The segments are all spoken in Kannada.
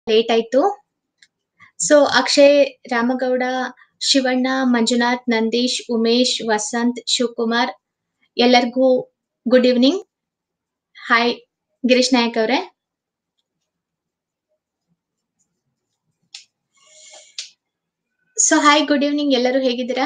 ಲೇಟ್ ಆಯ್ತು ಸೊ ಅಕ್ಷಯ್ ರಾಮಗೌಡ ಶಿವಣ್ಣ ಮಂಜುನಾಥ್ ನಂದೀಶ್ ಉಮೇಶ್ ವಸಂತ್ ಶಿವಕುಮಾರ್ ಎಲ್ಲರಿಗೂ good evening hi Girish Nayak ಅವರೇ ಸೊ ಹಾಯ್ ಗುಡ್ ಈವ್ನಿಂಗ್ ಎಲ್ಲರೂ ಹೇಗಿದ್ದೀರಾ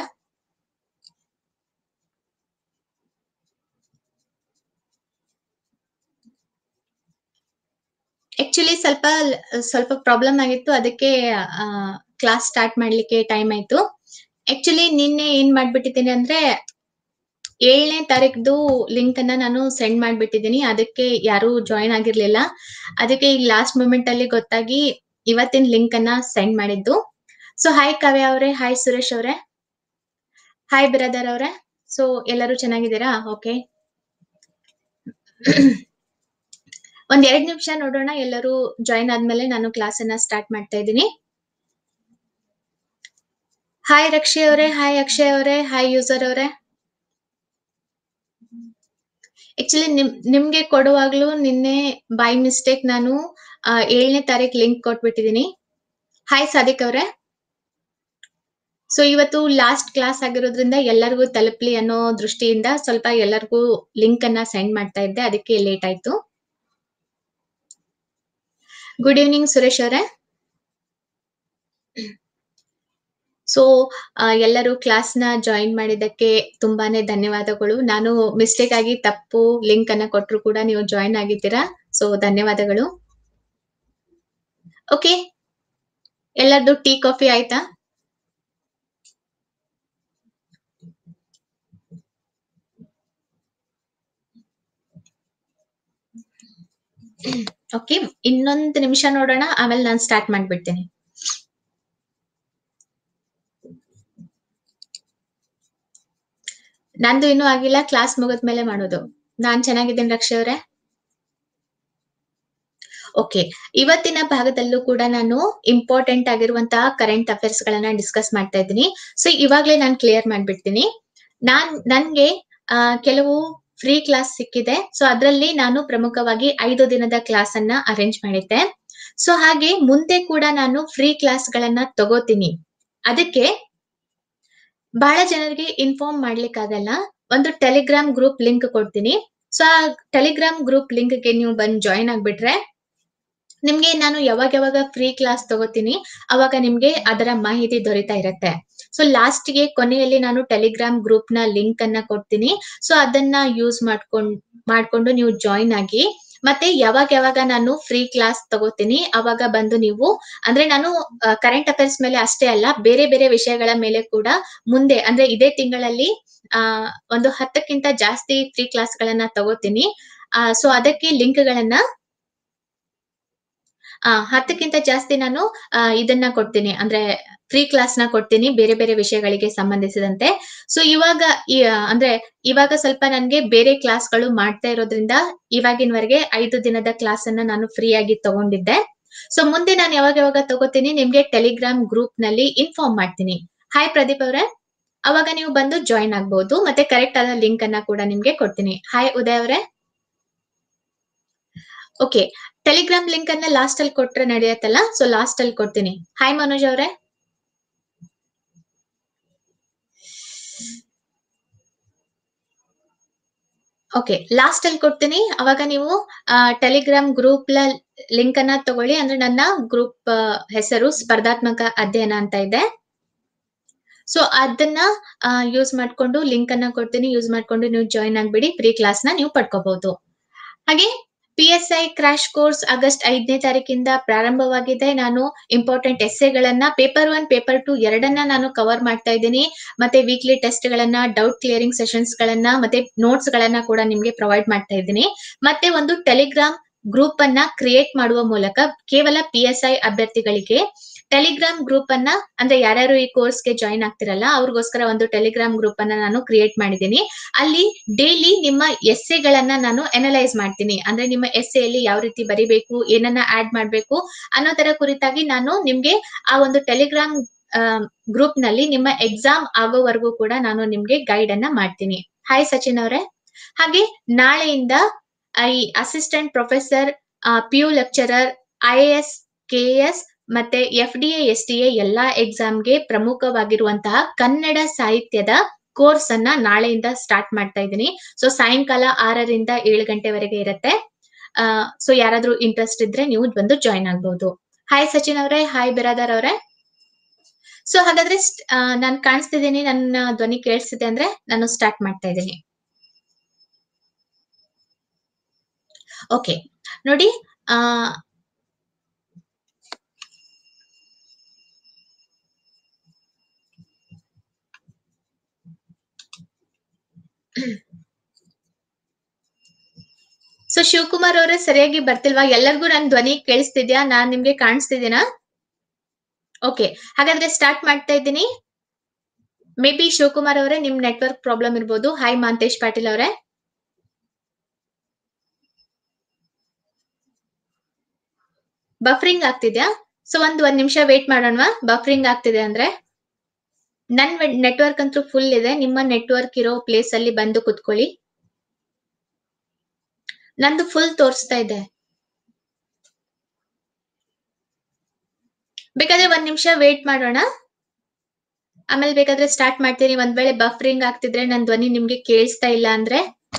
ಆಕ್ಚುಲಿ ಸ್ವಲ್ಪ ಸ್ವಲ್ಪ ಪ್ರಾಬ್ಲಮ್ ಆಗಿತ್ತು ಅದಕ್ಕೆ ಕ್ಲಾಸ್ ಸ್ಟಾರ್ಟ್ ಮಾಡ್ಲಿಕ್ಕೆ ಟೈಮ್ ಆಯ್ತು ಆಕ್ಚುಲಿ ನಿನ್ನೆ ಏನ್ ಮಾಡ್ಬಿಟ್ಟಿದ್ದೀನಿ ಅಂದ್ರೆ ಏಳನೇ ತಾರೀಕ್ದು ಲಿಂಕ್ ಅನ್ನ ನಾನು ಸೆಂಡ್ ಮಾಡ್ಬಿಟ್ಟಿದ್ದೀನಿ ಅದಕ್ಕೆ ಯಾರು ಜಾಯಿನ್ ಆಗಿರ್ಲಿಲ್ಲ ಅದಕ್ಕೆ ಈಗ ಲಾಸ್ಟ್ ಮೂಮೆಂಟ್ ಅಲ್ಲಿ ಗೊತ್ತಾಗಿ ಇವತ್ತಿನ ಲಿಂಕ್ ಅನ್ನ ಸೆಂಡ್ ಮಾಡಿದ್ದು ಸೊ ಹಾಯ್ ಕಾವ್ಯ ಅವರೇ ಹಾಯ್ ಸುರೇಶ್ ಅವರೇ ಹಾಯ್ ಬ್ರದರ್ ಅವರೇ ಸೊ ಎಲ್ಲರೂ ಚೆನ್ನಾಗಿದ್ದೀರಾ ಓಕೆ ಒಂದ್ ಎರಡ್ ನಿಮಿಷ ನೋಡೋಣ ಎಲ್ಲರೂ ಜಾಯಿನ್ ಆದ್ಮೇಲೆ ನಾನು ಕ್ಲಾಸ್ ಅನ್ನ ಸ್ಟಾರ್ಟ್ ಮಾಡ್ತಾ ಇದ್ದೀನಿ ಹಾಯ್ ರಕ್ಷಿ ಅವರೇ ಹಾಯ್ ಅಕ್ಷಯ್ ಅವರೇ ಹಾಯ್ ಯೂಸರ್ ಅವರೇ ಆಕ್ಚುಲಿ ನಿಮ್ ನಿಮ್ಗೆ ಕೊಡುವಾಗ್ಲೂ ನಿನ್ನೆ ಬೈ ಮಿಸ್ಟೇಕ್ ನಾನು ಏಳನೇ ತಾರೀಕ್ ಲಿಂಕ್ ಕೊಟ್ಬಿಟ್ಟಿದೀನಿ ಹಾಯ್ ಸಾದಿಕ್ ಅವರೇ ಸೊ ಇವತ್ತು ಲಾಸ್ಟ್ ಕ್ಲಾಸ್ ಆಗಿರೋದ್ರಿಂದ ಎಲ್ಲರಿಗೂ ತಲುಪ್ಲಿ ಅನ್ನೋ ದೃಷ್ಟಿಯಿಂದ ಸ್ವಲ್ಪ ಎಲ್ಲರಿಗೂ ಲಿಂಕ್ ಅನ್ನ ಸೆಂಡ್ ಮಾಡ್ತಾ ಇದ್ದೆ ಅದಕ್ಕೆ ಲೇಟ್ ಆಯ್ತು ಗುಡ್ ಈವ್ನಿಂಗ್ ಸುರೇಶ್ ಅವರೇ ಸೊ ಎಲ್ಲರೂ ಕ್ಲಾಸ್ ನ ಜಾಯಿನ್ ಮಾಡಿದ್ದಕ್ಕೆ ತುಂಬಾನೇ ಧನ್ಯವಾದಗಳು ನಾನು ಮಿಸ್ಟೇಕ್ ಆಗಿ ತಪ್ಪು ಲಿಂಕ್ ಅನ್ನ ಕೊಟ್ಟರು ಕೂಡ ನೀವು ಜಾಯಿನ್ ಆಗಿದ್ದೀರಾ ಸೊ ಧನ್ಯವಾದಗಳು ಓಕೆ ಎಲ್ಲರದು ಟೀ ಕಾಫಿ ಆಯ್ತಾ ಓಕೆ ಇನ್ನೊಂದು ನಿಮಿಷ ನೋಡೋಣ ಆಮೇಲೆ ನಾನು ಸ್ಟಾರ್ಟ್ ಮಾಡ್ಬಿಡ್ತೀನಿ ನಂದು ಇನ್ನೂ ಆಗಿಲ್ಲ ಕ್ಲಾಸ್ ಮುಗಿದ್ಮೇಲೆ ಮಾಡೋದು ನಾನ್ ಚೆನ್ನಾಗಿದ್ದೀನಿ ರಕ್ಷೆ ಅವರೇ ಓಕೆ ಇವತ್ತಿನ ಭಾಗದಲ್ಲೂ ಕೂಡ ನಾನು ಇಂಪಾರ್ಟೆಂಟ್ ಆಗಿರುವಂತಹ ಕರೆಂಟ್ ಅಫೇರ್ಸ್ ಗಳನ್ನ ಡಿಸ್ಕಸ್ ಮಾಡ್ತಾ ಇದ್ದೀನಿ ಸೊ ಇವಾಗ್ಲೇ ನಾನು ಕ್ಲಿಯರ್ ಮಾಡ್ಬಿಡ್ತೀನಿ ನಾನ್ ನನ್ಗೆ ಆ, ಕೆಲವು ಫ್ರೀ ಕ್ಲಾಸ್ ಸಿಕ್ಕಿದೆ ಸೊ ಅದರಲ್ಲಿ ನಾನು ಪ್ರಮುಖವಾಗಿ ಐದು ದಿನದ ಕ್ಲಾಸ್ ಅನ್ನ ಅರೇಂಜ್ ಮಾಡಿದ್ದೆ ಸೊ ಹಾಗೆ ಮುಂದೆ ಕೂಡ ನಾನು ಫ್ರೀ ಕ್ಲಾಸ್ ಗಳನ್ನ ತಗೋತೀನಿ ಅದಕ್ಕೆ ಬಹಳ ಜನರಿಗೆ ಇನ್ಫಾರ್ಮ್ ಮಾಡ್ಲಿಕ್ಕಾಗಲ್ಲ ಒಂದು ಟೆಲಿಗ್ರಾಮ್ ಗ್ರೂಪ್ ಲಿಂಕ್ ಕೊಡ್ತೀನಿ ಸೊ ಆ ಟೆಲಿಗ್ರಾಮ್ ಗ್ರೂಪ್ ಲಿಂಕ್ ಗೆ ನೀವು ಬಂದ್ ಜಾಯಿನ್ ಆಗ್ಬಿಟ್ರೆ ನಿಮ್ಗೆ ನಾನು ಯಾವಾಗ ಯಾವಾಗ ಫ್ರೀ ಕ್ಲಾಸ್ ತಗೋತೀನಿ ಅವಾಗ ನಿಮ್ಗೆ ಅದರ ಮಾಹಿತಿ ದೊರೀತಾ ಇರತ್ತೆ ಸೊ ಲಾಸ್ಟ್ ಗೆ ಕೊನೆಯಲ್ಲಿ ನಾನು ಟೆಲಿಗ್ರಾಮ್ ಗ್ರೂಪ್ ನ ಲಿಂಕ್ ಅನ್ನ ಕೊಡ್ತೀನಿ ಸೊ ಅದನ್ನ ಯೂಸ್ ಮಾಡ್ಕೊಂಡ್ ಮಾಡ್ಕೊಂಡು ನೀವು ಜಾಯಿನ್ ಆಗಿ ಮತ್ತೆ ಯಾವಾಗ ಯಾವಾಗ ನಾನು ಫ್ರೀ ಕ್ಲಾಸ್ ತಗೋತೀನಿ ಅವಾಗ ಬಂದು ನೀವು ಅಂದ್ರೆ ನಾನು ಕರೆಂಟ್ ಅಫೇರ್ಸ್ ಮೇಲೆ ಅಷ್ಟೇ ಅಲ್ಲ ಬೇರೆ ಬೇರೆ ವಿಷಯಗಳ ಮೇಲೆ ಕೂಡ ಮುಂದೆ ಅಂದ್ರೆ ಇದೇ ತಿಂಗಳಲ್ಲಿ ಆ ಒಂದು ಹತ್ತಕ್ಕಿಂತ ಜಾಸ್ತಿ ಫ್ರೀ ಕ್ಲಾಸ್ ಗಳನ್ನ ತಗೋತೀನಿ ಸೊ ಅದಕ್ಕೆ ಲಿಂಕ್ ಗಳನ್ನ ಆ ಹತ್ತಕ್ಕಿಂತ ಜಾಸ್ತಿ ನಾನು ಆ, ಇದನ್ನ ಕೊಡ್ತೀನಿ ಅಂದ್ರೆ ಫ್ರೀ ಕ್ಲಾಸ್ ನ ಕೊಡ್ತೀನಿ ಬೇರೆ ಬೇರೆ ವಿಷಯಗಳಿಗೆ ಸಂಬಂಧಿಸಿದಂತೆ ಸೊ ಇವಾಗ ಈ, ಆ, ಅಂದ್ರೆ ಇವಾಗ ಸ್ವಲ್ಪ ನನ್ಗೆ ಬೇರೆ ಕ್ಲಾಸ್ಗಳು ಮಾಡ್ತಾ ಇರೋದ್ರಿಂದ ಇವಾಗಿನವರೆಗೆ ಐದು ದಿನದ ಕ್ಲಾಸ್ ಅನ್ನ ನಾನು ಫ್ರೀ ಆಗಿ ತಗೊಂಡಿದ್ದೆ ಸೊ ಮುಂದೆ ನಾನು ಯಾವಾಗ ಯಾವಾಗ ತಗೋತೀನಿ ನಿಮ್ಗೆ ಟೆಲಿಗ್ರಾಮ್ ಗ್ರೂಪ್ ನಲ್ಲಿ ಇನ್ಫಾರ್ಮ್ ಮಾಡ್ತೀನಿ ಹಾಯ್ ಪ್ರದೀಪ್ ಅವರೇ ಅವಾಗ ನೀವು ಬಂದು ಜಾಯಿನ್ ಆಗ್ಬಹುದು ಮತ್ತೆ ಕರೆಕ್ಟ್ ಆದ ಲಿಂಕ್ ಅನ್ನ ಕೂಡ ನಿಮ್ಗೆ ಕೊಡ್ತೀನಿ ಹಾಯ್ ಉದಯ್ ಅವರೇ ಓಕೆ ಟೆಲಿಗ್ರಾಮ್ ಲಿಂಕ್ ಅನ್ನ ಲಾಸ್ಟ್ ಅಲ್ಲಿ ಕೊಟ್ರೆ ನಡೆಯತ್ತಲ್ಲ ಸೊ ಲಾಸ್ಟ್ ಅಲ್ಲಿ ಕೊಡ್ತೀನಿ ಹಾಯ್ ಮನೋಜ್ ಅವರೇ ಓಕೆ ಲಾಸ್ಟ್ ಅಲ್ಲಿ ಕೊಡ್ತೀನಿ ಅವಾಗ ನೀವು ಟೆಲಿಗ್ರಾಮ್ ಗ್ರೂಪ್ ಲಿಂಕ್ ಅನ್ನ ತಗೊಳ್ಳಿ ಅಂದ್ರೆ ನನ್ನ ಗ್ರೂಪ್ ಹೆಸರು ಸ್ಪರ್ಧಾತ್ಮಕ ಅಧ್ಯಯನ ಅಂತ ಇದೆ ಸೊ ಅದನ್ನ ಯೂಸ್ ಮಾಡ್ಕೊಂಡು ಲಿಂಕ್ ಅನ್ನ ಕೊಡ್ತೀನಿ ಯೂಸ್ ಮಾಡ್ಕೊಂಡು ನೀವು ಜಾಯಿನ್ ಆಗ್ಬಿಡಿ ಫ್ರೀ ಕ್ಲಾಸ್ ನ ನೀವು ಪಡ್ಕೋಬಹುದು ಹಾಗೆ P S I crash course August ಐದನೇ ತಾರೀಕಿಂದ ಪ್ರಾರಂಭವಾಗಿದೆ ನಾನು ಇಂಪಾರ್ಟೆಂಟ್ ಎಸ್ಸೆಗಳನ್ನ ಪೇಪರ್ ಒನ್ ಪೇಪರ್ ಟು ಎರಡನ್ನ ನಾನು ಕವರ್ ಮಾಡ್ತಾ ಇದ್ದೀನಿ ಮತ್ತೆ ವೀಕ್ಲಿ ಟೆಸ್ಟ್ ಗಳನ್ನ ಡೌಟ್ ಕ್ಲಿಯರಿಂಗ್ ಸೆಷನ್ಸ್ ಗಳನ್ನ ಮತ್ತೆ ನೋಟ್ಸ್ ಗಳನ್ನ ಕೂಡ ನಿಮ್ಗೆ ಪ್ರೊವೈಡ್ ಮಾಡ್ತಾ ಇದ್ದೀನಿ ಮತ್ತೆ ಒಂದು ಟೆಲಿಗ್ರಾಮ್ ಗ್ರೂಪ್ ಅನ್ನ ಕ್ರಿಯೇಟ್ ಮಾಡುವ ಮೂಲಕ ಕೇವಲ ಪಿ ಎಸ್ ಐ ಅಭ್ಯರ್ಥಿಗಳಿಗೆ ಟೆಲಿಗ್ರಾಮ್ ಗ್ರೂಪ್ ಅನ್ನ ಅಂದ್ರೆ ಯಾರ್ಯಾರು ಈ ಕೋರ್ಸ್ಗೆ ಜಾಯಿನ್ ಆಗ್ತಿರಲ್ಲ ಅವ್ರಿಗೋಸ್ಕರ ಒಂದು ಟೆಲಿಗ್ರಾಮ್ ಗ್ರೂಪ್ ಅನ್ನ ನಾನು ಕ್ರಿಯೇಟ್ ಮಾಡಿದ್ದೀನಿ ಅಲ್ಲಿ ಡೈಲಿ ನಿಮ್ಮ ಎಸ್ಸೆಗಳನ್ನ ನಾನು ಅನಲೈಸ್ ಮಾಡ್ತೀನಿ ಅಂದ್ರೆ ನಿಮ್ಮ ಎಸ್ಸೆಯಲ್ಲಿ ಯಾವ ರೀತಿ ಬರಿಬೇಕು ಏನನ್ನ ಆಡ್ ಮಾಡ್ಬೇಕು ಅನ್ನೋ ತರ ಕುರಿತಾಗಿ ನಾನು ನಿಮ್ಗೆ ಆ ಒಂದು ಟೆಲಿಗ್ರಾಮ್ ಗ್ರೂಪ್ ನಲ್ಲಿ ನಿಮ್ಮ ಎಕ್ಸಾಮ್ ಆಗೋವರೆಗೂ ಕೂಡ ನಾನು ನಿಮ್ಗೆ ಗೈಡ್ ಅನ್ನ ಮಾಡ್ತೀನಿ ಹಾಯ್ ಸಚಿನ್ ಅವರೇ ಹಾಗೆ ನಾಳೆಯಿಂದ ಈ assistant professor P U lecturer I A S KAS ಮತ್ತೆ F D S T A ಎಲ್ಲಾ ಎಕ್ಸಾಮ್ಗೆ ಪ್ರಮುಖವಾಗಿರುವಂತಹ ಕನ್ನಡ ಸಾಹಿತ್ಯದ ಕೋರ್ಸ್ ಅನ್ನ ನಾಳೆಯಿಂದ ಸ್ಟಾರ್ಟ್ ಮಾಡ್ತಾ ಇದ್ದೀನಿ ಸೊ ಸಾಯಂಕಾಲ ಆರರಿಂದ ಏಳು ಗಂಟೆವರೆಗೆ ಇರುತ್ತೆ ಸೊ ಯಾರಾದ್ರೂ ಇಂಟ್ರೆಸ್ಟ್ ಇದ್ರೆ ನೀವು ಬಂದು ಜಾಯಿನ್ ಆಗ್ಬಹುದು ಹಾಯ್ ಸಚಿನ್ ಅವರೇ ಹಾಯ್ ಬಿರಾದರ್ ಅವರೇ ಸೊ ಹಾಗಾದ್ರೆ ನಾನು ಕಾಣಿಸ್ತಿದ್ದೀನಿ ನನ್ನ ಧ್ವನಿ ಕೇಳಿಸ್ತಿದೆ ಅಂದ್ರೆ ನಾನು ಸ್ಟಾರ್ಟ್ ಮಾಡ್ತಾ ಇದ್ದೀನಿ ಓಕೆ ನೋಡಿ ಆ ಸೊ ಶಿವಕುಮಾರ್ ಅವರೇ ಸರಿಯಾಗಿ ಬರ್ತಿಲ್ವಾ ಎಲ್ಲರಿಗೂ ನನ್ ಧ್ವನಿ ಕೇಳಿಸ್ತಿದ್ಯಾ ನಾನ್ ನಿಮ್ಗೆ ಕಾಣಿಸ್ತಿದ್ದೀನಾ ಓಕೆ ಹಾಗಾದ್ರೆ ಸ್ಟಾರ್ಟ್ ಮಾಡ್ತಾ ಇದ್ದೀನಿ ಮೇ ಬಿ ಶಿವಕುಮಾರ್ ಅವರೇ ನಿಮ್ ನೆಟ್ವರ್ಕ್ ಪ್ರಾಬ್ಲಮ್ ಇರ್ಬೋದು ಹಾಯ್ ಮಾಂತೇಶ್ ಪಾಟೀಲ್ ಅವರೇ ಬಫರಿಂಗ್ ಆಗ್ತಿದ್ಯಾ ಸೊ ಒಂದ್ ಒಂದ್ ನಿಮಿಷ ವೇಟ್ ಮಾಡೋಣವಾ ಬಫರಿಂಗ್ ಆಗ್ತಿದೆ ಅಂದ್ರೆ ನನ್ ನೆಟ್ವರ್ಕ್ ಅಂತೂ ಫುಲ್ ಇದೆ ನಿಮ್ಮ ನೆಟ್ವರ್ಕ್ ಇರೋ ಪ್ಲೇಸ್ ಅಲ್ಲಿ ಬಂದು ಕುತ್ಕೊಳ್ಳಿ ನಂದು ಫುಲ್ ತೋರಿಸ್ತಾ ಇದೆ ಬೇಕಾದ್ರೆ ಒಂದ್ ನಿಮಿಷ ವೇಟ್ ಮಾಡೋಣ ಆಮೇಲೆ ಬೇಕಾದ್ರೆ ಸ್ಟಾರ್ಟ್ ಮಾಡ್ತೀನಿ ಒಂದ್ ವೇಳೆ ಬಫರಿಂಗ್ ಆಗ್ತಿದ್ರೆ ನನ್ ಧ್ವನಿ ನಿಮ್ಗೆ ಕೇಳಿಸ್ತಾ ಇಲ್ಲ ಅಂದ್ರೆ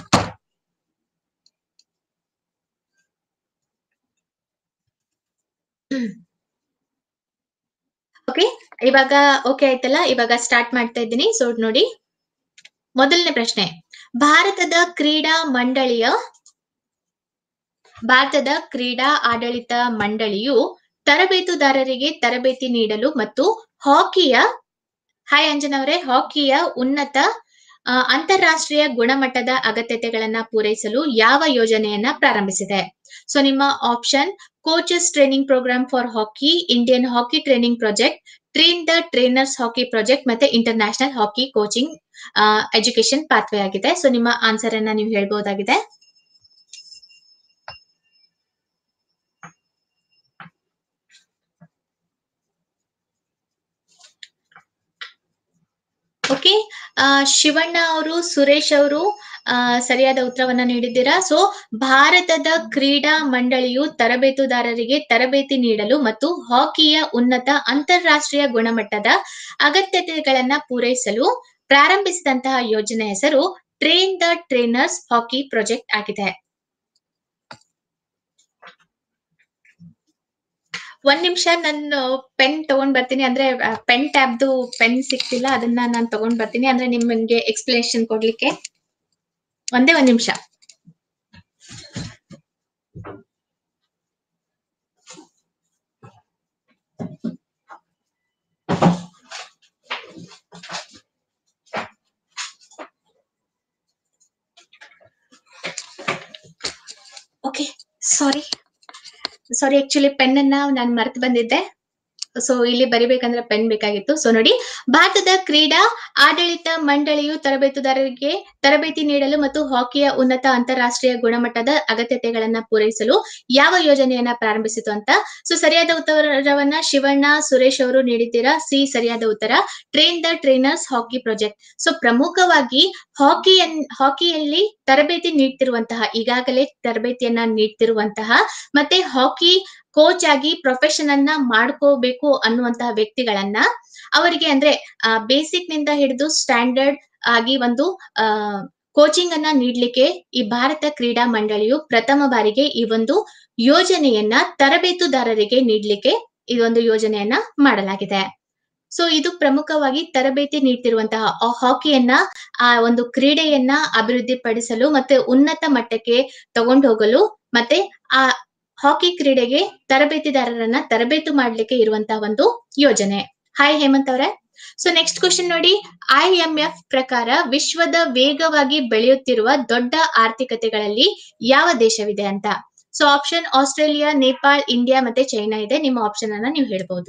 ಓಕೆ ಇವಾಗ ಓಕೆ ಆಯ್ತಲ್ಲ ಇವಾಗ ಸ್ಟಾರ್ಟ್ ಮಾಡ್ತಾ ಇದ್ದೀನಿ ಸೊ ನೋಡಿ ಮೊದಲನೇ ಪ್ರಶ್ನೆ ಭಾರತದ ಕ್ರೀಡಾ ಮಂಡಳಿಯ ಭಾರತದ ಕ್ರೀಡಾ ಆಡಳಿತ ಮಂಡಳಿಯು ತರಬೇತುದಾರರಿಗೆ ತರಬೇತಿ ನೀಡಲು ಮತ್ತು ಹಾಕಿಯ ಹಾಯ್ ಅಂಜನವರೇ ಹಾಕಿಯ ಉನ್ನತ ಅಂತಾರಾಷ್ಟ್ರೀಯ ಗುಣಮಟ್ಟದ ಅಗತ್ಯತೆಗಳನ್ನ ಪೂರೈಸಲು ಯಾವ ಯೋಜನೆಯನ್ನ ಪ್ರಾರಂಭಿಸಿದೆ ಸೊ ನಿಮ್ಮ option coaches training program for hockey Indian hockey training project train the trainers hockey project ಮತ್ತೆ international hockey coaching education pathway ಆಗಿದೆ ಸೊ ನಿಮ್ಮ ಆನ್ಸರ್ ಅನ್ನ ನೀವು ಹೇಳ್ಬಹುದಾಗಿದೆ ಓಕೆ ಶಿವಣ್ಣ ಅವರು ಸುರೇಶ್ ಅವರು ಸರಿಯಾದ ಉತ್ತರವನ್ನ ನೀಡಿದ್ದೀರಾ ಸೊ ಭಾರತದ ಕ್ರೀಡಾ ಮಂಡಳಿಯು ತರಬೇತುದಾರರಿಗೆ ತರಬೇತಿ ನೀಡಲು ಮತ್ತು ಹಾಕಿಯ ಉನ್ನತ ಅಂತಾರಾಷ್ಟ್ರೀಯ ಗುಣಮಟ್ಟದ ಅಗತ್ಯತೆಗಳನ್ನ ಪೂರೈಸಲು ಪ್ರಾರಂಭಿಸಿದಂತಹ ಯೋಜನೆ ಹೆಸರು train the trainers hockey project ಆಗಿದೆ ಒಂದ್ ನಿಮಿಷ ನಾನು ಪೆನ್ ತಗೊಂಡ್ ಬರ್ತೀನಿ ಅಂದ್ರೆ ಪೆನ್ ಟ್ಯಾಬ್ದು ಪೆನ್ ಸಿಕ್ತಿಲ್ಲ ಅದನ್ನ ನಾನು ತಗೊಂಡ್ ಬರ್ತೀನಿ ಅಂದ್ರೆ ನಿಮ್ಗೆ ಎಕ್ಸ್ಪ್ಲನೇಷನ್ ಕೊಡ್ಲಿಕ್ಕೆ ಒಂದೇ ಒಂದ್ ನಿಮಿಷ okay sorry sorry actually pen ಅನ್ನ ನಾನು ಮರ್ತು ಬಂದಿದ್ದೆ ಸೊ ಇಲ್ಲಿ ಬರಿಬೇಕಂದ್ರೆ ಪೆನ್ ಬೇಕಾಗಿತ್ತು ಸೊ ನೋಡಿ ಭಾರತದ ಕ್ರೀಡಾ ಆಡಳಿತ ಮಂಡಳಿಯು ತರಬೇತುದಾರರಿಗೆ ತರಬೇತಿ ನೀಡಲು ಮತ್ತು ಹಾಕಿಯ ಉನ್ನತ ಅಂತಾರಾಷ್ಟ್ರೀಯ ಗುಣಮಟ್ಟದ ಅಗತ್ಯತೆಗಳನ್ನ ಪೂರೈಸಲು ಯಾವ ಯೋಜನೆಯನ್ನ ಪ್ರಾರಂಭಿಸಿತು ಅಂತ ಸೊ ಸರಿಯಾದ ಉತ್ತರವನ್ನ ಶಿವಣ್ಣ ಸುರೇಶ್ ಅವರು ನೀಡಿದ್ದೀರಾ ಸಿ ಸರಿಯಾದ ಉತ್ತರ train the trainers hockey project so ಪ್ರಮುಖವಾಗಿ ಹಾಕಿಯನ್ ಹಾಕಿಯಲ್ಲಿ ತರಬೇತಿ ನೀಡ್ತಿರುವಂತಹ ಈಗಾಗಲೇ ತರಬೇತಿಯನ್ನ ನೀಡ್ತಿರುವಂತಹ ಮತ್ತೆ ಹಾಕಿ ಕೋಚ್ ಆಗಿ ಪ್ರೊಫೆಷನ್ ಅನ್ನ ಮಾಡ್ಕೋಬೇಕು ಅನ್ನುವಂತಹ ವ್ಯಕ್ತಿಗಳನ್ನ ಅವರಿಗೆ ಅಂದ್ರೆ ಬೇಸಿಕ್ ನಿಂದ ಹಿಡಿದು ಸ್ಟ್ಯಾಂಡರ್ಡ್ ಆಗಿ ಒಂದು ಆ ಕೋಚಿಂಗ್ ಅನ್ನ ನೀಡ್ಲಿಕ್ಕೆ ಈ ಭಾರತ ಕ್ರೀಡಾ ಮಂಡಳಿಯು ಪ್ರಥಮ ಬಾರಿಗೆ ಈ ಒಂದು ಯೋಜನೆಯನ್ನ ತರಬೇತುದಾರರಿಗೆ ನೀಡ್ಲಿಕ್ಕೆ ಈ ಒಂದು ಯೋಜನೆಯನ್ನ ಮಾಡಲಾಗಿದೆ ಸೊ ಇದು ಪ್ರಮುಖವಾಗಿ ತರಬೇತಿ ನೀಡ್ತಿರುವಂತಹ ಹಾಕಿಯನ್ನ ಆ ಒಂದು ಕ್ರೀಡೆಯನ್ನ ಅಭಿವೃದ್ಧಿ ಪಡಿಸಲು ಮತ್ತೆ ಉನ್ನತ ಮಟ್ಟಕ್ಕೆ ತಗೊಂಡು ಹೋಗಲು ಮತ್ತೆ ಆ ಹಾಕಿ ಕ್ರೀಡೆಗೆ ತರಬೇತಿದಾರರನ್ನ ತರಬೇತು ಮಾಡ್ಲಿಕ್ಕೆ ಇರುವಂತಹ ಒಂದು ಯೋಜನೆ ಹಾಯ್ ಹೇಮಂತ್ ಅವರೇ ಸೊ ನೆಕ್ಸ್ಟ್ ಕ್ವಶನ್ ನೋಡಿ ಐ ಎಂ ಎಫ್ ಪ್ರಕಾರ ವಿಶ್ವದ ವೇಗವಾಗಿ ಬೆಳೆಯುತ್ತಿರುವ ದೊಡ್ಡ ಆರ್ಥಿಕತೆಗಳಲ್ಲಿ ಯಾವ ದೇಶವಿದೆ ಅಂತ so option Australia Nepal India ಮತ್ತೆ ಚೈನಾ ಇದೆ ನಿಮ್ಮ ಆಪ್ಷನ್ ಅನ್ನ ನೀವು ಹೇಳ್ಬಹುದು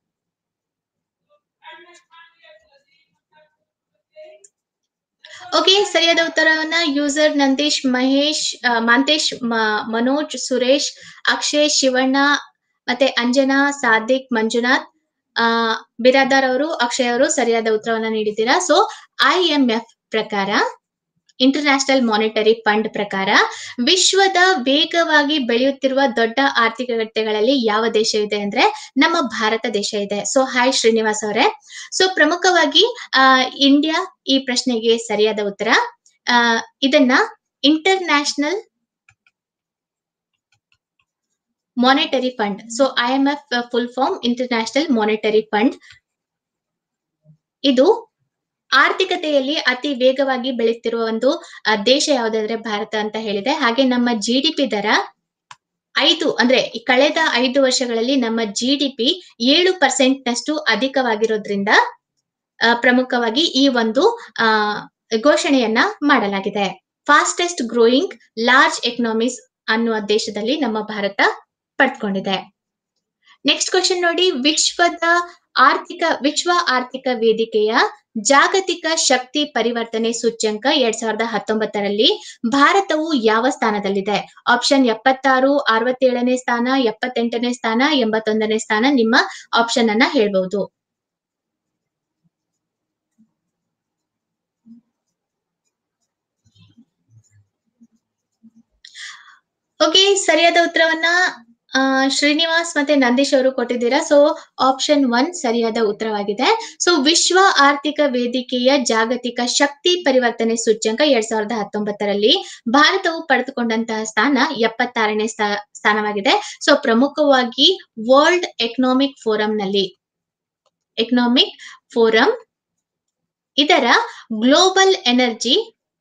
ಓಕೆ ಸರಿಯಾದ ಉತ್ತರವನ್ನ ಯೂಸರ್ ನಂದೀಶ್ ಮಹೇಶ್ ಮಾಂತೇಶ್ ಮನೋಜ್ ಸುರೇಶ್ ಅಕ್ಷಯ್ ಶಿವಣ್ಣ ಮತ್ತೆ ಅಂಜನಾ ಸಾದಿಕ್ ಮಂಜುನಾಥ್ ಆ ಬಿರಾದಾರ್ ಅವರು ಅಕ್ಷಯ್ ಅವರು ಸರಿಯಾದ ಉತ್ತರವನ್ನ ನೀಡಿದ್ದೀರಾ ಸೊ ಐ ಎಂ ಎಫ್ ಪ್ರಕಾರ ಇಂಟರ್ನ್ಯಾಷನಲ್ ಮಾನಿಟರಿ ಫಂಡ್ ಪ್ರಕಾರ ವಿಶ್ವದ ವೇಗವಾಗಿ ಬೆಳೆಯುತ್ತಿರುವ ದೊಡ್ಡ ಆರ್ಥಿಕತೆಗಳಲ್ಲಿ ಯಾವ ದೇಶ ಇದೆ ಅಂದ್ರೆ ನಮ್ಮ ಭಾರತ ದೇಶ ಇದೆ ಸೊ ಹಾಯ್ ಶ್ರೀನಿವಾಸ್ ಅವರೇ ಸೊ ಪ್ರಮುಖವಾಗಿ ಆ ಇಂಡಿಯಾ ಈ ಪ್ರಶ್ನೆಗೆ ಸರಿಯಾದ ಉತ್ತರ ಆ ಇದನ್ನ International Monetary Fund so I M F full form International Monetary Fund ಇದು ಆರ್ಥಿಕತೆಯಲ್ಲಿ ಅತಿ ವೇಗವಾಗಿ ಬೆಳೆಯುತ್ತಿರುವ ಒಂದು ಆ, ದೇಶ ಯಾವುದಾದ್ರೆ ಭಾರತ ಅಂತ ಹೇಳಿದೆ ಹಾಗೆ ನಮ್ಮ ಜಿ ಡಿ ಪಿ ದರ ಐದು ಅಂದ್ರೆ ಈ ಕಳೆದ ಐದು ವರ್ಷಗಳಲ್ಲಿ ನಮ್ಮ ಜಿ ಡಿ ಪಿ ಏಳು ಪರ್ಸೆಂಟ್ ನಷ್ಟು ಅಧಿಕವಾಗಿರೋದ್ರಿಂದ ಆ, ಪ್ರಮುಖವಾಗಿ ಈ ಒಂದು ಆ ಘೋಷಣೆಯನ್ನ ಮಾಡಲಾಗಿದೆ ಫಾಸ್ಟೆಸ್ಟ್ ಗ್ರೋಯಿಂಗ್ ಲಾರ್ಜ್ ಎಕನಾಮೀಸ್ ಅನ್ನುವ ದೇಶದಲ್ಲಿ ನಮ್ಮ ಭಾರತ ಪಡ್ಕೊಂಡಿದೆ ನೆಕ್ಸ್ಟ್ ಕ್ವಶನ್ ನೋಡಿ ವಿಶ್ವದ ಆರ್ಥಿಕ ವಿಶ್ವ ಆರ್ಥಿಕ ವೇದಿಕೆಯ ಜಾಗತಿಕ ಶಕ್ತಿ ಪರಿವರ್ತನೆ ಸೂಚ್ಯಂಕ ಎರಡ್ ಸಾವಿರದ ಹತ್ತೊಂಬತ್ತರಲ್ಲಿ ಭಾರತವು ಯಾವ ಸ್ಥಾನದಲ್ಲಿದೆ ಆಪ್ಷನ್ ಎಪ್ಪತ್ತಾರು ಅರವತ್ತೇಳನೇ ಸ್ಥಾನ ಎಪ್ಪತ್ತೆಂಟನೇ ಸ್ಥಾನ ಎಂಬತ್ತೊಂದನೇ ಸ್ಥಾನ ನಿಮ್ಮ ಆಪ್ಷನ್ ಅನ್ನ ಹೇಳ್ಬಹುದು ಓಕೆ ಸರಿಯಾದ ಉತ್ತರವನ್ನ ಆ, ಶ್ರೀನಿವಾಸ್ ಮತ್ತೆ ನಂದೀಶ್ ಅವರು ಕೊಟ್ಟಿದ್ದೀರಾ ಸೊ ಆಪ್ಷನ್ ಒನ್ ಸರಿಯಾದ ಉತ್ತರವಾಗಿದೆ ಸೊ ವಿಶ್ವ ಆರ್ಥಿಕ ವೇದಿಕೆಯ ಜಾಗತಿಕ ಶಕ್ತಿ ಪರಿವರ್ತನೆ ಸೂಚ್ಯಂಕ ಎರಡ್ ಸಾವಿರದ ಹತ್ತೊಂಬತ್ತರಲ್ಲಿ ಭಾರತವು ಪಡೆದುಕೊಂಡಂತಹ ಸ್ಥಾನ ಎಪ್ಪತ್ತಾರನೇ ಸ್ಥಾ- ಸ್ಥಾನವಾಗಿದೆ ಸೊ ಪ್ರಮುಖವಾಗಿ ವರ್ಲ್ಡ್ ಎಕನಾಮಿಕ್ ಫೋರಂನಲ್ಲಿ ಎಕನಾಮಿಕ್ ಫೋರಂ ಇದರ Global Energy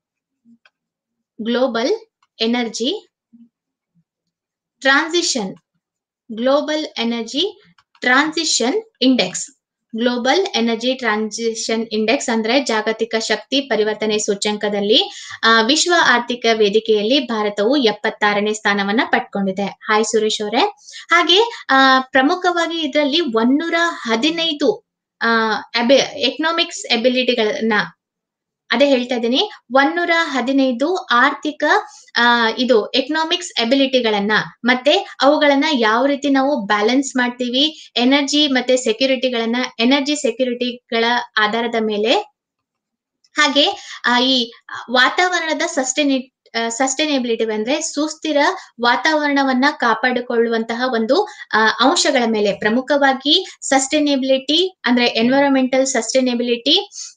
Global Energy Transition Global Energy Transition Index Global Energy Transition Index ಅಂದ್ರೆ ಜಾಗತಿಕ ಶಕ್ತಿ ಪರಿವರ್ತನೆ ಸೂಚ್ಯಂಕದಲ್ಲಿ ಆ, ವಿಶ್ವ ಆರ್ಥಿಕ ವೇದಿಕೆಯಲ್ಲಿ ಭಾರತವು ಎಪ್ಪತ್ತಾರನೇ ಸ್ಥಾನವನ್ನ ಪಡ್ಕೊಂಡಿದೆ ಹಾಯ್ ಸುರೇಶ್ ಅವರೇ ಹಾಗೆ ಆ ಪ್ರಮುಖವಾಗಿ ಇದರಲ್ಲಿ ಒನ್ನೂರ ಹದಿನೈದು ಆ ಎಕನಾಮಿಕ್ಸ್ ಎಬಿಲಿಟಿಗಳನ್ನ ಅದೇ ಹೇಳ್ತಾ ಇದ್ದೀನಿ ಒನ್ನೂರ ಹದಿನೈದು ಆರ್ಥಿಕ ಆ ಇದು ಎಕನಾಮಿಕ್ಸ್ ಎಬಿಲಿಟಿಗಳನ್ನ ಮತ್ತೆ ಅವುಗಳನ್ನ ಯಾವ ರೀತಿ ನಾವು ಬ್ಯಾಲೆನ್ಸ್ ಮಾಡ್ತೀವಿ ಎನರ್ಜಿ ಮತ್ತೆ ಸೆಕ್ಯೂರಿಟಿಗಳನ್ನ ಎನರ್ಜಿ ಸೆಕ್ಯೂರಿಟಿಗಳ ಆಧಾರದ ಮೇಲೆ ಹಾಗೆ ಆ, ಈ ವಾತಾವರಣದ ಸಸ್ಟೈನಿ ಸಸ್ಟೈನೇಬಿಲಿಟಿ ಅಂದ್ರೆ ಸುಸ್ಥಿರ ವಾತಾವರಣವನ್ನ ಕಾಪಾಡಿಕೊಳ್ಳುವಂತಹ ಒಂದು ಆ, ಅಂಶಗಳ ಮೇಲೆ ಪ್ರಮುಖವಾಗಿ ಸಸ್ಟೈನೇಬಿಲಿಟಿ ಅಂದ್ರೆ ಎನ್ವಿರಾನ್ಮೆಂಟಲ್ ಸಸ್ಟೈನೇಬಿಲಿಟಿ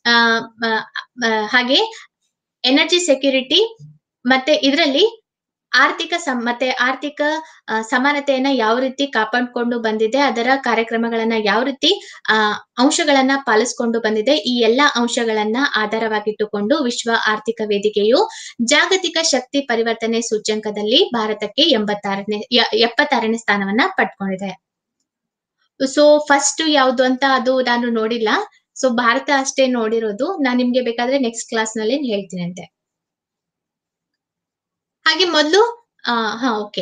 ಹಾಗೆ ಎನರ್ಜಿ ಸೆಕ್ಯೂರಿಟಿ ಮತ್ತೆ ಇದರಲ್ಲಿ ಆರ್ಥಿಕ ಸಮ್ ಮತ್ತೆ ಆರ್ಥಿಕ ಆ, ಸಮಾನತೆಯನ್ನ ಯಾವ ರೀತಿ ಕಾಪಾಡಿಕೊಂಡು ಬಂದಿದೆ ಅದರ ಕಾರ್ಯಕ್ರಮಗಳನ್ನ ಯಾವ ರೀತಿ ಆ ಅಂಶಗಳನ್ನ ಪಾಲಿಸ್ಕೊಂಡು ಬಂದಿದೆ ಈ ಎಲ್ಲಾ ಅಂಶಗಳನ್ನ ಆಧಾರವಾಗಿಟ್ಟುಕೊಂಡು ವಿಶ್ವ ಆರ್ಥಿಕ ವೇದಿಕೆಯು ಜಾಗತಿಕ ಶಕ್ತಿ ಪರಿವರ್ತನೆ ಸೂಚ್ಯಂಕದಲ್ಲಿ ಭಾರತಕ್ಕೆ ಎಂಬತ್ತಾರನೇ ಯ- ಎಪ್ಪತ್ತಾರನೇ ಸ್ಥಾನವನ್ನ ಪಡ್ಕೊಂಡಿದೆ ಸೊ ಫಸ್ಟ್ ಯಾವ್ದು ಅಂತ ಅದು ನಾನು ನೋಡಿಲ್ಲ ಸೊ ಭಾರತ ಅಷ್ಟೇ ನೋಡಿರೋದು ನಾನ್ ನಿಮ್ಗೆ ಬೇಕಾದ್ರೆ ನೆಕ್ಸ್ಟ್ ಕ್ಲಾಸ್ ನಲ್ಲಿ ಹೇಳ್ತೀನಿ ಅಂತೆ ಹಾಗೆ ಮೊದಲು ಹಾ ಓಕೆ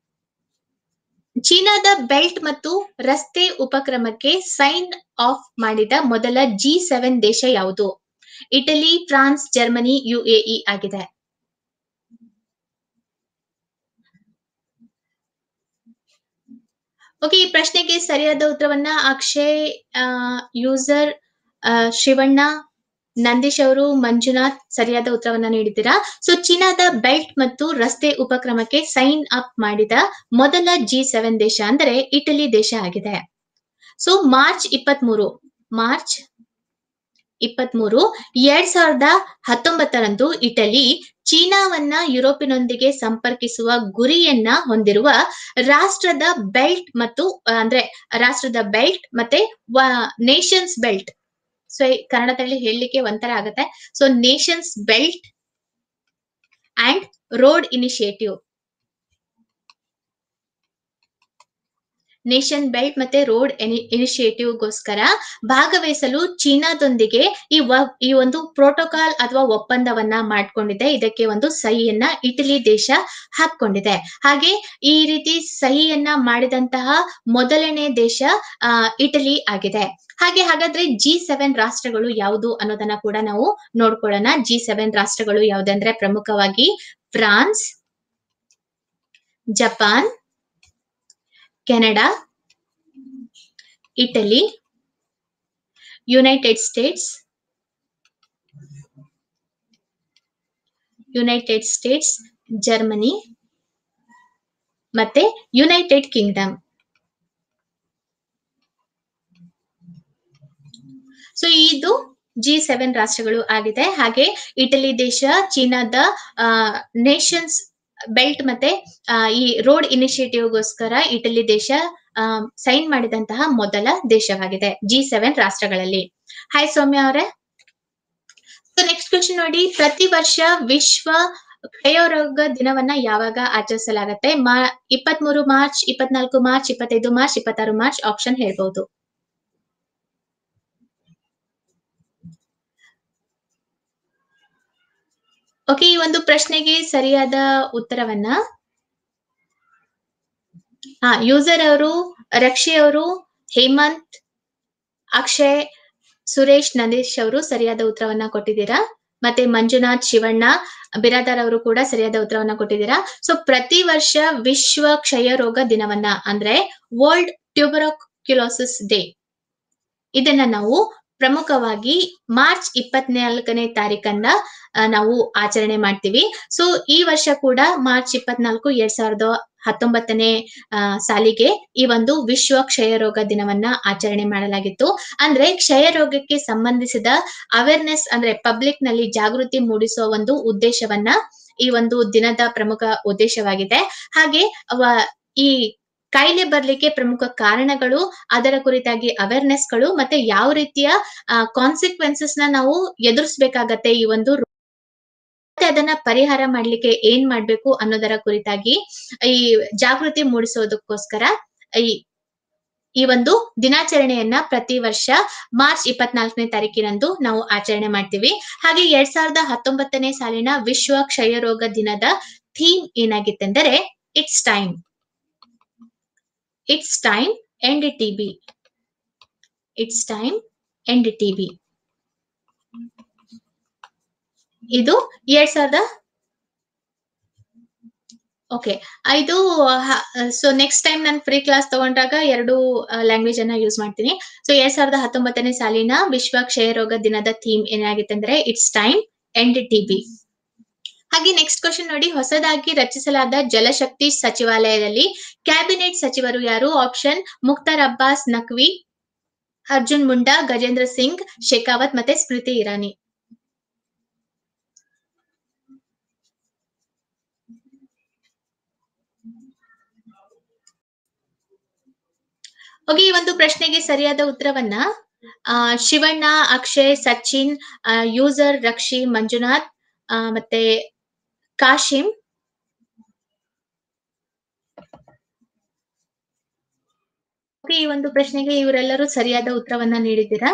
ಚೀನಾದ ಬೆಲ್ಟ್ ಮತ್ತು ರಸ್ತೆ ಉಪಕ್ರಮಕ್ಕೆ ಸೈನ್ ಆಫ್ ಮಾಡಿದ ಮೊದಲ ಜಿ ಸೆವೆನ್ ದೇಶ ಯಾವುದು ಇಟಲಿ ಫ್ರಾನ್ಸ್ ಜರ್ಮನಿ ಯುಎಇ ಆಗಿದೆ ಓಕೆ ಈ ಪ್ರಶ್ನೆಗೆ ಸರಿಯಾದ ಉತ್ತರವನ್ನ ಅಕ್ಷಯ್ ಯೂಸರ್ ಶಿವಣ್ಣ ನಂದೀಶ್ ಅವರು ಮಂಜುನಾಥ್ ಸರಿಯಾದ ಉತ್ತರವನ್ನ ನೀಡಿದ್ದೀರಾ ಸೊ ಚೀನಾದ ಬೆಲ್ಟ್ ಮತ್ತು ರಸ್ತೆ ಉಪಕ್ರಮಕ್ಕೆ ಸೈನ್ ಅಪ್ ಮಾಡಿದ ಮೊದಲ ಜಿ ಸೆವೆನ್ ದೇಶ ಅಂದರೆ ಇಟಲಿ ದೇಶ ಆಗಿದೆ ಸೊ ಮಾರ್ಚ್ ಇಪ್ಪತ್ಮೂರು ಮಾರ್ಚ್ ಇಪ್ಪತ್ಮೂರು ಎರಡ್ ಸಾವಿರದ ಹತ್ತೊಂಬತ್ತರಂದು ಇಟಲಿ ಚೀನಾವನ್ನ ಯುರೋಪಿನೊಂದಿಗೆ ಸಂಪರ್ಕಿಸುವ ಗುರಿಯನ್ನ ಹೊಂದಿರುವ ರಾಷ್ಟ್ರದ ಬೆಲ್ಟ್ ಮತ್ತು ಆ, ಅಂದ್ರೆ ರಾಷ್ಟ್ರದ ಬೆಲ್ಟ್ ಮತ್ತೆ ನೇಷನ್ಸ್ ಬೆಲ್ಟ್ ಸೊ ಕನ್ನಡದಲ್ಲಿ ಹೇಳಲಿಕ್ಕೆ ಒಂಥರ ಆಗುತ್ತೆ so nations Belt and Road Initiative nation Belt ಮತ್ತೆ ರೋಡ್ ಇನಿಷಿಯೇಟಿವ್ಗೋಸ್ಕರ ಭಾಗವಹಿಸಲು ಚೀನಾದೊಂದಿಗೆ ಈ ವ- ಈ ಒಂದು ಪ್ರೋಟೋಕಾಲ್ ಅಥವಾ ಒಪ್ಪಂದವನ್ನ ಮಾಡ್ಕೊಂಡಿದೆ ಇದಕ್ಕೆ ಒಂದು ಸಹಿಯನ್ನ ಇಟಲಿ ದೇಶ ಹಾಕೊಂಡಿದೆ ಹಾಗೆ ಈ ರೀತಿ ಸಹಿಯನ್ನ ಮಾಡಿದಂತಹ ಮೊದಲನೇ ದೇಶ ಆ, ಇಟಲಿ ಆಗಿದೆ ಹಾಗೆ ಹಾಗಾದ್ರೆ ಜಿ ಸೆವೆನ್ ರಾಷ್ಟ್ರಗಳು ಯಾವುದು ಅನ್ನೋದನ್ನ ಕೂಡ ನಾವು ನೋಡ್ಕೊಳ್ಳೋಣ ಜಿ ಸೆವೆನ್ ರಾಷ್ಟ್ರಗಳು ಯಾವುದಂದ್ರೆ ಪ್ರಮುಖವಾಗಿ France Japan Canada Italy United States United States Germany ಮತ್ತೆ ಯುನೈಟೆಡ್ ಕಿಂಗ್ಡಮ್ ಸೊ ಇದು ಜಿ ಸೆವೆನ್ ರಾಷ್ಟ್ರಗಳು ಆಗಿದೆ ಹಾಗೆ ಇಟಲಿ ದೇಶ ಚೀನಾದ ನೇಷನ್ಸ್ ಬೆಲ್ಟ್ ಮತ್ತೆ ಆ, ಈ ರೋಡ್ ಇನಿಷಿಯೇಟಿವ್ಗೋಸ್ಕರ ಇಟಲಿ ದೇಶ ಸೈನ್ ಮಾಡಿದಂತಹ ಮೊದಲ ದೇಶವಾಗಿದೆ ಜಿ ಸೆವೆನ್ ರಾಷ್ಟ್ರಗಳಲ್ಲಿ ಹಾಯ್ ಸೌಮ್ಯ ಅವರೇ ಸೊ ನೆಕ್ಸ್ಟ್ ಕ್ವಶನ್ ನೋಡಿ ಪ್ರತಿ ವರ್ಷ ವಿಶ್ವ ಕ್ಷಯರೋಗ ದಿನವನ್ನ ಯಾವಾಗ ಆಚರಿಸಲಾಗುತ್ತೆ ಮಾ ಇಪ್ಪತ್ಮೂರು ಮಾರ್ಚ್ ಇಪ್ಪತ್ನಾಲ್ಕು ಮಾರ್ಚ್ ಇಪ್ಪತ್ತೈದು ಮಾರ್ಚ್ ಇಪ್ಪತ್ತಾರು ಮಾರ್ಚ್ ಆಪ್ಷನ್ ಹೇಳ್ಬಹುದು ಓಕೆ ಈ ಒಂದು ಪ್ರಶ್ನೆಗೆ ಸರಿಯಾದ ಉತ್ತರವನ್ನ ಹಾ ಯೂಸರ್ ಅವರು ರಕ್ಷಿ ಅವರು ಹೇಮಂತ್ ಅಕ್ಷಯ್ ಸುರೇಶ್ ನಂದೀಶ್ ಅವರು ಸರಿಯಾದ ಉತ್ತರವನ್ನ ಕೊಟ್ಟಿದ್ದೀರಾ ಮತ್ತೆ ಮಂಜುನಾಥ್ ಶಿವಣ್ಣ ಬಿರಾದಾರ್ ಅವರು ಕೂಡ ಸರಿಯಾದ ಉತ್ತರವನ್ನ ಕೊಟ್ಟಿದ್ದೀರಾ ಸೊ ಪ್ರತಿ ವರ್ಷ ವಿಶ್ವ ಕ್ಷಯ ರೋಗ ದಿನವನ್ನ ಅಂದ್ರೆ ವರ್ಲ್ಡ್ ಟ್ಯೂಬರೋಕ್ಯುಲೋಸಿಸ್ ಡೇ ಇದನ್ನ ನಾವು ಪ್ರಮುಖವಾಗಿ ಮಾರ್ಚ್ ಇಪ್ಪತ್ನಾಲ್ಕನೇ ತಾರೀಕನ್ನ ಆ, ನಾವು ಆಚರಣೆ ಮಾಡ್ತೀವಿ ಸೊ ಈ ವರ್ಷ ಕೂಡ ಮಾರ್ಚ್ ಇಪ್ಪತ್ನಾಲ್ಕು ಎರಡ್ ಸಾವಿರದ ಹತ್ತೊಂಬತ್ತನೇ ಆ, ಸಾಲಿಗೆ ಈ ಒಂದು ವಿಶ್ವ ಕ್ಷಯ ರೋಗ ದಿನವನ್ನ ಆಚರಣೆ ಮಾಡಲಾಗಿತ್ತು ಅಂದ್ರೆ ಕ್ಷಯ ರೋಗಕ್ಕೆ ಸಂಬಂಧಿಸಿದ ಅವೇರ್ನೆಸ್ ಅಂದ್ರೆ ಪಬ್ಲಿಕ್ ನಲ್ಲಿ ಜಾಗೃತಿ ಮೂಡಿಸುವ ಒಂದು ಉದ್ದೇಶವನ್ನ ಈ ಒಂದು ದಿನದ ಪ್ರಮುಖ ಉದ್ದೇಶವಾಗಿದೆ ಹಾಗೆ ಅವ- ಈ ಕಾಯಿಲೆ ಬರ್ಲಿಕ್ಕೆ ಪ್ರಮುಖ ಕಾರಣಗಳು ಅದರ ಕುರಿತಾಗಿ ಅವೇರ್ನೆಸ್ ಗಳು ಮತ್ತೆ ಯಾವ ರೀತಿಯ ಕಾನ್ಸಿಕ್ವೆನ್ಸಸ್ ನ ನಾವು ಎದುರಿಸಬೇಕಾಗತ್ತೆ ಈ ಒಂದು ರೋ- ಮತ್ತೆ ಅದನ್ನ ಪರಿಹಾರ ಮಾಡ್ಲಿಕ್ಕೆ ಏನ್ ಮಾಡ್ಬೇಕು ಅನ್ನೋದರ ಕುರಿತಾಗಿ ಈ ಜಾಗೃತಿ ಮೂಡಿಸೋದಕ್ಕೋಸ್ಕರ ಈ ಈ ಒಂದು ದಿನಾಚರಣೆಯನ್ನ ಪ್ರತಿ ವರ್ಷ ಮಾರ್ಚ್ ಇಪ್ಪತ್ನಾಲ್ಕನೇ ತಾರೀಕಿನಂದು ನಾವು ಆಚರಣೆ ಮಾಡ್ತೀವಿ ಹಾಗೆ ಎರಡ್ ಸಾವಿರದ ಹತ್ತೊಂಬತ್ತನೇ ಸಾಲಿನ ವಿಶ್ವ ಕ್ಷಯ ರೋಗ ದಿನದ ಥೀಮ್ ಏನಾಗಿತ್ತೆಂದರೆ it's time it's time end TB it's time end TB ಇದು ಎರಡ್ ಸಾವಿರದ ಓಕೆ ಇದು ಸೊ ನೆಕ್ಸ್ಟ್ ಟೈಮ್ ನಾನು ಫ್ರೀ ಕ್ಲಾಸ್ ತಗೊಂಡಾಗ ಎರಡು ಲ್ಯಾಂಗ್ವೇಜ್ ಅನ್ನ ಯೂಸ್ ಮಾಡ್ತೀನಿ ಸೊ ಎರಡ್ ಸಾವಿರದ ಹತ್ತೊಂಬತ್ತನೇ ಸಾಲಿನ ವಿಶ್ವ ಕ್ಷಯ ರೋಗ ದಿನದ ಥೀಮ್ ಏನಾಗಿತ್ತು ಅಂದ್ರೆ ಇಟ್ಸ್ ಟೈಮ್ ಎಂಡ್ ಟಿಬಿ ಹಾಗೆ ನೆಕ್ಸ್ಟ್ ಕ್ವಶನ್ ನೋಡಿ ಹೊಸದಾಗಿ ರಚಿಸಲಾದ ಜಲಶಕ್ತಿ ಸಚಿವಾಲಯದಲ್ಲಿ ಕ್ಯಾಬಿನೆಟ್ ಸಚಿವರು ಯಾರು ಆಪ್ಷನ್ ಮುಕ್ತಾರ್ ಅಬ್ಬಾಸ್ ನಖ್ವಿ ಅರ್ಜುನ್ ಮುಂಡಾ ಗಜೇಂದ್ರ ಸಿಂಗ್ ಶೇಖಾವತ್ ಮತ್ತೆ ಸ್ಮೃತಿ ಇರಾನಿ ಓಕೆ ಈ ಒಂದು ಪ್ರಶ್ನೆಗೆ ಸರಿಯಾದ ಉತ್ತರವನ್ನ ಆ, ಶಿವಣ್ಣ ಅಕ್ಷಯ್ ಸಚಿನ್ ಯೂಸರ್ ರಕ್ಷಿ ಮಂಜುನಾಥ್ ಆ, ಮತ್ತೆ ಕಾಶಿಂ Okay, ಈ ಒಂದು ಪ್ರಶ್ನೆಗೆ ಇವರೆಲ್ಲರೂ ಸರಿಯಾದ ಉತ್ತರವನ್ನ ನೀಡಿದ್ದೀರಾ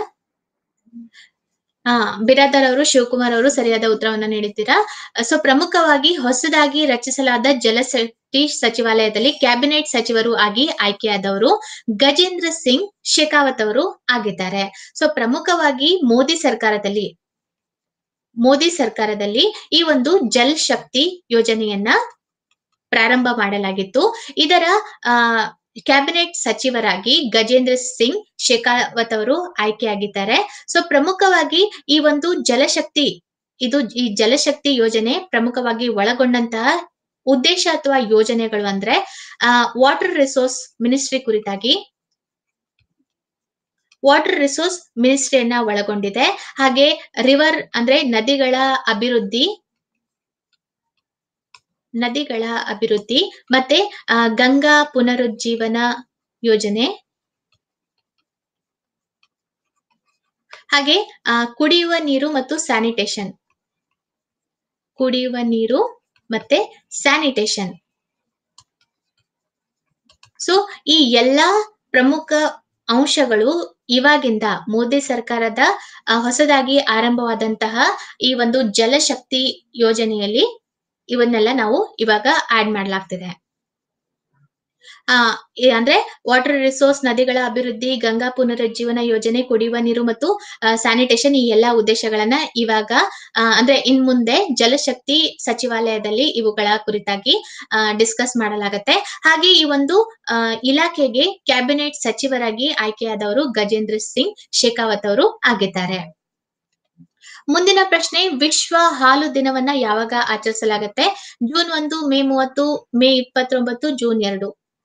ಆ ಬಿರಾದರ್ ಅವರು ಶಿವಕುಮಾರ್ ಅವರು ಸರಿಯಾದ ಉತ್ತರವನ್ನ ನೀಡಿದ್ದೀರಾ ಸೊ ಪ್ರಮುಖವಾಗಿ ಹೊಸದಾಗಿ ರಚಿಸಲಾದ ಜಲಶಕ್ತಿ ಸಚಿವಾಲಯದಲ್ಲಿ ಕ್ಯಾಬಿನೆಟ್ ಸಚಿವರು ಆಗಿ ಆಯ್ಕೆಯಾದವರು ಗಜೇಂದ್ರ ಸಿಂಗ್ ಶೇಖಾವತ್ ಅವರು ಆಗಿದ್ದಾರೆ ಸೊ ಪ್ರಮುಖವಾಗಿ ಮೋದಿ ಸರ್ಕಾರದಲ್ಲಿ ಮೋದಿ ಸರ್ಕಾರದಲ್ಲಿ ಈ ಒಂದು ಜಲ್ ಶಕ್ತಿ ಯೋಜನೆಯನ್ನ ಪ್ರಾರಂಭ ಮಾಡಲಾಗಿತ್ತು ಇದರ ಆ ಕ್ಯಾಬಿನೆಟ್ ಸಚಿವರಾಗಿ ಗಜೇಂದ್ರ ಸಿಂಗ್ ಶೇಖಾವತ್ ಅವರು ಆಯ್ಕೆಯಾಗಿದ್ದಾರೆ ಸೊ ಪ್ರಮುಖವಾಗಿ ಈ ಒಂದು ಜಲಶಕ್ತಿ ಇದು ಈ ಜಲಶಕ್ತಿ ಯೋಜನೆ ಪ್ರಮುಖವಾಗಿ ಒಳಗೊಂಡಂತಹ ಉದ್ದೇಶ ಅಥವಾ ಯೋಜನೆಗಳು ಅಂದ್ರೆ ಆ ವಾಟರ್ ರಿಸೋರ್ಸ್ ಮಿನಿಸ್ಟ್ರಿ ಕುರಿತಾಗಿ ವಾಟರ್ ರಿಸೋರ್ಸ್ ಮಿನಿಸ್ಟ್ರಿಯನ್ನ ಒಳಗೊಂಡಿದೆ ಹಾಗೆ ರಿವರ್ ಅಂದ್ರೆ ನದಿಗಳ ಅಭಿವೃದ್ಧಿ ನದಿಗಳ ಅಭಿವೃದ್ಧಿ ಮತ್ತೆ ಆ, ಗಂಗಾ ಪುನರುಜ್ಜೀವನ ಯೋಜನೆ ಹಾಗೆ ಆ, ಕುಡಿಯುವ ನೀರು ಮತ್ತು ಸ್ಯಾನಿಟೇಷನ್ ಕುಡಿಯುವ ನೀರು ಮತ್ತೆ ಸ್ಯಾನಿಟೇಷನ್ ಸೊ ಈ ಎಲ್ಲಾ ಪ್ರಮುಖ ಅಂಶಗಳು ಇವಾಗಿಂದ ಮೋದಿ ಸರ್ಕಾರದ ಆ, ಹೊಸದಾಗಿ ಆರಂಭವಾದಂತಹ ಈ ಒಂದು ಜಲಶಕ್ತಿ ಯೋಜನೆಯಲ್ಲಿ ಇವನ್ನೆಲ್ಲ ನಾವು ಇವಾಗ ಆಡ್ ಮಾಡ್ಲಾಗ್ತಿದೆ ಆ ಈ- ಅಂದ್ರೆ ವಾಟರ್ ರಿಸೋರ್ಸ್ ನದಿಗಳ ಅಭಿವೃದ್ಧಿ ಗಂಗಾ ಪುನರುಜ್ಜೀವನ ಯೋಜನೆ ಕುಡಿಯುವ ನೀರು ಮತ್ತು ಸ್ಯಾನಿಟೇಷನ್ ಈ ಎಲ್ಲಾ ಉದ್ದೇಶಗಳನ್ನ ಇವಾಗ ಆ, ಅಂದ್ರೆ ಇನ್ ಮುಂದೆ ಜಲಶಕ್ತಿ ಸಚಿವಾಲಯದಲ್ಲಿ ಇವುಗಳ ಕುರಿತಾಗಿ ಡಿಸ್ಕಸ್ ಮಾಡಲಾಗತ್ತೆ ಹಾಗೆ ಈ ಒಂದು ಆ, ಇಲಾಖೆಗೆ ಕ್ಯಾಬಿನೆಟ್ ಸಚಿವರಾಗಿ ಆಯ್ಕೆಯಾದವರು ಗಜೇಂದ್ರ ಸಿಂಗ್ ಶೇಖಾವತ್ ಅವರು ಆಗಿದ್ದಾರೆ ಮುಂದಿನ ಪ್ರಶ್ನೆ ವಿಶ್ವ ಹಾಲು ದಿನವನ್ನ ಯಾವಾಗ ಆಚರಿಸಲಾಗುತ್ತೆ ಜೂನ್ ಒಂದು ಮೇ ಮೂವತ್ತು ಮೇ ಇಪ್ಪತ್ತೊಂಬತ್ತು ಜೂನ್ ಎರಡು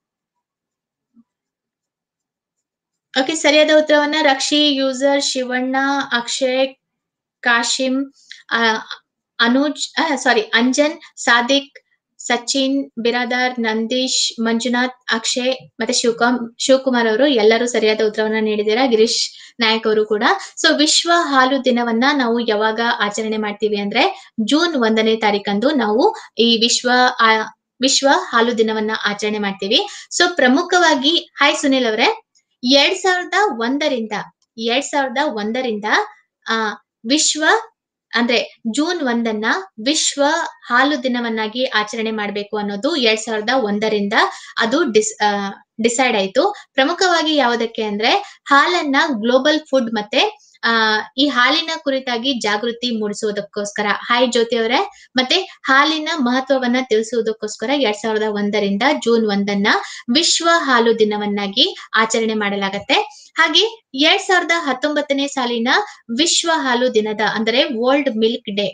ಓಕೆ ಸರಿಯಾದ ಉತ್ತರವನ್ನ ರಕ್ಷಿ ಯೂಸರ್ ಶಿವಣ್ಣ ಅಕ್ಷಯ್ ಕಾಶಿಂ ಆ, ಅನುಜ್ ಸಾರಿ ಅಂಜನ್ ಸಾದಿಕ್ ಸಚಿನ್ ಬಿರಾದಾರ್ ನಂದೀಶ್ ಮಂಜುನಾಥ್ ಅಕ್ಷಯ್ ಮತ್ತೆ ಶಿವಕಾಮ್ ಶಿವಕುಮಾರ್ ಅವರು ಎಲ್ಲರೂ ಸರಿಯಾದ ಉತ್ತರವನ್ನ ನೀಡಿದ್ದೀರಾ ಗಿರೀಶ್ ನಾಯಕ್ ಅವರು ಕೂಡ ಸೊ ವಿಶ್ವ ಹಾಲು ದಿನವನ್ನ ನಾವು ಯಾವಾಗ ಆಚರಣೆ ಮಾಡ್ತೀವಿ ಅಂದ್ರೆ ಜೂನ್ ಒಂದನೇ ತಾರೀಕಂದು ನಾವು ಈ ವಿಶ್ವ ಆ, ವಿಶ್ವ ಹಾಲು ದಿನವನ್ನ ಆಚರಣೆ ಮಾಡ್ತೀವಿ ಸೊ ಪ್ರಮುಖವಾಗಿ ಹಾಯ್ ಸುನಿಲ್ ಅವರೇ ಎರಡ್ ಸಾವಿರದ ಒಂದರಿಂದ ಎರಡ್ ಸಾವಿರದ ಒಂದರಿಂದ ಆ ವಿಶ್ವ ಅಂದ್ರೆ ಜೂನ್ ಒಂದನ್ನ ವಿಶ್ವ ಹಾಲು ದಿನವನ್ನಾಗಿ ಆಚರಣೆ ಮಾಡಬೇಕು ಅನ್ನೋದು ಎರಡ್ ಸಾವಿರದ ಒಂದರಿಂದ ಅದು ಡಿಸ್ ಡಿಸೈಡ್ ಆಯ್ತು ಪ್ರಮುಖವಾಗಿ ಯಾವುದಕ್ಕೆ ಅಂದ್ರೆ ಹಾಲನ್ನ ಗ್ಲೋಬಲ್ ಫುಡ್ ಮತ್ತೆ ಆ ಈ ಹಾಲಿನ ಕುರಿತಾಗಿ ಜಾಗೃತಿ ಮೂಡಿಸುವುದಕ್ಕೋಸ್ಕರ ಹಾಯ್ ಜ್ಯೋತಿ ಅವರೇ ಮತ್ತೆ ಹಾಲಿನ ಮಹತ್ವವನ್ನ ತಿಳಿಸುವುದಕ್ಕೋಸ್ಕರ ಎರಡ್ ಸಾವಿರದ ಒಂದರಿಂದ ಜೂನ್ ಒಂದನ್ನ ವಿಶ್ವ ಹಾಲು ದಿನವನ್ನಾಗಿ ಆಚರಣೆ ಮಾಡಲಾಗತ್ತೆ ಹಾಗೆ ಎರಡ್ ಸಾವಿರದ ಹತ್ತೊಂಬತ್ತನೇ ಸಾಲಿನ ವಿಶ್ವ ಹಾಲು ದಿನದ ಅಂದರೆ World Milk Day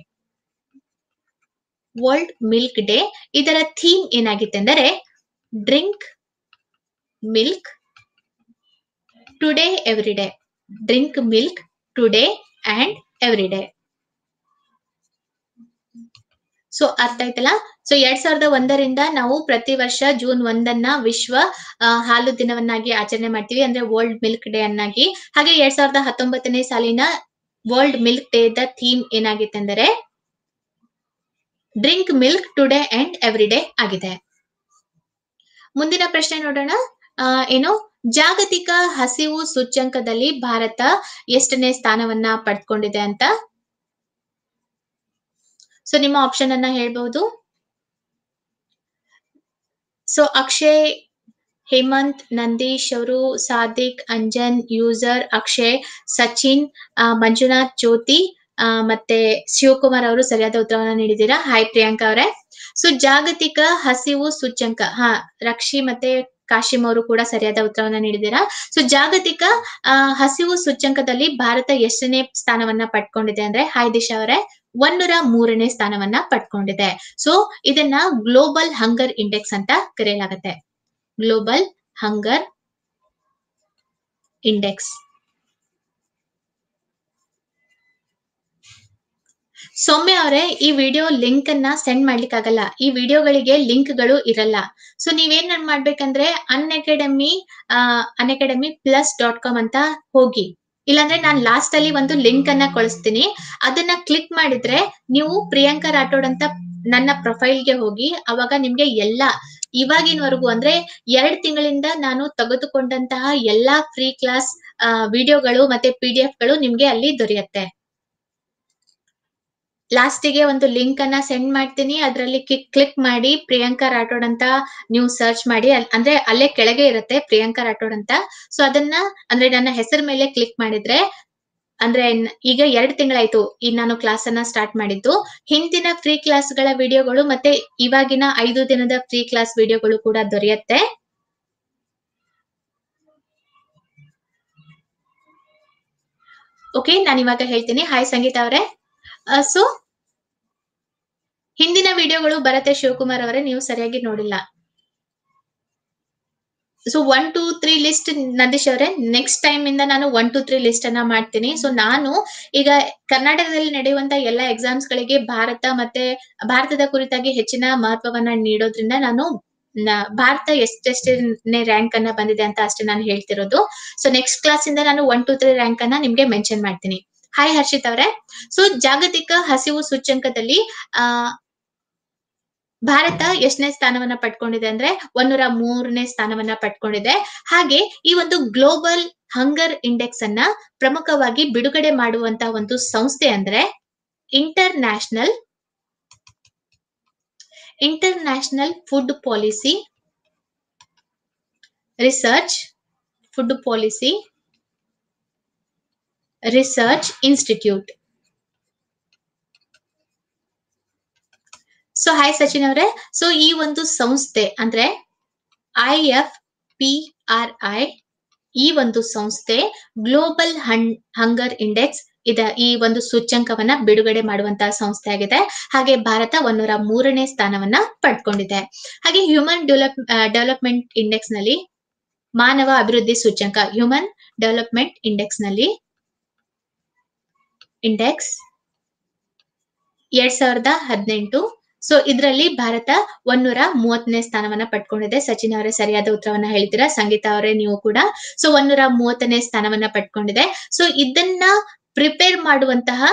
World Milk Day ಇದರ ಥೀಮ್ ಏನಾಗಿತ್ತು ಅಂದರೆ drink milk today every day drink milk today and every day so ಅರ್ಥ ಆಯ್ತಲ್ಲ ಸೊ ಎರಡ್ ಸಾವಿರದ ಒಂದರಿಂದ ನಾವು ಪ್ರತಿ ವರ್ಷ ಜೂನ್ ಒಂದನ್ನ ವಿಶ್ವ ಆ, ಹಾಲು ದಿನವನ್ನಾಗಿ ಆಚರಣೆ ಮಾಡ್ತೀವಿ ಅಂದ್ರೆ ವರ್ಲ್ಡ್ ಮಿಲ್ಕ್ ಡೇ ಅನ್ನಾಗಿ ಹಾಗೆ ಎರಡ್ ಸಾವಿರದ ಹತ್ತೊಂಬತ್ತನೇ ಸಾಲಿನ World Milk Day the theme ಏನಾಗಿತ್ತೆಂದರೆ drink milk today and every day ಆಗಿದೆ ಮುಂದಿನ ಪ್ರಶ್ನೆ ನೋಡೋಣ ಆ, ಏನು ಜಾಗತಿಕ ಹಸಿವು ಸೂಚ್ಯಂಕದಲ್ಲಿ ಭಾರತ ಎಷ್ಟನೇ ಸ್ಥಾನವನ್ನ ಪಡ್ಕೊಂಡಿದೆ ಅಂತ ಸೊ ನಿಮ್ಮ ಆಪ್ಷನ್ ಅನ್ನ ಹೇಳ್ಬಹುದು ಸೊ ಅಕ್ಷಯ್ ಹೇಮಂತ್ ನಂದೀಶ್ ಅವರು ಸಾದಿಕ್ ಅಂಜನ್ ಯೂಸರ್ ಅಕ್ಷಯ್ ಸಚಿನ್ ಆ, ಮಂಜುನಾಥ್ ಜ್ಯೋತಿ ಆ, ಮತ್ತೆ ಶಿವಕುಮಾರ್ ಅವರು ಸರಿಯಾದ ಉತ್ತರವನ್ನ ನೀಡಿದ್ದೀರಾ ಹಾಯ್ ಪ್ರಿಯಾಂಕಾ ಅವರೇ ಸೊ ಜಾಗತಿಕ ಹಸಿವು ಸೂಚ್ಯಂಕ ಹಾ ರಕ್ಷಿ ಮತ್ತೆ ಕಾಶಿಮ್ ಅವರು ಕೂಡ ಸರಿಯಾದ ಉತ್ತರವನ್ನ ನೀಡಿದ್ದೀರಾ ಸೊ ಜಾಗತಿಕ ಆ, ಹಸಿವು ಸೂಚ್ಯಂಕದಲ್ಲಿ ಭಾರತ ಎಷ್ಟನೇ ಸ್ಥಾನವನ್ನ ಪಡ್ಕೊಂಡಿದೆ ಅಂದ್ರೆ ಹಾಯ್ ದಿಶಾ ಅವರೇ ಒಂದೂರ ಮೂರನೇ ಸ್ಥಾನವನ್ನ ಪಡ್ಕೊಂಡಿದೆ ಸೊ ಇದನ್ನ ಗ್ಲೋಬಲ್ ಹಂಗರ್ ಇಂಡೆಕ್ಸ್ ಅಂತ ಕರೆಯಲಾಗುತ್ತೆ ಗ್ಲೋಬಲ್ ಹಂಗರ್ ಇಂಡೆಕ್ಸ್ ಸೌಮ್ಯ ಅವರೇ ಈ ವಿಡಿಯೋ ಲಿಂಕ್ ಅನ್ನ ಸೆಂಡ್ ಮಾಡ್ಲಿಕ್ಕಾಗಲ್ಲ ಈ ವಿಡಿಯೋಗಳಿಗೆ ಲಿಂಕ್ ಗಳು ಇರಲ್ಲ ಸೊ ನೀವೇನ್ ಮಾಡ್ಬೇಕಂದ್ರೆ Unacademy Unacademy plus dot com ಅಂತ ಹೋಗಿ ಇಲ್ಲಾಂದ್ರೆ ನಾನು ಲಾಸ್ಟ್ ಅಲ್ಲಿ ಒಂದು ಲಿಂಕ್ ಅನ್ನ ಕಳಿಸ್ತೀನಿ ಅದನ್ನ ಕ್ಲಿಕ್ ಮಾಡಿದ್ರೆ ನೀವು ಪ್ರಿಯಾಂಕಾ ರಾಠೋಡ್ ಅಂತ ನನ್ನ ಪ್ರೊಫೈಲ್ಗೆ ಹೋಗಿ ಅವಾಗ ನಿಮ್ಗೆ ಎಲ್ಲಾ ಇವಾಗಿನವರೆಗೂ ಅಂದ್ರೆ ಎರಡ್ ತಿಂಗಳಿಂದ ನಾನು ತೆಗೆದುಕೊಂಡಂತಹ ಎಲ್ಲಾ ಫ್ರೀ ಕ್ಲಾಸ್ ವಿಡಿಯೋಗಳು ಮತ್ತೆ ಪಿ ಡಿ ಎಫ್ ಗಳು ನಿಮ್ಗೆ ಅಲ್ಲಿ ದೊರೆಯುತ್ತೆ ಲಾಸ್ಟಿಗೆ ಒಂದು ಲಿಂಕ್ ಅನ್ನ ಸೆಂಡ್ ಮಾಡ್ತೀನಿ ಅದರಲ್ಲಿ ಕ್ಲಿಕ್ ಮಾಡಿ ಪ್ರಿಯಾಂಕಾ ರಾಠೋಡ್ ಅಂತ ನೀವು ಸರ್ಚ್ ಮಾಡಿ ಅಲ್- ಅಂದ್ರೆ ಅಲ್ಲೇ ಕೆಳಗೆ ಇರುತ್ತೆ ಪ್ರಿಯಾಂಕಾ ರಾಠೋಡ್ ಅಂತ ಸೊ ಅದನ್ನ ಅಂದ್ರೆ ನನ್ನ ಹೆಸರ ಮೇಲೆ ಕ್ಲಿಕ್ ಮಾಡಿದ್ರೆ ಅಂದ್ರೆ ನ- ಈಗ ಎರಡು ತಿಂಗಳಾಯ್ತು ಈ ನಾನು ಕ್ಲಾಸ್ ಅನ್ನ ಸ್ಟಾರ್ಟ್ ಮಾಡಿದ್ದು ಹಿಂದಿನ ಫ್ರೀ ಕ್ಲಾಸ್ಗಳ ವಿಡಿಯೋಗಳು ಮತ್ತೆ ಇವಾಗಿನ ಐದು ದಿನದ ಫ್ರೀ ಕ್ಲಾಸ್ ವಿಡಿಯೋಗಳು ಕೂಡ ದೊರೆಯುತ್ತೆ ಓಕೆ ನಾನು ಇವಾಗ ಹೇಳ್ತೀನಿ ಹಾಯ್ ಸಂಗೀತ ಅವರೇ ಸೊ ಹಿಂದಿನ ವಿಡಿಯೋಗಳು ಬರತ್ತೆ ಶಿವಕುಮಾರ್ ಅವರೇ ನೀವು ಸರಿಯಾಗಿ ನೋಡಿಲ್ಲ so one two three list Nandeesh ಅವರೇ ನೆಕ್ಸ್ಟ್ ಟೈಮ್ ಇಂದ ನಾನು ಒನ್ ಟೂ ತ್ರೀ ಲಿಸ್ಟ್ ಅನ್ನ ಮಾಡ್ತೀನಿ ಸೊ ನಾನು ಈಗ ಕರ್ನಾಟಕದಲ್ಲಿ ನಡೆಯುವಂತ ಎಲ್ಲಾ ಎಕ್ಸಾಮ್ಸ್ ಗಳಿಗೆ ಭಾರತ ಮತ್ತೆ ಭಾರತದ ಕುರಿತಾಗಿ ಹೆಚ್ಚಿನ ಮಹತ್ವವನ್ನ ನೀಡೋದ್ರಿಂದ ನಾನು ನ- ಭಾರತ ಎಷ್ಟೆಷ್ಟನೇ ರ್ಯಾಂಕ್ ಅನ್ನ ಬಂದಿದೆ ಅಂತ ಅಷ್ಟೇ ನಾನು ಹೇಳ್ತಿರೋದು ಸೊ ನೆಕ್ಸ್ಟ್ ಕ್ಲಾಸ್ ಇಂದ ನಾನು ಒನ್ ಟೂ ತ್ರೀ ರ್ಯಾಂಕ್ ಅನ್ನ ನಿಮ್ಗೆ ಮೆನ್ಷನ್ ಮಾಡ್ತೀನಿ ಹಾಯ್ ಹರ್ಷಿತ್ ಅವರೇ ಸೊ ಜಾಗತಿಕ ಹಸಿವು ಸೂಚ್ಯಂಕದಲ್ಲಿ ಆ ಭಾರತ ಎಷ್ಟನೇ ಸ್ಥಾನವನ್ನ ಪಡ್ಕೊಂಡಿದೆ ಅಂದ್ರೆ ಒಂದೂರ ಮೂರನೇ ಸ್ಥಾನವನ್ನ ಪಡ್ಕೊಂಡಿದೆ ಹಾಗೆ ಈ ಒಂದು ಗ್ಲೋಬಲ್ ಹಂಗರ್ ಇಂಡೆಕ್ಸ್ ಅನ್ನ ಪ್ರಮುಖವಾಗಿ ಬಿಡುಗಡೆ ಮಾಡುವಂತ ಒಂದು ಸಂಸ್ಥೆ ಅಂದ್ರೆ International International Food Policy Research Food Policy Research Institute so hi Sachin ಅವರೇ ಸೊ ಈ ಒಂದು ಸಂಸ್ಥೆ ಅಂದ್ರೆ I F P R I ಈ ಒಂದು ಸಂಸ್ಥೆ ಗ್ಲೋಬಲ್ ಹಂಗರ್ ಇಂಡೆಕ್ಸ್ ಇದ ಈ ಒಂದು ಸೂಚ್ಯಂಕವನ್ನ ಬಿಡುಗಡೆ ಮಾಡುವಂತಹ ಸಂಸ್ಥೆ ಆಗಿದೆ ಹಾಗೆ ಭಾರತ ಒಂದೂರ ಮೂರನೇ ಸ್ಥಾನವನ್ನ ಪಡ್ಕೊಂಡಿದೆ ಹಾಗೆ ಹ್ಯೂಮನ್ ಡೆವಲಪ್ ಡೆವಲಪ್ಮೆಂಟ್ ಇಂಡೆಕ್ಸ್ ನಲ್ಲಿ ಮಾನವ ಅಭಿವೃದ್ಧಿ ಸೂಚ್ಯಂಕ ಹ್ಯೂಮನ್ ಡೆವಲಪ್ಮೆಂಟ್ ಇಂಡೆಕ್ಸ್ ನಲ್ಲಿ ಇಂಡೆಕ್ಸ್ ಎರಡ್ ಸಾವಿರದ ಹದಿನೆಂಟು ಸೊ ಇದರಲ್ಲಿ ಭಾರತ ಒಂದೂರ ಮೂವತ್ತನೇ ಸ್ಥಾನವನ್ನ ಪಡ್ಕೊಂಡಿದೆ ಸಚಿನ್ ಅವರೇ ಸರಿಯಾದ ಉತ್ತರವನ್ನ ಹೇಳ್ತೀರಾ ಸಂಗೀತ ಅವರೇ ನೀವು ಕೂಡ ಸೊ ಒಂದೂರ ಮೂವತ್ತನೇ ಸ್ಥಾನವನ್ನ ಪಡ್ಕೊಂಡಿದೆ ಸೊ ಇದನ್ನ ಪ್ರಿಪೇರ್ ಮಾಡುವಂತಹ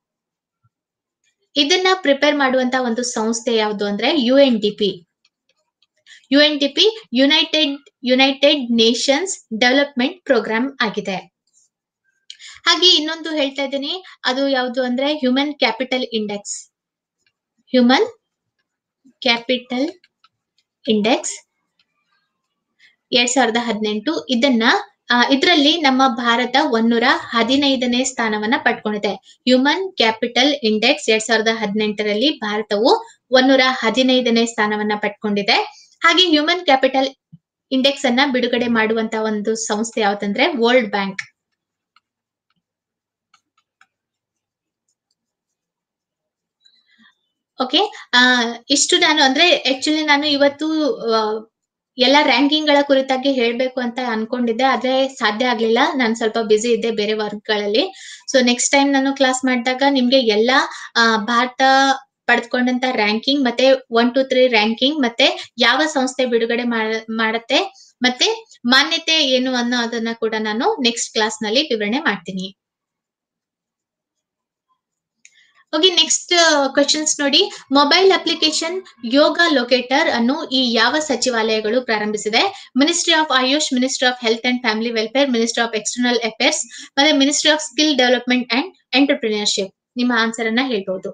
ಇದನ್ನ ಪ್ರಿಪೇರ್ ಮಾಡುವಂತಹ ಒಂದು ಸಂಸ್ಥೆ ಯಾವುದು ಅಂದ್ರೆ U N D P U N D P United United Nations Development Programme ಆಗಿದೆ ಹಾಗೆ ಇನ್ನೊಂದು ಹೇಳ್ತಾ ಇದ್ದೀನಿ ಅದು ಯಾವುದು ಅಂದ್ರೆ Human Capital Index Human Capital Index ಎರಡ್ ಸಾವಿರದ ಹದಿನೆಂಟು ಇದನ್ನ ಇದರಲ್ಲಿ ನಮ್ಮ ಭಾರತ ಒಂದೂರ ಹದಿನೈದನೇ ಸ್ಥಾನವನ್ನ ಪಡ್ಕೊಂಡಿದೆ ಹ್ಯೂಮನ್ ಕ್ಯಾಪಿಟಲ್ ಇಂಡೆಕ್ಸ್ ಎರಡ್ ಸಾವಿರದ ಹದಿನೆಂಟರಲ್ಲಿ ಭಾರತವು ಒಂದೂರ ಹದಿನೈದನೇ ಸ್ಥಾನವನ್ನ ಪಡ್ಕೊಂಡಿದೆ ಹಾಗೆ ಹ್ಯೂಮನ್ ಕ್ಯಾಪಿಟಲ್ ಇಂಡೆಕ್ಸ್ ಅನ್ನ ಬಿಡುಗಡೆ ಮಾಡುವಂತ ಒಂದು ಸಂಸ್ಥೆ ಯಾವ್ದಂದ್ರೆ ವರ್ಲ್ಡ್ ಬ್ಯಾಂಕ್ ಓಕೆ ಇಷ್ಟು ನಾನು ಅಂದ್ರೆ ಆಕ್ಚುಲಿ ನಾನು ಇವತ್ತು ಎಲ್ಲ ರ್ಯಾಂಕಿಂಗ್ ಗಳ ಕುರಿತಾಗಿ ಹೇಳ್ಬೇಕು ಅಂತ ಅನ್ಕೊಂಡಿದ್ದೆ ಆದ್ರೆ ಸಾಧ್ಯ ಆಗ್ಲಿಲ್ಲ ನಾನು ಸ್ವಲ್ಪ ಬಿಸಿ ಇದ್ದೆ ಬೇರೆ ವರ್ಕ್ ಗಳಲ್ಲಿ ಸೊ ನೆಕ್ಸ್ಟ್ ಟೈಮ್ ನಾನು ಕ್ಲಾಸ್ ಮಾಡಿದಾಗ ನಿಮ್ಗೆ ಎಲ್ಲಾ ಭಾರತ ಪಡೆದುಕೊಂಡಂತ ರ್ಯಾಂಕಿಂಗ್ ಮತ್ತೆ ಒನ್ ಟು ತ್ರೀ ರ್ಯಾಂಕಿಂಗ್ ಮತ್ತೆ ಯಾವ ಸಂಸ್ಥೆ ಬಿಡುಗಡೆ ಮಾಡುತ್ತೆ ಮತ್ತೆ ಮಾನ್ಯತೆ ಏನು ಅನ್ನೋ ಅದನ್ನ ಕೂಡ ನಾನು ನೆಕ್ಸ್ಟ್ ಕ್ಲಾಸ್ ನಲ್ಲಿ ವಿವರಣೆ ಮಾಡ್ತೀನಿ ಓಕೆ ನೆಕ್ಸ್ಟ್ ಕ್ವಶನ್ಸ್ ನೋಡಿ ಮೊಬೈಲ್ ಅಪ್ಲಿಕೇಶನ್ ಯೋಗ ಲೊಕೇಟರ್ ಅನ್ನು ಈ ಯಾವ ಸಚಿವಾಲಯಗಳು ಪ್ರಾರಂಭಿಸಿದೆ Ministry of Ayush Ministry of Health and Family Welfare Ministry of External Affairs ಮತ್ತೆ Ministry of Skill development and Entrepreneurship ನಿಮ್ಮ ಆನ್ಸರ್ ಅನ್ನ ಹೇಳ್ಬಹುದು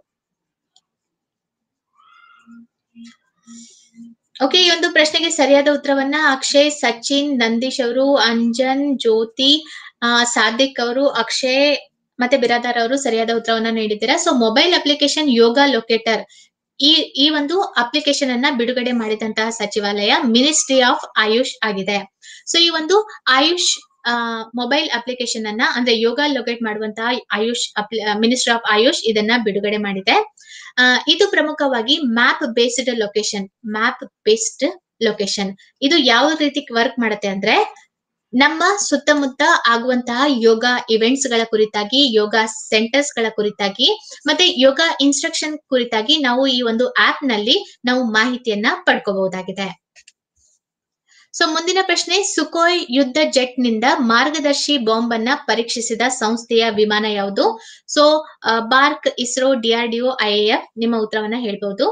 ಓಕೆ ಈ ಒಂದು ಪ್ರಶ್ನೆಗೆ ಸರಿಯಾದ ಉತ್ತರವನ್ನ ಅಕ್ಷಯ್ ಸಚಿನ್ ನಂದೀಶ್ ಅವರು ಅಂಜನ್ ಜ್ಯೋತಿ ಸಾದಿಕ್ ಅವರು ಅಕ್ಷಯ್ ಮತ್ತೆ ಬಿರಾದಾರ್ ಅವರು ಸರಿಯಾದ ಉತ್ತರವನ್ನ ನೀಡಿದ್ದೀರಾ so mobile application Yoga Locator ಈ ಈ ಒಂದು ಅಪ್ಲಿಕೇಶನ್ ಅನ್ನ ಬಿಡುಗಡೆ ಮಾಡಿದಂತಹ ಸಚಿವಾಲಯ ಮಿನಿಸ್ಟ್ರಿ ಆಫ್ ಆಯುಷ್ ಆಗಿದೆ ಸೊ ಈ ಒಂದು ಆಯುಷ್ ಮೊಬೈಲ್ ಅಪ್ಲಿಕೇಶನ್ ಅನ್ನ ಅಂದ್ರೆ ಯೋಗ ಲೊಕೇಟ್ ಮಾಡುವಂತಹ ಆಯುಷ್ ಮಿನಿಸ್ಟ್ರಿ ಆಫ್ ಆಯುಷ್ ಇದನ್ನ ಬಿಡುಗಡೆ ಮಾಡಿದೆ ಇದು ಪ್ರಮುಖವಾಗಿ map based location map based location ಇದು ಯಾವ ರೀತಿ ವರ್ಕ್ ಮಾಡುತ್ತೆ ಅಂದ್ರೆ ನಮ್ಮ ಸುತ್ತಮುತ್ತ ಆಗುವಂತಹ ಯೋಗ ಇವೆಂಟ್ಸ್ ಗಳ ಕುರಿತಾಗಿ ಯೋಗ ಸೆಂಟರ್ಸ್ ಗಳ ಕುರಿತಾಗಿ ಮತ್ತೆ ಯೋಗ ಇನ್ಸ್ಟ್ರಕ್ಷನ್ ಕುರಿತಾಗಿ ನಾವು ಈ ಒಂದು ಆಪ್ ನಲ್ಲಿ ನಾವು ಮಾಹಿತಿಯನ್ನ ಪಡ್ಕೋಬಹುದಾಗಿದೆ ಸೊ ಮುಂದಿನ ಪ್ರಶ್ನೆ ಸುಕೋಯ್ ಯುದ್ಧ ಜೆಟ್ ನಿಂದ ಮಾರ್ಗದರ್ಶಿ ಬಾಂಬ್ ಅನ್ನ ಪರೀಕ್ಷಿಸಿದ ಸಂಸ್ಥೆಯ ವಿಮಾನ ಯಾವುದು so BARC ISRO DRDO IAF ನಿಮ್ಮ ಉತ್ತರವನ್ನ ಹೇಳ್ಬಹುದು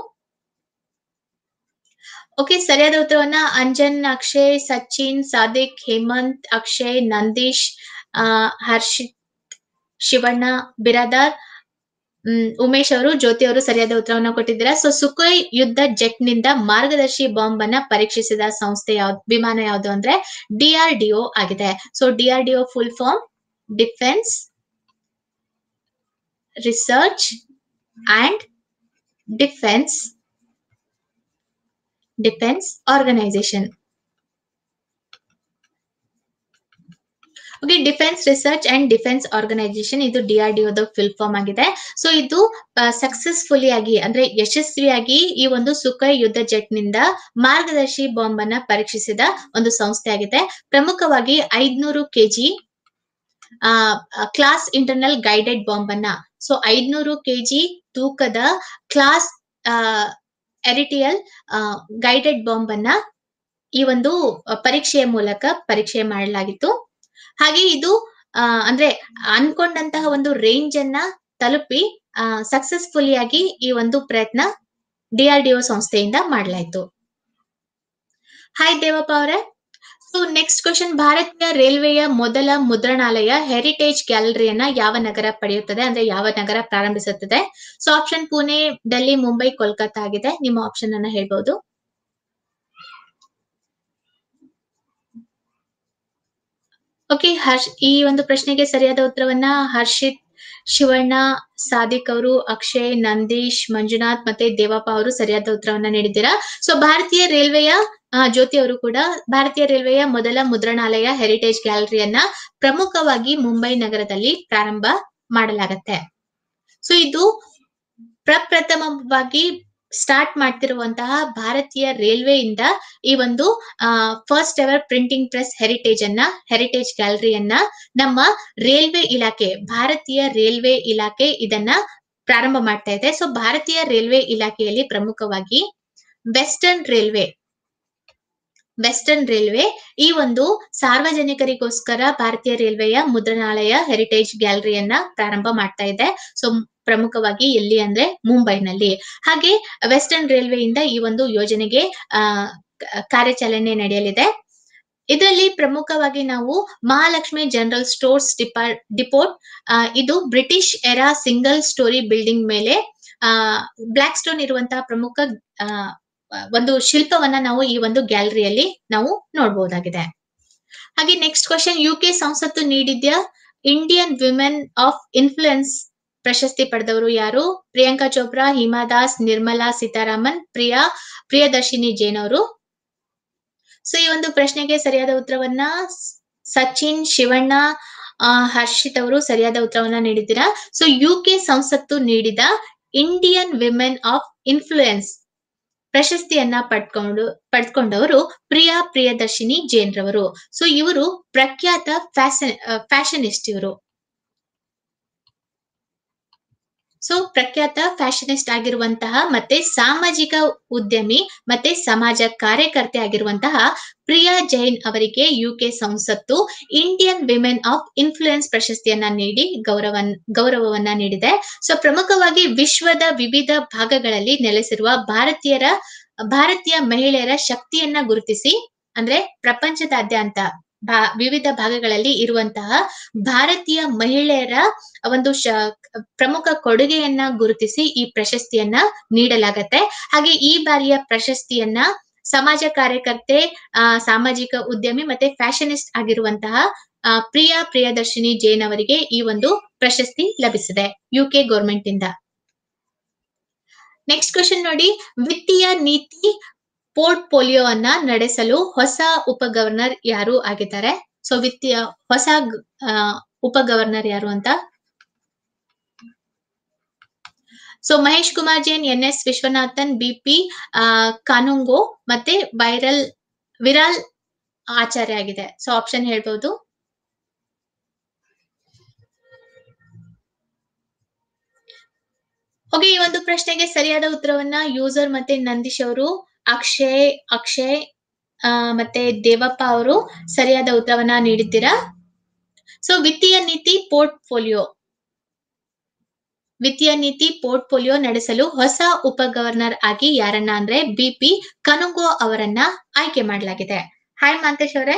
ಓಕೆ ಸರಿಯಾದ ಉತ್ತರವನ್ನ ಅಂಜನ್ ಅಕ್ಷಯ್ ಸಚಿನ್ ಸಾದಿಕ್ ಹೇಮಂತ್ ಅಕ್ಷಯ್ ನಂದೀಶ್ ಹರ್ಷಿತ್ ಶಿವಣ್ಣ ಬಿರಾದಾರ್ ಉಮೇಶ್ ಅವರು ಜ್ಯೋತಿ ಅವರು ಸರಿಯಾದ ಉತ್ತರವನ್ನ ಕೊಟ್ಟಿದ್ದೀರಾ ಸೊ ಸುಖೋಯ್ ಯುದ್ಧ ಜೆಟ್ ನಿಂದ ಮಾರ್ಗದರ್ಶಿ ಬಾಂಬ್ ಅನ್ನ ಪರೀಕ್ಷಿಸಿದ ಸಂಸ್ಥೆ ಯಾವ್ದು ವಿಮಾನ ಯಾವುದು ಅಂದ್ರೆ ಡಿಆರ್ಡಿಒ ಆಗಿದೆ so DRDO full form Defence Research and Defence Defence Organisation okay Defence Research and Defence Organisation ಇದು ಡಿಆರ್ಡಿಒದ ಫಿಲ್ ಫಾರ್ಮ್ ಆಗಿದೆ ಸೊ ಇದು ಸಕ್ಸಸ್ಫುಲಿ ಆಗಿ ಅಂದ್ರೆ ಯಶಸ್ವಿಯಾಗಿ ಈ ಒಂದು ಸುಖೈ ಯುದ್ಧ ಜೆಟ್ ನಿಂದ ಮಾರ್ಗದರ್ಶಿ ಬಾಂಬ್ ಅನ್ನ ಪರೀಕ್ಷಿಸಿದ ಒಂದು ಸಂಸ್ಥೆ ಆಗಿದೆ ಪ್ರಮುಖವಾಗಿ ಐದ್ನೂರು KG class internal guided bomb ಅನ್ನ ಸೊ ಐದ್ನೂರು ಕೆಜಿ ತೂಕದ ಕ್ಲಾಸ್ ಎರಿಟಿಯಲ್ ಗೈಡೆಡ್ ಬಾಂಬ್ ಅನ್ನ ಈ ಒಂದು ಪರೀಕ್ಷೆಯ ಮೂಲಕ ಪರೀಕ್ಷೆ ಮಾಡಲಾಗಿತ್ತು ಹಾಗೆ ಇದು ಅಂದ್ರೆ ಅನ್ಕೊಂಡಂತಹ ಒಂದು ರೇಂಜ್ ಅನ್ನ ತಲುಪಿ ಸಕ್ಸಸ್ಫುಲಿ ಆಗಿ ಈ ಒಂದು ಪ್ರಯತ್ನ ಡಿಆರ್ಡಿಒ ಸಂಸ್ಥೆಯಿಂದ ಮಾಡಲಾಯಿತು ಹಾಯ್ ದೇವಪ್ಪ ಅವರೇ ಸೊ ನೆಕ್ಸ್ಟ್ ಕ್ವಶನ್ ಭಾರತೀಯ ರೈಲ್ವೆಯ ಮೊದಲ ಮುದ್ರಣಾಲಯ ಹೆರಿಟೇಜ್ ಗ್ಯಾಲರಿಯನ್ನ ಯಾವ ನಗರ ಪಡೆಯುತ್ತದೆ ಅಂದ್ರೆ ಯಾವ ನಗರ ಪ್ರಾರಂಭಿಸುತ್ತದೆ ಸೊ ಆಪ್ಷನ್ ಪುಣೆ ಡೆಲ್ಲಿ ಮುಂಬೈ ಕೋಲ್ಕತ್ತಾ ಆಗಿದೆ ನಿಮ್ಮ ಆಪ್ಷನ್ ಅನ್ನ ಹೇಳ್ಬಹುದು ಓಕೆ ಹರ್ಷ್ ಈ ಒಂದು ಪ್ರಶ್ನೆಗೆ ಸರಿಯಾದ ಉತ್ತರವನ್ನ ಹರ್ಷಿತ್ ಶಿವಣ್ಣ ಸಾದಿಕ್ ಅವರು ಅಕ್ಷಯ್ ನಂದೀಶ್ ಮಂಜುನಾಥ್ ಮತ್ತೆ ದೇವಪ್ಪ ಅವರು ಸರಿಯಾದ ಉತ್ತರವನ್ನ ನೀಡಿದ್ದೀರಾ ಸೊ ಭಾರತೀಯ ರೈಲ್ವೆಯ ಜ್ಯೋತಿ ಅವರು ಕೂಡ ಭಾರತೀಯ ರೈಲ್ವೆಯ ಮೊದಲ ಮುದ್ರಣಾಲಯ ಹೆರಿಟೇಜ್ ಗ್ಯಾಲರಿಯನ್ನ ಪ್ರಮುಖವಾಗಿ ಮುಂಬೈ ನಗರದಲ್ಲಿ ಪ್ರಾರಂಭ ಮಾಡಲಾಗತ್ತೆ ಸೊ ಇದು ಪ್ರಪ್ರಥಮವಾಗಿ ಸ್ಟಾರ್ಟ್ ಮಾಡ್ತಿರುವಂತಹ ಭಾರತೀಯ ರೈಲ್ವೆ ಇಂದ ಈ ಒಂದು first ever printing press heritage ಅನ್ನ ಹೆರಿಟೇಜ್ ಗ್ಯಾಲರಿಯನ್ನ ನಮ್ಮ ರೈಲ್ವೆ ಇಲಾಖೆ ಭಾರತೀಯ ರೈಲ್ವೆ ಇಲಾಖೆ ಇದನ್ನ ಪ್ರಾರಂಭ ಮಾಡ್ತಾ ಇದೆ ಸೊ ಭಾರತೀಯ ರೈಲ್ವೆ ಇಲಾಖೆಯಲ್ಲಿ ಪ್ರಮುಖವಾಗಿ ವೆಸ್ಟರ್ನ್ ರೈಲ್ವೆ ವೆಸ್ಟರ್ನ್ ರೈಲ್ವೆ ಈ ಒಂದು ಸಾರ್ವಜನಿಕರಿಗೋಸ್ಕರ ಭಾರತೀಯ ರೈಲ್ವೆಯ ಮುದ್ರಣಾಲಯ ಹೆರಿಟೇಜ್ ಗ್ಯಾಲರಿಯನ್ನ ಪ್ರಾರಂಭ ಮಾಡ್ತಾ ಇದೆ ಸೊ ಪ್ರಮುಖವಾಗಿ ಎಲ್ಲಿ ಅಂದ್ರೆ ಮುಂಬೈನಲ್ಲಿ ಹಾಗೆ ವೆಸ್ಟರ್ನ್ ರೈಲ್ವೆಯಿಂದ ಈ ಒಂದು ಯೋಜನೆಗೆ ಆ ಕ- ಕಾರ್ಯಾಚರಣೆ ನಡೆಯಲಿದೆ ಇದರಲ್ಲಿ ಪ್ರಮುಖವಾಗಿ ನಾವು ಮಹಾಲಕ್ಷ್ಮಿ ಜನರಲ್ ಸ್ಟೋರ್ಸ್ ಡಿಪಾ ಡಿಪೋಟ್ ಆ, ಇದು British era single storey building ಮೇಲೆ ಆ ಬ್ಲಾಕ್ ಸ್ಟೋನ್ ಇರುವಂತಹ ಪ್ರಮುಖ ಆ, ಒಂದು ಶಿಲ್ಪವನ್ನ ನಾವು ಈ ಒಂದು ಗ್ಯಾಲರಿಯಲ್ಲಿ ನಾವು ನೋಡಬಹುದಾಗಿದೆ ಹಾಗೆ ನೆಕ್ಸ್ಟ್ ಕ್ವಶನ್ ಯು ಕೆ ಸಂಸತ್ತು ನೀಡಿದ್ಯ ಇಂಡಿಯನ್ ವಿಮೆನ್ ಆಫ್ ಇನ್ಫ್ಲುಯೆನ್ಸ್ ಪ್ರಶಸ್ತಿ ಪಡೆದವರು ಯಾರು ಪ್ರಿಯಾಂಕಾ ಚೋಪ್ರಾ ಹಿಮಾ ದಾಸ್ ನಿರ್ಮಲಾ ಸೀತಾರಾಮನ್ ಪ್ರಿಯಾ ಪ್ರಿಯದರ್ಶಿನಿ ಜೈನ್ ಅವರು ಸೊ ಈ ಒಂದು ಪ್ರಶ್ನೆಗೆ ಸರಿಯಾದ ಉತ್ತರವನ್ನ ಸ್- ಸಚಿನ್ ಶಿವಣ್ಣ ಆ, ಹರ್ಷಿತ್ ಅವರು ಸರಿಯಾದ ಉತ್ತರವನ್ನ ನೀಡಿದ್ದೀರಾ ಸೊ ಯು ಕೆ ಸಂಸತ್ತು ನೀಡಿದ ಇಂಡಿಯನ್ ವಿಮೆನ್ ಆಫ್ ಇನ್ಫ್ಲುಯೆನ್ಸ್ ಪ್ರಶಸ್ತಿಯನ್ನ ಪಡ್ಕೊಂಡು ಪಡ್ಕೊಂಡವರು ಪ್ರಿಯಾ ಪ್ರಿಯದರ್ಶಿನಿ ಜೈನ್ ರವರು ಸೊ ಇವರು ಪ್ರಖ್ಯಾತ ಫ್ಯಾಷನ್ ಫ್ಯಾಷನಿಸ್ಟ್ ಇವರು ಸೊ ಪ್ರಖ್ಯಾತ ಫ್ಯಾಷನಿಸ್ಟ್ ಆಗಿರುವಂತಹ ಮತ್ತೆ ಸಾಮಾಜಿಕ ಉದ್ಯಮಿ ಮತ್ತೆ ಸಮಾಜ ಕಾರ್ಯಕರ್ತೆ ಆಗಿರುವಂತಹ ಪ್ರಿಯಾ ಜೈನ್ ಅವರಿಗೆ ಯುಕೆ ಸಂಸತ್ತು ಇಂಡಿಯನ್ ವಿಮೆನ್ ಆಫ್ ಇನ್ಫ್ಲುಯೆನ್ಸ್ ಪ್ರಶಸ್ತಿಯನ್ನ ನೀಡಿ ಗೌರವ ಗೌರವವನ್ನ ನೀಡಿದೆ ಸೊ ಪ್ರಮುಖವಾಗಿ ವಿಶ್ವದ ವಿವಿಧ ಭಾಗಗಳಲ್ಲಿ ನೆಲೆಸಿರುವ ಭಾರತೀಯರ ಭಾರತೀಯ ಮಹಿಳೆಯರ ಶಕ್ತಿಯನ್ನ ಗುರುತಿಸಿ ಅಂದ್ರೆ ಪ್ರಪಂಚದಾದ್ಯಂತ ಭಾ- ವಿವಿಧ ಭಾಗಗಳಲ್ಲಿ ಇರುವಂತಹ ಭಾರತೀಯ ಮಹಿಳೆಯರ ಒಂದು ಶ ಪ್ರಮುಖ ಕೊಡುಗೆಯನ್ನ ಗುರುತಿಸಿ ಈ ಪ್ರಶಸ್ತಿಯನ್ನ ನೀಡಲಾಗತ್ತೆ ಹಾಗೆ ಈ ಬಾರಿಯ ಪ್ರಶಸ್ತಿಯನ್ನ ಸಮಾಜ ಕಾರ್ಯಕರ್ತೆ ಆ, ಸಾಮಾಜಿಕ ಉದ್ಯಮಿ ಮತ್ತೆ ಫ್ಯಾಷನಿಸ್ಟ್ ಆಗಿರುವಂತಹ ಆ, ಪ್ರಿಯಾ ಪ್ರಿಯದರ್ಶಿನಿ ಜೈನ್ ಅವರಿಗೆ ಈ ಒಂದು ಪ್ರಶಸ್ತಿ ಲಭಿಸಿದೆ ಯುಕೆ ಗೌರ್ಮೆಂಟ್ ಇಂದ ನೆಕ್ಸ್ಟ್ ಕ್ವಶನ್ ನೋಡಿ ವಿತ್ತೀಯ ನೀತಿ ಪೋರ್ಟ್ ಪೋಲಿಯೋವನ್ನ ನಡೆಸಲು ಹೊಸ ಉಪ ಗವರ್ನರ್ ಯಾರು ಆಗಿದ್ದಾರೆ ಸೊ ವಿತ್ತೀಯ ಹೊಸ ಗ- ಆ, ಉಪ ಗವರ್ನರ್ ಯಾರು ಅಂತ so Mahesh Kumar Jain N S Vishwanathan BP Kanungo ಮತ್ತೆ ವೈರಲ್ ವಿರಾಲ್ ಆಚಾರ್ಯ ಆಗಿದೆ ಸೊ ಆಪ್ಷನ್ ಹೇಳ್ಬಹುದು ಓಕೆ ಈ ಒಂದು ಪ್ರಶ್ನೆಗೆ ಸರಿಯಾದ ಉತ್ತರವನ್ನ ಯೂಸರ್ ಮತ್ತೆ ನಂದೀಶ್ ಅವರು ಅಕ್ಷಯ್ ಅಕ್ಷಯ್ ಆ, ಮತ್ತೆ ದೇವಪ್ಪ ಅವರು ಸರಿಯಾದ ಉತ್ತರವನ್ನ ನೀಡಿದ್ದೀರಾ ಸೊ ವಿತ್ತೀಯ ನೀತಿ ಪೋರ್ಟ್ಫೋಲಿಯೋ ವಿತ್ತೀಯ ನೀತಿ ಪೋರ್ಟ್ಫೋಲಿಯೋ ನಡೆಸಲು ಹೊಸ ಉಪ ಗವರ್ನರ್ ಆಗಿ ಯಾರನ್ನ ಅಂದ್ರೆ ಬಿಪಿ ಕನುಗೋ ಅವರನ್ನ ಆಯ್ಕೆ ಮಾಡಲಾಗಿದೆ ಹಾಯ್ ಮಾಂತೇಶ್ ಅವರೇ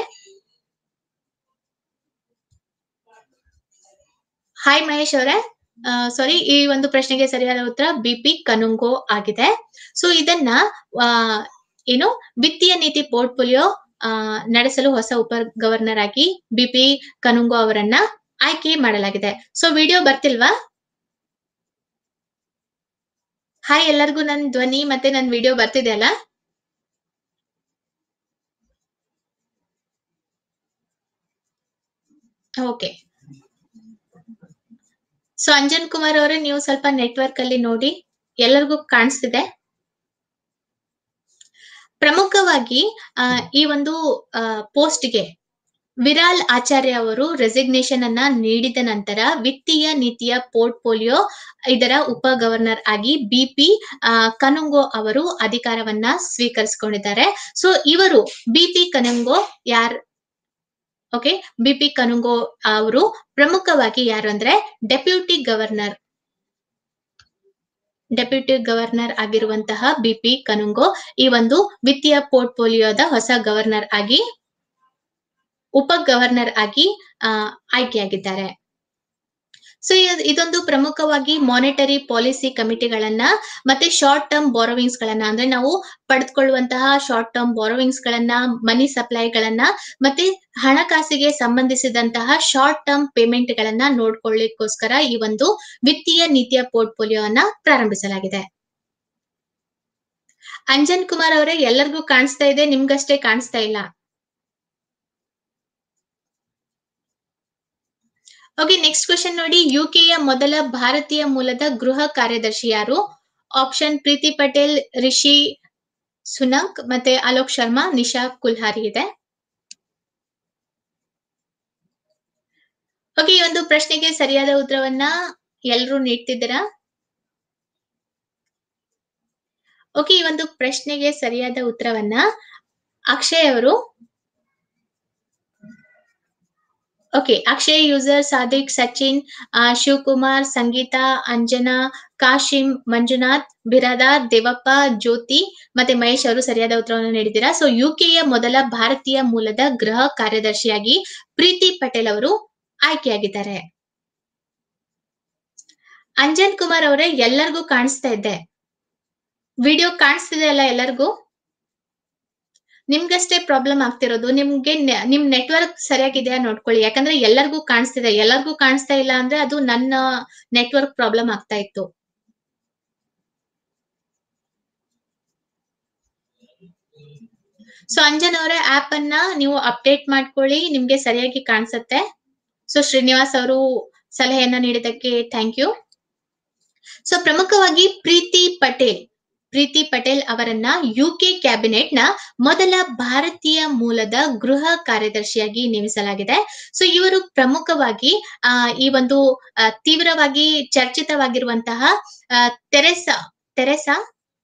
ಹಾಯ್ ಮಹೇಶ್ ಅವರೇ ಸಾರಿ ಈ ಒಂದು ಪ್ರಶ್ನೆಗೆ ಸರಿಯಾದ ಉತ್ತರ ಬಿಪಿ ಕನುಂಗೋ ಆಗಿದೆ ಸೊ ಇದನ್ನ ಆ, ಏನು ವಿತ್ತೀಯ ನೀತಿ ಪೋರ್ಟ್ಫೋಲಿಯೋ ಆ, ನಡೆಸಲು ಹೊಸ ಉಪ ಗವರ್ನರ್ ಆಗಿ ಬಿಪಿ ಕನುಂಗೋ ಅವರನ್ನ ಆಯ್ಕೆ ಮಾಡಲಾಗಿದೆ ಸೊ ವಿಡಿಯೋ ಬರ್ತಿಲ್ವಾ ಹಾಯ್ ಎಲ್ಲರಿಗೂ ನನ್ ಧ್ವನಿ ಮತ್ತೆ ನನ್ ವಿಡಿಯೋ ಬರ್ತಿದೆ ಅಲ್ಲ ಓಕೆ ಸೊ ಅಂಜನ್ ಕುಮಾರ್ ಅವರೇ ನೀವು ಸ್ವಲ್ಪ ನೆಟ್ವರ್ಕ್ ಅಲ್ಲಿ ನೋಡಿ ಎಲ್ಲರಿಗೂ ಕಾಣಿಸ್ತಿದೆ ಪ್ರಮುಖವಾಗಿ ಆ, ಈ ಒಂದು ಪೋಸ್ಟ್ಗೆ ವಿರಾಲ್ ಆಚಾರ್ಯ ಅವರು ರೆಸಿಗ್ನೇಷನ್ ಅನ್ನ ನೀಡಿದ ನಂತರ ವಿತ್ತೀಯ ನೀತಿಯ ಪೋರ್ಟ್ಫೋಲಿಯೋ ಇದರ ಉಪ ಗವರ್ನರ್ ಆಗಿ ಬಿಪಿ ಕನುಂಗೋ ಅವರು ಅಧಿಕಾರವನ್ನ ಸ್ವೀಕರಿಸಿಕೊಂಡಿದ್ದಾರೆ ಸೊ ಇವರು ಬಿಪಿ ಕನುಂಗೋ ಯಾರ್ ಓಕೆ ಬಿಪಿ ಕನುಂಗೋ ಅವರು ಪ್ರಮುಖವಾಗಿ ಯಾರು ಅಂದ್ರೆ ಡೆಪ್ಯೂಟಿ ಗವರ್ನರ್ ಡೆಪ್ಯೂಟಿ ಗವರ್ನರ್ ಆಗಿರುವಂತಹ ಬಿಪಿ ಕನುಂಗೋ ಈ ಒಂದು ವಿತ್ತೀಯ ಪೋರ್ಟ್ಫೋಲಿಯೋದ ಹೊಸ ಗವರ್ನರ್ ಆಗಿ ಉಪ ಗವರ್ನರ್ ಆಗಿ ಆ, ಆಯ್ಕೆಯಾಗಿದ್ದಾರೆ ಸೊ ಇದೊಂದು ಪ್ರಮುಖವಾಗಿ ಮಾನಿಟರಿ ಪಾಲಿಸಿ ಕಮಿಟಿಗಳನ್ನ ಮತ್ತೆ ಶಾರ್ಟ್ ಟರ್ಮ್ ಬಾರೋವಿಂಗ್ಸ್ ಗಳನ್ನ ಅಂದ್ರೆ ನಾವು ಪಡೆದುಕೊಳ್ಳುವಂತಹ ಶಾರ್ಟ್ ಟರ್ಮ್ ಬಾರೋವಿಂಗ್ಸ್ ಗಳನ್ನ ಮನಿ ಸಪ್ಲೈಗಳನ್ನ ಮತ್ತೆ ಹಣಕಾಸಿಗೆ ಸಂಬಂಧಿಸಿದಂತಹ ಶಾರ್ಟ್ ಟರ್ಮ್ ಪೇಮೆಂಟ್ ಗಳನ್ನ ನೋಡ್ಕೊಳ್ಳಿಕ್ಕೋಸ್ಕರ ಈ ಒಂದು ವಿತ್ತೀಯ ನೀತಿಯ ಪೋರ್ಟ್ಫೋಲಿಯೋವನ್ನ ಪ್ರಾರಂಭಿಸಲಾಗಿದೆ ಅಂಜನ್ ಕುಮಾರ್ ಅವರೇ ಎಲ್ಲರಿಗೂ ಕಾಣಿಸ್ತಾ ಇದೆ ನಿಮ್ಗಷ್ಟೇ ಕಾಣಿಸ್ತಾ ಇಲ್ಲ ಓಕೆ ನೆಕ್ಸ್ಟ್ ಕ್ವಶನ್ ನೋಡಿ ಯುಕೆಯ ಮೊದಲ ಭಾರತೀಯ ಮೂಲದ ಗೃಹ ಕಾರ್ಯದರ್ಶಿ ಯಾರು ಆಪ್ಷನ್ ಪ್ರೀತಿ ಪಟೇಲ್ ರಿಷಿ ಸುನಕ್ ಮತ್ತೆ ಅಲೋಕ್ ಶರ್ಮಾ ನಿಶಾ ಕುಲ್ಹಾರಿ ಇದೆ ಓಕೆ ಈ ಒಂದು ಪ್ರಶ್ನೆಗೆ ಸರಿಯಾದ ಉತ್ತರವನ್ನ ಎಲ್ಲರೂ ನೀಡ್ತಿದ್ದೀರಾ ಓಕೆ ಈ ಒಂದು ಪ್ರಶ್ನೆಗೆ ಸರಿಯಾದ ಉತ್ತರವನ್ನ ಅಕ್ಷಯ್ ಅವರು ಓಕೆ ಅಕ್ಷಯ್ ಯೂಸರ್ ಸಾದಿಕ್ ಸಚಿನ್ ಆ, ಶಿವಕುಮಾರ್ ಸಂಗೀತಾ ಅಂಜನಾ ಕಾಶಿಂ ಮಂಜುನಾಥ್ ಬಿರಾದಾರ್ ದೇವಪ್ಪ ಜ್ಯೋತಿ ಮತ್ತೆ ಮಹೇಶ್ ಅವರು ಸರಿಯಾದ ಉತ್ತರವನ್ನು ನೀಡಿದ್ದೀರಾ ಸೊ ಯುಕೆಯ ಮೊದಲ ಭಾರತೀಯ ಮೂಲದ ಗೃಹ ಕಾರ್ಯದರ್ಶಿಯಾಗಿ ಪ್ರೀತಿ ಪಟೇಲ್ ಅವರು ಆಯ್ಕೆಯಾಗಿದ್ದಾರೆ ಅಂಜನ್ ಕುಮಾರ್ ಅವರೇ ಎಲ್ಲರಿಗೂ ಕಾಣಿಸ್ತಾ ಇದೆ ವಿಡಿಯೋ ಕಾಣಿಸ್ತಿದೆ ಅಲ್ಲ ಎಲ್ಲರಿಗೂ ನಿಮ್ಗಷ್ಟೇ ಪ್ರಾಬ್ಲಮ್ ಆಗ್ತಿರೋದು ನಿಮ್ಗೆ ನೆ- ನಿಮ್ ನೆಟ್ವರ್ಕ್ ಸರಿಯಾಗಿದೆಯಾ ನೋಡ್ಕೊಳ್ಳಿ ಯಾಕಂದ್ರೆ ಎಲ್ಲರಿಗೂ ಕಾಣಿಸ್ತಿದೆ ಎಲ್ಲರಿಗೂ ಕಾಣಿಸ್ತಾ ಇಲ್ಲ ಅಂದ್ರೆ ಅದು ನನ್ನ ನೆಟ್ವರ್ಕ್ ಪ್ರಾಬ್ಲಮ್ ಆಗ್ತಾ ಇತ್ತು ಸೊ ಅಂಜನ್ ಅವರ ಆಪ್ ಅನ್ನ ನೀವು ಅಪ್ಡೇಟ್ ಮಾಡ್ಕೊಳ್ಳಿ ನಿಮ್ಗೆ ಸರಿಯಾಗಿ ಕಾಣಿಸುತ್ತೆ ಸೊ ಶ್ರೀನಿವಾಸ್ ಅವರು ಸಲಹೆಯನ್ನ ನೀಡಿದ್ದಕ್ಕೆ ಥ್ಯಾಂಕ್ ಯು ಸೊ ಪ್ರಮುಖವಾಗಿ ಪ್ರೀತಿ ಪಟೇಲ್ ಪ್ರೀತಿ ಪಟೇಲ್ ಅವರನ್ನ ಯುಕೆ ಕ್ಯಾಬಿನೆಟ್ ನ ಮೊದಲ ಭಾರತೀಯ ಮೂಲದ ಗೃಹ ಕಾರ್ಯದರ್ಶಿಯಾಗಿ ನೇಮಿಸಲಾಗಿದೆ ಸೊ ಇವರು ಪ್ರಮುಖವಾಗಿ ಆ ಈ ಒಂದು ಆ, ತೀವ್ರವಾಗಿ ಚರ್ಚಿತವಾಗಿರುವಂತಹ ಆ, ತೆರೆಸಾ ತೆರೆಸಾ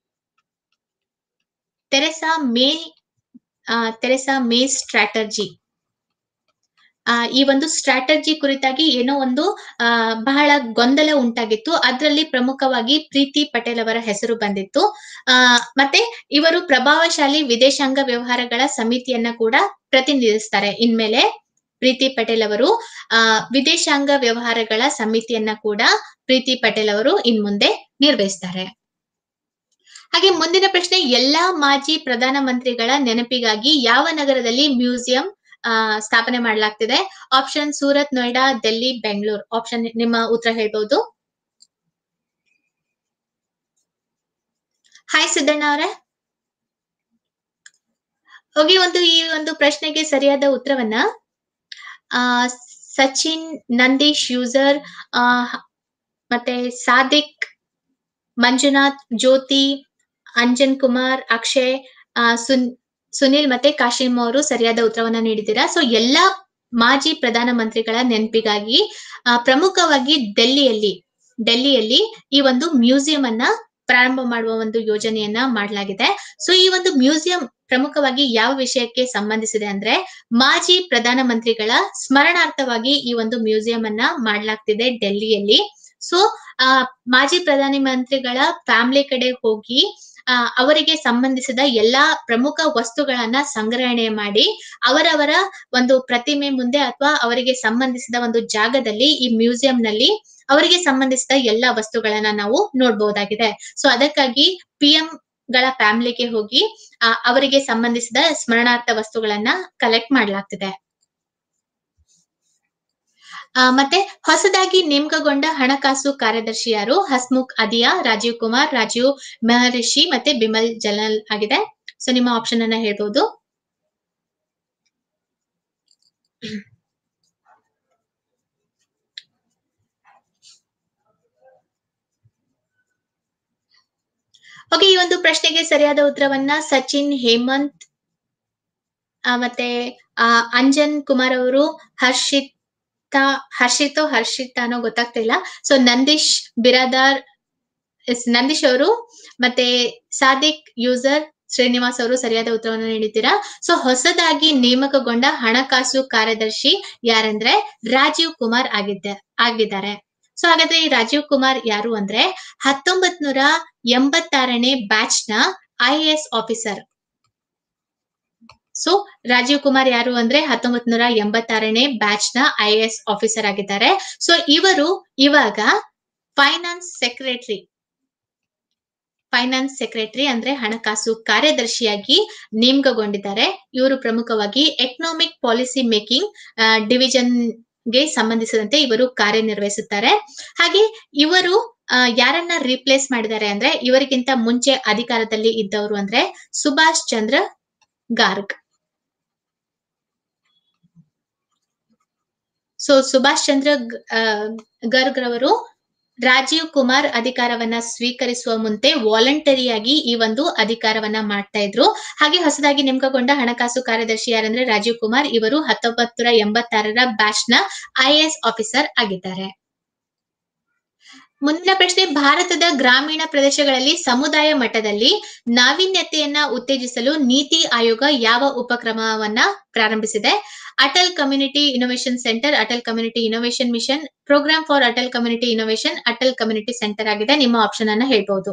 ತೆರೆಸಾ ಮೇ ಆ, ತೆರೆಸಾ ಮೇ ಸ್ಟ್ರಾಟರ್ಜಿ ಆ, ಈ ಒಂದು ಸ್ಟ್ರಾಟರ್ಜಿ ಕುರಿತಾಗಿ ಏನೋ ಒಂದು ಆ, ಬಹಳ ಗೊಂದಲ ಉಂಟಾಗಿತ್ತು ಅದರಲ್ಲಿ ಪ್ರಮುಖವಾಗಿ ಪ್ರೀತಿ ಪಟೇಲ್ ಅವರ ಹೆಸರು ಬಂದಿತ್ತು ಆ, ಮತ್ತೆ ಇವರು ಪ್ರಭಾವಶಾಲಿ ವಿದೇಶಾಂಗ ವ್ಯವಹಾರಗಳ ಸಮಿತಿಯನ್ನ ಕೂಡ ಪ್ರತಿನಿಧಿಸ್ತಾರೆ ಇನ್ಮೇಲೆ ಪ್ರೀತಿ ಪಟೇಲ್ ಅವರು ಆ ವಿದೇಶಾಂಗ ವ್ಯವಹಾರಗಳ ಸಮಿತಿಯನ್ನ ಕೂಡ ಪ್ರೀತಿ ಪಟೇಲ್ ಅವರು ಇನ್ ಮುಂದೆ ನಿರ್ವಹಿಸ್ತಾರೆ ಹಾಗೆ ಮುಂದಿನ ಪ್ರಶ್ನೆ ಎಲ್ಲಾ ಮಾಜಿ ಪ್ರಧಾನ ಮಂತ್ರಿಗಳ ನೆನಪಿಗಾಗಿ ಯಾವ ನಗರದಲ್ಲಿ ಮ್ಯೂಸಿಯಂ ಆ, ಸ್ಥಾಪನೆ ಮಾಡಲಾಗ್ತಿದೆ ಆಪ್ಷನ್ ಸೂರತ್ ನೋಯ್ಡಾ ಡೆಲ್ಲಿ ಬೆಂಗಳೂರು ಆಪ್ಷನ್ ನಿಮ್ಮ ಉತ್ತರ ಹೇಳ್ಬಹುದು ಹಾಯ್ ಸಿದ್ದಣ್ಣ ಅವರೇ ಹೋಗಿ ಒಂದು ಈ ಒಂದು ಪ್ರಶ್ನೆಗೆ ಸರಿಯಾದ ಉತ್ತರವನ್ನ ಆ ಸಚಿನ್ ನಂದೀಶ್ ಯೂಸರ್ ಆ ಮತ್ತೆ ಸಾದಿಕ್ ಮಂಜುನಾಥ್ ಜ್ಯೋತಿ ಅಂಜನ್ ಕುಮಾರ್ ಅಕ್ಷಯ್ ಆ, ಸುನ್ ಸುನಿಲ್ ಮತ್ತೆ ಕಾಶಿಂ ಅವರು ಸರಿಯಾದ ಉತ್ತರವನ್ನ ನೀಡಿದ್ದೀರಾ ಸೊ ಎಲ್ಲಾ ಮಾಜಿ ಪ್ರಧಾನ ಮಂತ್ರಿಗಳ ನೆನಪಿಗಾಗಿ ಆ, ಪ್ರಮುಖವಾಗಿ ಡೆಲ್ಲಿಯಲ್ಲಿ ಡೆಲ್ಲಿಯಲ್ಲಿ ಈ ಒಂದು ಮ್ಯೂಸಿಯಂ ಅನ್ನ ಪ್ರಾರಂಭ ಮಾಡುವ ಒಂದು ಯೋಜನೆಯನ್ನ ಮಾಡಲಾಗಿದೆ ಸೊ ಈ ಒಂದು ಮ್ಯೂಸಿಯಂ ಪ್ರಮುಖವಾಗಿ ಯಾವ ವಿಷಯಕ್ಕೆ ಸಂಬಂಧಿಸಿದೆ ಅಂದ್ರೆ ಮಾಜಿ ಪ್ರಧಾನ ಮಂತ್ರಿಗಳ ಸ್ಮರಣಾರ್ಥವಾಗಿ ಈ ಒಂದು ಮ್ಯೂಸಿಯಂ ಅನ್ನ ಮಾಡಲಾಗ್ತಿದೆ ಡೆಲ್ಲಿಯಲ್ಲಿ ಸೊ ಆ ಮಾಜಿ ಪ್ರಧಾನಿ ಮಂತ್ರಿಗಳ ಫ್ಯಾಮಿಲಿ ಕಡೆ ಹೋಗಿ ಆ, ಅವರಿಗೆ ಸಂಬಂಧಿಸಿದ ಎಲ್ಲಾ ಪ್ರಮುಖ ವಸ್ತುಗಳನ್ನ ಸಂಗ್ರಹಣೆ ಮಾಡಿ ಅವರವರ ಒಂದು ಪ್ರತಿಮೆ ಮುಂದೆ ಅಥವಾ ಅವರಿಗೆ ಸಂಬಂಧಿಸಿದ ಒಂದು ಜಾಗದಲ್ಲಿ ಈ ಮ್ಯೂಸಿಯಂ ನಲ್ಲಿ ಅವರಿಗೆ ಸಂಬಂಧಿಸಿದ ಎಲ್ಲಾ ವಸ್ತುಗಳನ್ನ ನಾವು ನೋಡಬಹುದಾಗಿದೆ ಸೊ ಅದಕ್ಕಾಗಿ ಪಿ ಎಂ ಗಳ ಫ್ಯಾಮಿಲಿಗೆ ಹೋಗಿ ಆ, ಅವರಿಗೆ ಸಂಬಂಧಿಸಿದ ಸ್ಮರಣಾರ್ಥ ವಸ್ತುಗಳನ್ನ ಕಲೆಕ್ಟ್ ಮಾಡಲಾಗ್ತಿದೆ ಆ, ಮತ್ತೆ ಹೊಸದಾಗಿ ನೇಮಕಗೊಂಡ ಹಣಕಾಸು ಕಾರ್ಯದರ್ಶಿ ಯಾರು ಹಸ್ಮುಖ್ ಅದಿಯಾ ರಾಜೀವ್ ಕುಮಾರ್ ರಾಜೀವ್ ಮಹರ್ಷಿ ಮತ್ತೆ ಬಿಮಲ್ ಜಲಲ್ ಆಗಿದೆ ಸೊ ನಿಮ್ಮ ಆಪ್ಷನ್ ಅನ್ನ ಹೇಳ್ಬೋದು ಓಕೆ ಈ ಒಂದು ಪ್ರಶ್ನೆಗೆ ಸರಿಯಾದ ಉತ್ತರವನ್ನ ಸಚಿನ್ ಹೇಮಂತ್ ಆ, ಮತ್ತೆ ಆ, ಅಂಜನ್ ಕುಮಾರ್ ಅವರು ಹರ್ಷಿತಾ ಹರ್ಷಿತೋ ಹರ್ಷಿತಾನೋ ಗೊತ್ತಾಗ್ತಿಲ್ಲ ಸೊ ನಂದೀಶ್ ಬಿರಾದಾರ್ ಎಸ್, ನಂದೀಶ್ ಅವರು ಮತ್ತೆ ಸಾದಿಕ್ ಯೂಸರ್ ಶ್ರೀನಿವಾಸ್ ಅವರು ಸರಿಯಾದ ಉತ್ತರವನ್ನು ನೀಡಿದ್ದೀರಾ ಸೊ ಹೊಸದಾಗಿ ನೇಮಕಗೊಂಡ ಹಣಕಾಸು ಕಾರ್ಯದರ್ಶಿ ಯಾರಂದ್ರೆ ರಾಜೀವ್ ಕುಮಾರ್ ಆಗಿದ್ದ ಆಗಿದ್ದಾರೆ ಸೊ ಹಾಗಾದ್ರೆ ಈ ರಾಜೀವ್ ಕುಮಾರ್ ಯಾರು ಅಂದ್ರೆ ಹತ್ತೊಂಬತ್ ನೂರ ಎಂಬತ್ತಾರನೇ ಬ್ಯಾಚ್ ನ I S officer so Rajeev Kumar ಯಾರು ಅಂದ್ರೆ ಹತ್ತೊಂಬತ್ ನೂರ ಎಂಬತ್ತಾರನೇ ಬ್ಯಾಚ್ ನ ಐ ಎಸ್ ಆಫೀಸರ್ ಆಗಿದ್ದಾರೆ ಸೊ ಇವರು ಇವಾಗ ಫೈನಾನ್ಸ್ ಸೆಕ್ರೆಟರಿ ಫೈನಾನ್ಸ್ ಸೆಕ್ರೆಟರಿ ಅಂದ್ರೆ ಹಣಕಾಸು ಕಾರ್ಯದರ್ಶಿಯಾಗಿ ನೇಮಕಗೊಂಡಿದ್ದಾರೆ ಇವರು ಪ್ರಮುಖವಾಗಿ ಎಕನಾಮಿಕ್ ಪಾಲಿಸಿ ಮೇಕಿಂಗ್ ಡಿವಿಷನ್ ಗೆ ಸಂಬಂಧಿಸಿದಂತೆ ಇವರು ಕಾರ್ಯನಿರ್ವಹಿಸುತ್ತಾರೆ ಹಾಗೆ ಇವರು ಆ, ಯಾರನ್ನ ರಿಪ್ಲೇಸ್ ಮಾಡಿದ್ದಾರೆ ಅಂದ್ರೆ ಇವರಿಗಿಂತ ಮುಂಚೆ ಅಧಿಕಾರದಲ್ಲಿ ಇದ್ದವರು ಅಂದ್ರೆ ಸುಭಾಷ್ ಚಂದ್ರ ಗಾರ್ಗ್ ಸೊ ಸುಭಾಷ್ ಚಂದ್ರ ಗ- ಆ, ಗರ್ಗ್ ರವರು ರಾಜೀವ್ ಕುಮಾರ್ ಅಧಿಕಾರವನ್ನ ಸ್ವೀಕರಿಸುವ ಮುಂತೆ ವಾಲಂಟರಿಯಾಗಿ ಈ ಒಂದು ಅಧಿಕಾರವನ್ನ ಮಾಡ್ತಾ ಇದ್ರು ಹಾಗೆ ಹೊಸದಾಗಿ ನೇಮಕಗೊಂಡ ಹಣಕಾಸು ಕಾರ್ಯದರ್ಶಿ ಯಾರಂದ್ರೆ ರಾಜೀವ್ ಕುಮಾರ್ ಇವರು ಹತ್ತೊಂಬತ್ತು ಎಂಬತ್ತಾರರ ಬ್ಯಾಚ್ ನ ಐಎಎಸ್ ಆಫೀಸರ್ ಆಗಿದ್ದಾರೆ ಮುಂದಿನ ಪ್ರಶ್ನೆ ಭಾರತದ ಗ್ರಾಮೀಣ ಪ್ರದೇಶಗಳಲ್ಲಿ ಸಮುದಾಯ ಮಟ್ಟದಲ್ಲಿ ನಾವೀನ್ಯತೆಯನ್ನ ಉತ್ತೇಜಿಸಲು ನೀತಿ ಆಯೋಗ ಯಾವ ಉಪಕ್ರಮವನ್ನ ಪ್ರಾರಂಭಿಸಿದೆ Atal community innovation centre Atal community innovation mission programme for Atal community innovation Atal community centre ಆಗಿದೆ ನಿಮ್ಮ ಆಪ್ಷನ್ ಅನ್ನ ಹೇಳ್ಬಹುದು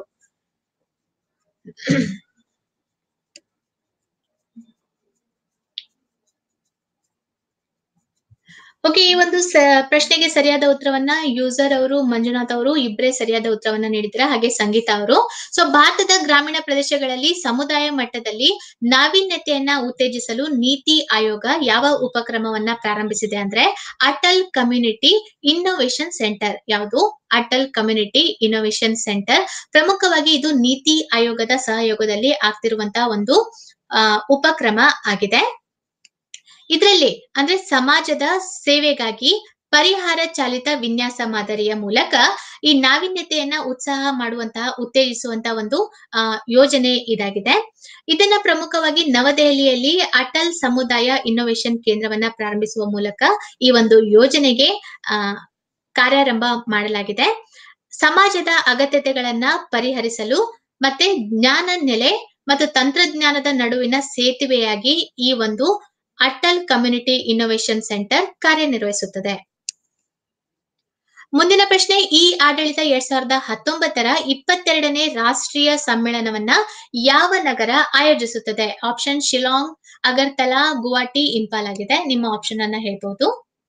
ಓಕೆ ಈ ಒಂದು ಸ- ಪ್ರಶ್ನೆಗೆ ಸರಿಯಾದ ಉತ್ತರವನ್ನ ಯೂಸರ್ ಅವರು ಮಂಜುನಾಥ್ ಅವರು ಇಬ್ಬರೇ ಸರಿಯಾದ ಉತ್ತರವನ್ನ ನೀಡಿದ್ರ ಹಾಗೆ ಸಂಗೀತ ಅವರು ಸೊ ಭಾರತದ ಗ್ರಾಮೀಣ ಪ್ರದೇಶಗಳಲ್ಲಿ ಸಮುದಾಯ ಮಟ್ಟದಲ್ಲಿ ನಾವೀನ್ಯತೆಯನ್ನ ಉತ್ತೇಜಿಸಲು ನೀತಿ ಆಯೋಗ ಯಾವ ಉಪಕ್ರಮವನ್ನ ಪ್ರಾರಂಭಿಸಿದೆ ಅಂದ್ರೆ ಅಟಲ್ ಕಮ್ಯುನಿಟಿ ಇನ್ನೋವೇಷನ್ ಸೆಂಟರ್ ಯಾವುದು ಅಟಲ್ ಕಮ್ಯುನಿಟಿ ಇನ್ನೋವೇಷನ್ ಸೆಂಟರ್ ಪ್ರಮುಖವಾಗಿ ಇದು ನೀತಿ ಆಯೋಗದ ಸಹಯೋಗದಲ್ಲಿ ಆಗ್ತಿರುವಂತಹ ಒಂದು ಆ, ಉಪಕ್ರಮ ಆಗಿದೆ ಇದರಲ್ಲಿ ಅಂದ್ರೆ ಸಮಾಜದ ಸೇವೆಗಾಗಿ ಪರಿಹಾರ ಚಾಲಿತ ವಿನ್ಯಾಸ ಮಾದರಿಯ ಮೂಲಕ ಈ ನಾವೀನ್ಯತೆಯನ್ನ ಉತ್ಸಾಹ ಮಾಡುವಂತಹ ಉತ್ತೇಜಿಸುವಂತಹ ಒಂದು ಆ, ಯೋಜನೆ ಇದಾಗಿದೆ ಇದನ್ನ ಪ್ರಮುಖವಾಗಿ ನವದೆಹಲಿಯಲ್ಲಿ ಅಟಲ್ ಸಮುದಾಯ ಇನ್ನೋವೇಷನ್ ಕೇಂದ್ರವನ್ನ ಪ್ರಾರಂಭಿಸುವ ಮೂಲಕ ಈ ಒಂದು ಯೋಜನೆಗೆ ಆ ಕಾರ್ಯಾರಂಭ ಮಾಡಲಾಗಿದೆ ಸಮಾಜದ ಅಗತ್ಯತೆಗಳನ್ನ ಪರಿಹರಿಸಲು ಮತ್ತೆ ಜ್ಞಾನ ನೆಲೆ ಮತ್ತು ತಂತ್ರಜ್ಞಾನದ ನಡುವಿನ ಸೇತುವೆಯಾಗಿ ಈ ಒಂದು ಅಟಲ್ ಕಮ್ಯುನಿಟಿ ಇನ್ನೋವೇಷನ್ ಸೆಂಟರ್ ಕಾರ್ಯನಿರ್ವಹಿಸುತ್ತದೆ ಮುಂದಿನ ಪ್ರಶ್ನೆ ಈ ಆಡಳಿತ ಎರಡ್ ಸಾವಿರದ ಹತ್ತೊಂಬತ್ತರ ಇಪ್ಪತ್ತೆರಡನೇ ರಾಷ್ಟ್ರೀಯ ಸಮ್ಮೇಳನವನ್ನ ಯಾವ ನಗರ ಆಯೋಜಿಸುತ್ತದೆ ಆಪ್ಷನ್ ಶಿಲಾಂಗ್ ಅಗರ್ತಲಾ ಗುವಾಹಟಿ ಇಂಪಾಲ್ ಆಗಿದೆ ನಿಮ್ಮ ಆಪ್ಷನ್ ಅನ್ನ ಹೇಳ್ಬಹುದು